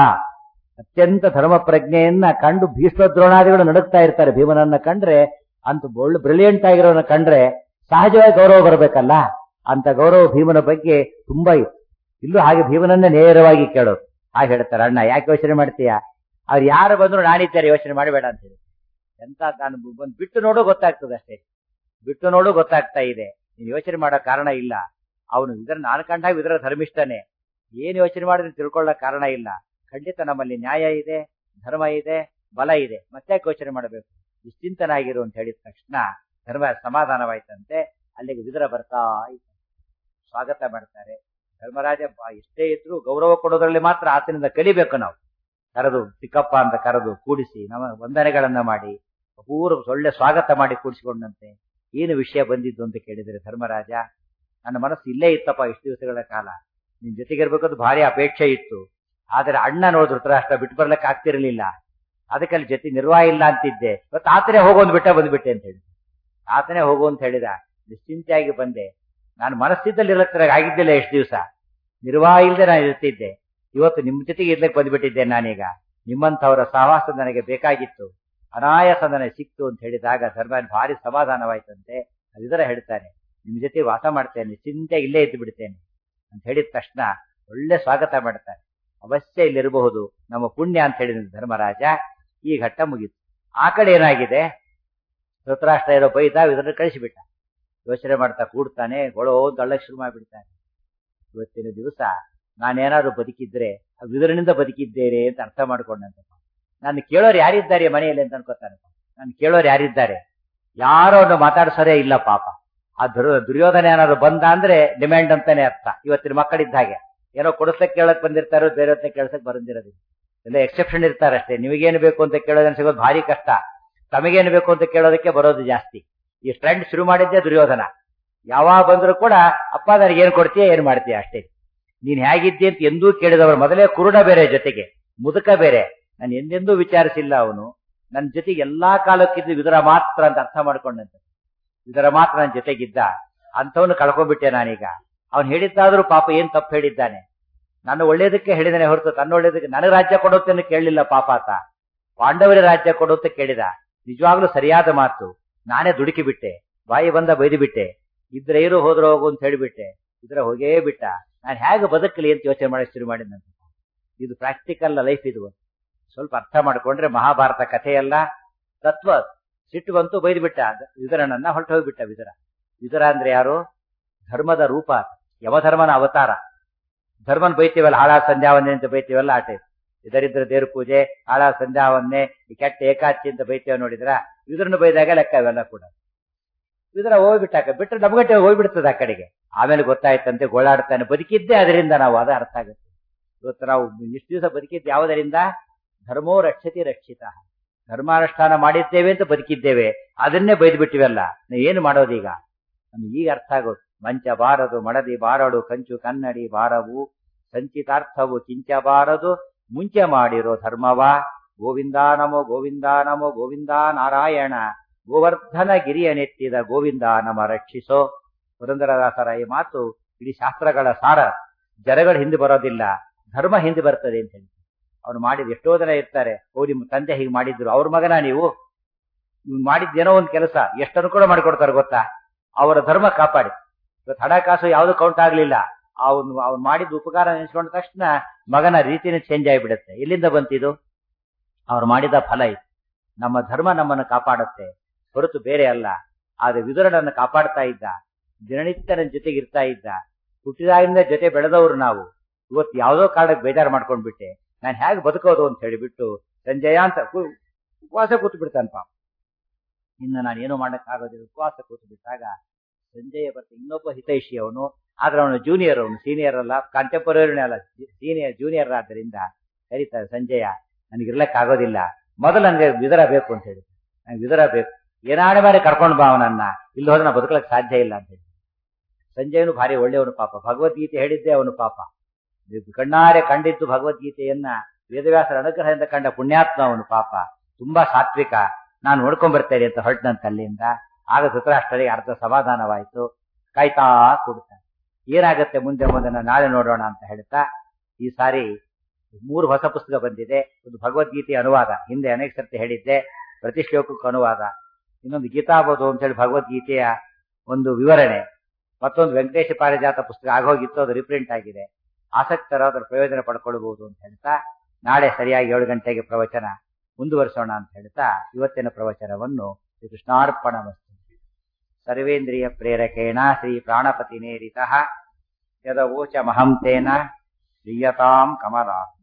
ಅತ್ಯಂತ ಧರ್ಮ ಪ್ರಜ್ಞೆಯನ್ನ ಕಂಡು ಭೀಷ್ಮ ದ್ರೋಣಾದಿಗಳು ನಡುಕ್ತಾ ಇರ್ತಾರೆ ಭೀಮನನ್ನ ಕಂಡ್ರೆ ಅಂತ ಒಳ್ಳೆ ಬ್ರಿಲಿಯಂಟ್ ಆಗಿರೋನ ಕಂಡ್ರೆ ಸಹಜವಾಗಿ ಗೌರವ ಬರಬೇಕಲ್ಲ ಅಂತ ಗೌರವ ಭೀಮನ ಬಗ್ಗೆ ತುಂಬಾ ಇತ್ತು ಇಲ್ಲೂ ಹಾಗೆ ಭೀಮನನ್ನೇ ನೇರವಾಗಿ ಕೇಳೋದು ಹಾಗೆ ಹೇಳ್ತಾರೆ ಅಣ್ಣ ಯಾಕೆ ಯೋಚನೆ ಮಾಡ್ತೀಯಾ ಅವ್ರು ಯಾರು ಬಂದ್ರು ನಾನಿದ್ದಾರೆ ಯೋಚನೆ ಮಾಡಬೇಡ ಅಂತ ಹೇಳಿ ಎಂತ ನಾನು ಬಂದು ಬಿಟ್ಟು ನೋಡು ಗೊತ್ತಾಗ್ತದೆ ಅಷ್ಟೇ ಬಿಟ್ಟು ನೋಡು ಗೊತ್ತಾಗ್ತಾ ಇದೆ ನೀನು ಯೋಚನೆ ಮಾಡೋ ಕಾರಣ ಇಲ್ಲ ಅವನು ಇದರ ನಾನು ಕಂಡಾಗ ಇದರ ಧರ್ಮಿಷ್ಠನೇ ಏನ್ ಯೋಚನೆ ಮಾಡಿದ್ರೆ ತಿಳ್ಕೊಳ್ಳೋ ಕಾರಣ ಇಲ್ಲ ಖಂಡಿತ ನಮ್ಮಲ್ಲಿ ನ್ಯಾಯ ಇದೆ ಧರ್ಮ ಇದೆ ಬಲ ಇದೆ ಮತ್ತೆ ಯೋಚನೆ ಮಾಡಬೇಕು ನಿಶ್ಚಿಂತನಾಗಿರು ಅಂತ ಹೇಳಿದ ತಕ್ಷಣ ಧರ್ಮ ಸಮಾಧಾನವಾಯ್ತಂತೆ ಅಲ್ಲಿಗೆ ವಿದುರ ಬರ್ತಾ ಇತ್ತು ಸ್ವಾಗತ ಮಾಡ್ತಾರೆ ಧರ್ಮರಾಜ ಎಷ್ಟೇ ಇದ್ರು ಗೌರವ ಕೊಡೋದ್ರಲ್ಲಿ ಮಾತ್ರ ಆತನಿಂದ ಕಲಿಬೇಕು ನಾವು ಕರೆದು ಚಿಕ್ಕಪ್ಪ ಅಂತ ಕರೆದು ಕೂಡಿಸಿ ನಮ್ಮ ವಂದನೆಗಳನ್ನ ಮಾಡಿ ಅಪೂರ್ವ ಒಳ್ಳೆ ಸ್ವಾಗತ ಮಾಡಿ ಕೂಡಿಸಿಕೊಂಡಂತೆ ಏನು ವಿಷಯ ಬಂದಿದ್ದು ಅಂತ ಕೇಳಿದರೆ ಧರ್ಮರಾಜ ನನ್ನ ಮನಸ್ಸು ಇಲ್ಲೇ ಇತ್ತಪ್ಪ ಇಷ್ಟು ದಿವಸಗಳ ಕಾಲ ನಿನ್ ಜೊತೆಗಿರ್ಬೇಕಂತ ಭಾರಿ ಅಪೇಕ್ಷೆ ಇತ್ತು ಆದ್ರೆ ಅಣ್ಣ ನೋಡಿದ್ರು ಧೃತರಾಷ್ಟ್ರ ಬಿಟ್ಟು ಬರ್ಲಿಕ್ಕೆ ಆಗ್ತಿರ್ಲಿಲ್ಲ ಅದಕ್ಕೆ ಅಲ್ಲಿ ಜೊತೆ ನಿರ್ವಾಹ ಇಲ್ಲ ಅಂತಿದ್ದೆ ಇವತ್ತು ಆತನೇ ಹೋಗೋಂದ್ ಬಿಟ್ಟ ಬಂದ್ಬಿಟ್ಟೆ ಅಂತ ಹೇಳಿ ಆತನೇ ಹೋಗು ಅಂತ ಹೇಳಿದ ನಿಶ್ಚಿಂತೆಯಾಗಿ ಬಂದೆ ನಾನು ಮನಸ್ಸಿದ್ದಲ್ಲಿ ಇರತ್ತರ ಆಗಿದ್ದಿಲ್ಲ ಎಷ್ಟು ದಿವಸ ನಿರ್ವಾಹ ಇಲ್ಲದೆ ನಾನು ಇರ್ತಿದ್ದೆ ಇವತ್ತು ನಿಮ್ ಜೊತೆಗೆ ಇರ್ಲಿಕ್ಕೆ ಬಂದ್ಬಿಟ್ಟಿದ್ದೇನೆ ನಾನೀಗ ನಿಮ್ಮಂಥವರ ಸಹವಾಸ ನನಗೆ ಬೇಕಾಗಿತ್ತು ಅನಾಯಾಸ ನನಗೆ ಸಿಕ್ತು ಅಂತ ಹೇಳಿದಾಗ ಧರ್ಮ ಭಾರಿ ಸಮಾಧಾನವಾಯ್ತಂತೆ ಅದರ ಹೇಳ್ತಾನೆ ನಿಮ್ ಜೊತೆ ವಾಸ ಮಾಡ್ತೇನೆ ಚಿಂತೆ ಇಲ್ಲೇ ಇದ್ದು ಬಿಡ್ತೇನೆ ಅಂತ ಹೇಳಿದ ತಕ್ಷಣ ಒಳ್ಳೆ ಸ್ವಾಗತ ಮಾಡ್ತಾರೆ ಅವಶ್ಯ ಇಲ್ಲಿರಬಹುದು ನಮ್ಮ ಪುಣ್ಯ ಅಂತ ಹೇಳಿದ ಧರ್ಮರಾಜ ಈ ಘಟ್ಟ ಮುಗೀತು ಆ ಕಡೆ ಏನಾಗಿದೆ ಧೃತರಾಷ್ಟ್ರ ಇರೋ ಬೈದ ಇದನ್ನು ಕಳಿಸಿಬಿಟ್ಟ ಯೋಚನೆ ಮಾಡ್ತಾ ಕೂಡ್ತಾನೆ ಗೊಳೋ ದಳ್ಳಕ್ಕೆ ಶುರು ಮಾಡಿಬಿಡ್ತಾನೆ ಇವತ್ತಿನ ದಿವಸ ನಾನೇನಾದ್ರು ಬದುಕಿದ್ರೆ ವಿದರನಿಂದ ಬದುಕಿದ್ದೇನೆ ಅಂತ ಅರ್ಥ ಮಾಡ್ಕೊಂಡಂತ ನಾನು ಕೇಳೋರು ಯಾರಿದ್ದಾರೆ ಮನೆಯಲ್ಲಿ ಅಂತ ಅನ್ಕೋತಾನೆ ನಾನು ಕೇಳೋರು ಯಾರಿದ್ದಾರೆ ಯಾರೋ ಮಾತಾಡ್ಸೋರೇ ಇಲ್ಲ ಪಾಪ ಆ ದುರ್ ದುರ್ಯೋಧನ ಏನಾದ್ರು ಬಂದ ಅಂದ್ರೆ ಡಿಮ್ಯಾಂಡ್ ಅಂತಾನೆ ಅರ್ಥ ಇವತ್ತಿನ ಮಕ್ಕಳಿದ್ದ ಹಾಗೆ ಏನೋ ಕೊಡಿಸ್ಲಿಕ್ಕೆ ಕೇಳಕ್ ಬಂದಿರ್ತಾರೋ ಬೇರೆ ಹೊತ್ತಿಗೆ ಕೇಳ್ಸಕ್ ಬಂದಿರೋದು ಎಲ್ಲ ಎಕ್ಸೆಪ್ಷನ್ ಇರ್ತಾರೆ ಅಷ್ಟೇ ನಿಮಗೇನು ಬೇಕು ಅಂತ ಕೇಳೋದನ್ನ ಸಿಗೋದು ಭಾರಿ ಕಷ್ಟ ತಮಗೇನು ಬೇಕು ಅಂತ ಕೇಳೋದಕ್ಕೆ ಬರೋದು ಜಾಸ್ತಿ ಈ ಟ್ರೆಂಡ್ ಶುರು ಮಾಡಿದ್ದೆ ದುರ್ಯೋಧನ ಯಾವಾಗ ಬಂದ್ರು ಕೂಡ ಅಪ್ಪ ನನಗೆ ಏನ್ ಕೊಡ್ತೀಯ ಏನ್ ಮಾಡ್ತೀಯ ಅಷ್ಟೇ ನೀನ್ ಹೇಗಿದ್ದಿ ಅಂತ ಎಂದೂ ಕೇಳಿದವರು ಮೊದಲೇ ಕುರುಡ ಬೇರೆ ಜೊತೆಗೆ ಮುದುಕ ಬೇರೆ ನಾನು ಎಂದೆಂದೂ ವಿಚಾರಿಸಿಲ್ಲ ಅವನು ನನ್ನ ಜೊತೆಗೆ ಎಲ್ಲಾ ಕಾಲಕ್ಕಿದ್ದು ಇದರ ಮಾತ್ರ ಅಂತ ಅರ್ಥ ಮಾಡ್ಕೊಂಡಂತ ಇದರ ಮಾತ್ರ ನನ್ನ ಜೊತೆಗಿದ್ದ ಅಂಥವನು ಕಳ್ಕೊಂಡ್ಬಿಟ್ಟೆ ನಾನೀಗ ಅವನು ಹೇಳಿದ್ದಾದ್ರೂ ಪಾಪ ಏನ್ ತಪ್ಪು ಹೇಳಿದ್ದಾನೆ ನಾನು ಒಳ್ಳೇದಕ್ಕೆ ಹೇಳಿದಾನೆ ಹೊರತು ತನ್ನ ಒಳ್ಳೇದಕ್ಕೆ ನನಗೆ ರಾಜ್ಯ ಕೊಡುತ್ತೇನೆ ಕೇಳಲಿಲ್ಲ ಪಾಪ ಆತ ಪಾಂಡವರ ರಾಜ್ಯ ಕೊಡುತ್ತೆ ಕೇಳಿದ ನಿಜವಾಗ್ಲೂ ಸರಿಯಾದ ಮಾತು ನಾನೇ ದುಡುಕಿ ಬಿಟ್ಟೆ ಬಾಯಿ ಬಂದ ಬೈದು ಬಿಟ್ಟೆ ಇದ್ರೆ ಇರು ಹೋದ್ರೆ ಹೋಗು ಅಂತ ಹೇಳಿಬಿಟ್ಟೆ ಇದ್ರೆ ಹೋಗೇ ಬಿಟ್ಟ ನಾನು ಹೇಗೆ ಬದುಕಲಿ ಅಂತ ಯೋಚನೆ ಮಾಡಕ್ಕೆ ಶುರು ಮಾಡಿದಂತ ಇದು ಪ್ರಾಕ್ಟಿಕಲ್ ಲೈಫ್ ಇದು ಸ್ವಲ್ಪ ಅರ್ಥ ಮಾಡ್ಕೊಂಡ್ರೆ ಮಹಾಭಾರತ ಕಥೆಯಲ್ಲ ತತ್ವ ಸಿಟ್ಟು ಬಂತು ಬೈದು ಬಿಟ್ಟ ವಿದರನನ್ನ ಹೊರಟು ಹೋಗ್ಬಿಟ್ಟ ವಿದರ ವಿದರ ಅಂದ್ರೆ ಯಾರು ಧರ್ಮದ ರೂಪ ಯಮಧರ್ಮನ ಅವತಾರ ಧರ್ಮನ್ ಬೈತೀವಲ್ಲ ಹಾಳ ಸಂಧ್ಯಾ ವಂದನೆ ಅಂತ ಬೈತೀವಲ್ಲ ಆಟೆ ಇದರಿದ್ರ ದೇವ್ರ ಪೂಜೆ ಹಾಳ ಸಂಧ್ಯಾವನ್ನೇ ಈ ಕೆಟ್ಟ ಏಕಾಚಿ ಅಂತ ಬೈತೇವೆ ನೋಡಿದ್ರ ಇದ್ರನ್ನ ಬೈದಾಗ ಲೆಕ್ಕ ಇವೆಲ್ಲ ಕೂಡ ಇದ್ರ ಹೋಗ್ಬಿಟ್ಟಾಕ ಬಿಟ್ರೆ ನಮ್ಗಟ್ಟೆ ಹೋಗ್ಬಿಡ್ತದೆ ಆ ಕಡೆಗೆ ಆಮೇಲೆ ಗೊತ್ತಾಯ್ತಂತೆ ಗೋಳಾಡ್ತಾನೆ ಬದುಕಿದ್ದೆ ಅದರಿಂದ ನಾವು ಅದ ಅರ್ಥ ಆಗುತ್ತೆ ಇವತ್ತು ನಾವು ಇಷ್ಟು ದಿವಸ ಬದುಕಿದ್ದು ಯಾವುದರಿಂದ ಧರ್ಮೋ ರಕ್ಷತಿ ರಕ್ಷಿತ ಧರ್ಮಾನುಷ್ಠಾನ ಮಾಡಿದ್ದೇವೆ ಅಂತ ಬದುಕಿದ್ದೇವೆ ಅದನ್ನೇ ಬೈದು ಬಿಟ್ಟಿವಲ್ಲ ನಾವು ಏನು ಮಾಡೋದೀಗ ನಮ್ಗೆ ಈಗ ಅರ್ಥ ಆಗೋದು ಮಂಚ ಬಾರದು ಮಡದಿ ಬಾರಡು ಕಂಚು ಕನ್ನಡಿ ಬಾರವು ಸಂಚಿತಾರ್ಥವು ಕಿಂಚಬಾರದು ಮುಂಚೆ ಮಾಡಿರೋ ಧರ್ಮವ ಗೋವಿಂದ ನಮೋ ಗೋವಿಂದ ನಮೋ ಗೋವಿಂದ ನಾರಾಯಣ ಗೋವರ್ಧನ ಗಿರಿಯ ನೆತ್ತಿದ ಗೋವಿಂದ ನಮ ರಕ್ಷಿಸೋ ಪುರಂದರದಾಸರ ಈ ಮಾತು ಇಡೀ ಶಾಸ್ತ್ರಗಳ ಸಾರ ಜನಗಳ ಹಿಂದೆ ಬರೋದಿಲ್ಲ ಧರ್ಮ ಹಿಂದೆ ಬರ್ತದೆ ಅಂತ ಹೇಳಿ ಅವ್ರು ಮಾಡಿದ ಎಷ್ಟೋ ಜನ ಇರ್ತಾರೆ ಓ ನಿಮ್ಮ ತಂದೆ ಹೀಗೆ ಮಾಡಿದ್ರು ಅವ್ರ ಮಗನ ನೀವು ನೀವು ಮಾಡಿದ್ದೇನೋ ಒಂದು ಕೆಲಸ ಎಷ್ಟು ಅನುಕೂಲ ಮಾಡಿಕೊಡ್ತಾರೆ ಗೊತ್ತಾ ಅವರ ಧರ್ಮ ಕಾಪಾಡಿ ಇವತ್ತು ಹಣಕಾಸು ಯಾವುದು ಕೌಂಟ್ ಆಗ್ಲಿಲ್ಲ ಅವನು ಅವ್ನು ಮಾಡಿದ ಉಪಕಾರ ನೆನೆಸ್ಕೊಂಡ ತಕ್ಷಣ ಮಗನ ರೀತಿನೇ ಚೇಂಜ್ ಆಗಿಬಿಡುತ್ತೆ ಎಲ್ಲಿಂದ ಬಂತಿದು ಅವ್ರು ಮಾಡಿದ ಫಲ ಇದು ನಮ್ಮ ಧರ್ಮ ನಮ್ಮನ್ನು ಕಾಪಾಡುತ್ತೆ ಹೊರತು ಬೇರೆ ಅಲ್ಲ ಆದ್ರೆ ವಿದುರನನ್ನು ಕಾಪಾಡ್ತಾ ಇದ್ದ ದಿನನಿತ್ಯ ನನ್ನ ಜೊತೆಗೆ ಇರ್ತಾ ಇದ್ದ ಹುಟ್ಟಿದಾಗಿಂದ ಜೊತೆ ಬೆಳೆದವರು ನಾವು ಇವತ್ತು ಯಾವುದೋ ಕಾರಣಕ್ಕೆ ಬೇಜಾರು ಮಾಡ್ಕೊಂಡ್ಬಿಟ್ಟೆ ನಾನು ಹೇಗೆ ಬದುಕೋದು ಅಂತ ಹೇಳಿಬಿಟ್ಟು ಸಂಜಯ ಅಂತ ಕು- ಉಪವಾಸ ಕೂತು ಬಿಡ್ತಾನೆ ಪಾಪ ಇನ್ನು ನಾನು ಏನು ಮಾಡಕ್ಕಾಗೋದಿಲ್ಲ ಉಪವಾಸ ಕೂತು ಬಿಟ್ಟಾಗ ಸಂಜಯ ಬರ್ತ ಇನ್ನೊಬ್ಬ ಹಿತೈಷಿ ಅವನು ಆದ್ರೆ ಅವನು ಜೂನಿಯರ್ ಅವನು ಸೀನಿಯರ್ ಅಲ್ಲ ಕಾಂಟೆಂಪರರಿ ಅಲ್ಲ ಸೀನಿಯರ್ ಜೂನಿಯರ್ ಆದ್ದರಿಂದ ಕರೀತಾರೆ ಸಂಜಯ ನನಗೆ ಇರ್ಲಕ್ಕಾಗೋದಿಲ್ಲ ಮೊದಲು ನನಗೆ ವಿದರ ಬೇಕು ಅಂತ ಹೇಳಿ ನನಗೆ ವಿದರ ಬೇಕು ಏನಾಡೆ ಬಾರಿ ಕರ್ಕೊಂಡು ಬಾ ಅವನನ್ನ ಇಲ್ಲಿ ಹೋದ್ರೆ ನಾ ಬದುಕಲಕ್ಕೆ ಸಾಧ್ಯ ಇಲ್ಲ ಅಂತ ಹೇಳಿ ಸಂಜಯನು ಭಾರಿ ಒಳ್ಳೆಯವನು ಪಾಪ ಭಗವದ್ಗೀತೆ ಹೇಳಿದ್ದೆ ಅವನು ಪಾಪ ಇದು ಕಣ್ಣಾರೆ ಕಂಡಿದ್ದು ಭಗವದ್ಗೀತೆಯನ್ನ ವೇದವ್ಯಾಸರ ಅನುಗ್ರಹದಿಂದ ಕಂಡ ಪುಣ್ಯಾತ್ಮ ಅವನು ಪಾಪ ತುಂಬಾ ಸಾತ್ವಿಕ ನಾನು ನೋಡ್ಕೊಂಡ್ ಬರ್ತೇನೆ ಅಂತ ಹೊರಟಂತ ಅಲ್ಲಿಂದ ಆಗ ಧೃತರಾಷ್ಟ್ರರಿಗೆ ಅರ್ಧ ಸಮಾಧಾನವಾಯಿತು ಕಾಯ್ತಾ ಕೊಡ್ತಾನೆ ಏನಾಗತ್ತೆ ಮುಂದೆ ಮುಂದೆ ನಾವು ನಾಳೆ ನೋಡೋಣ ಅಂತ ಹೇಳ್ತಾ ಈ ಸಾರಿ ಮೂರು ಹೊಸ ಪುಸ್ತಕ ಬಂದಿದೆ ಒಂದು ಭಗವದ್ಗೀತೆ ಅನುವಾದ ಹಿಂದೆ ಅನೇಕ ಸರ್ತಿ ಹೇಳಿದ್ದೆ ಪ್ರತಿ ಶ್ಲೋಕಕ್ಕೂ ಅನುವಾದ ಇನ್ನೊಂದು ಗೀತಾಬೋದು ಅಂತ ಹೇಳಿ ಭಗವದ್ಗೀತೆಯ ಒಂದು ವಿವರಣೆ ಮತ್ತೊಂದು ವೆಂಕಟೇಶ ಪಾರಿಜಾತ ಪುಸ್ತಕ ಆಗೋಗಿತ್ತು ಅದು ರಿಪ್ರಿಂಟ್ ಆಗಿದೆ ಆಸಕ್ತರು ಅದರ ಪ್ರಯೋಜನ ಪಡ್ಕೊಳ್ಬಹುದು ಅಂತ ಹೇಳ್ತಾ ನಾಳೆ ಸರಿಯಾಗಿ ಏಳು ಗಂಟೆಗೆ ಪ್ರವಚನ ಮುಂದುವರಿಸೋಣ ಅಂತ ಹೇಳ್ತಾ ಇವತ್ತಿನ ಪ್ರವಚನವನ್ನು ಶ್ರೀ ಕೃಷ್ಣಾರ್ಪಣ ಸರ್ವೇಂದ್ರಿಯ ಪ್ರೇರಕೇಣ ಶ್ರೀ ಪ್ರಾಣಪತಿ ನೇರಿತ ಯದವೋಚ ಮಹಂತೇನ ಪ್ರಿಯತಾಂ ಕಮಲಾ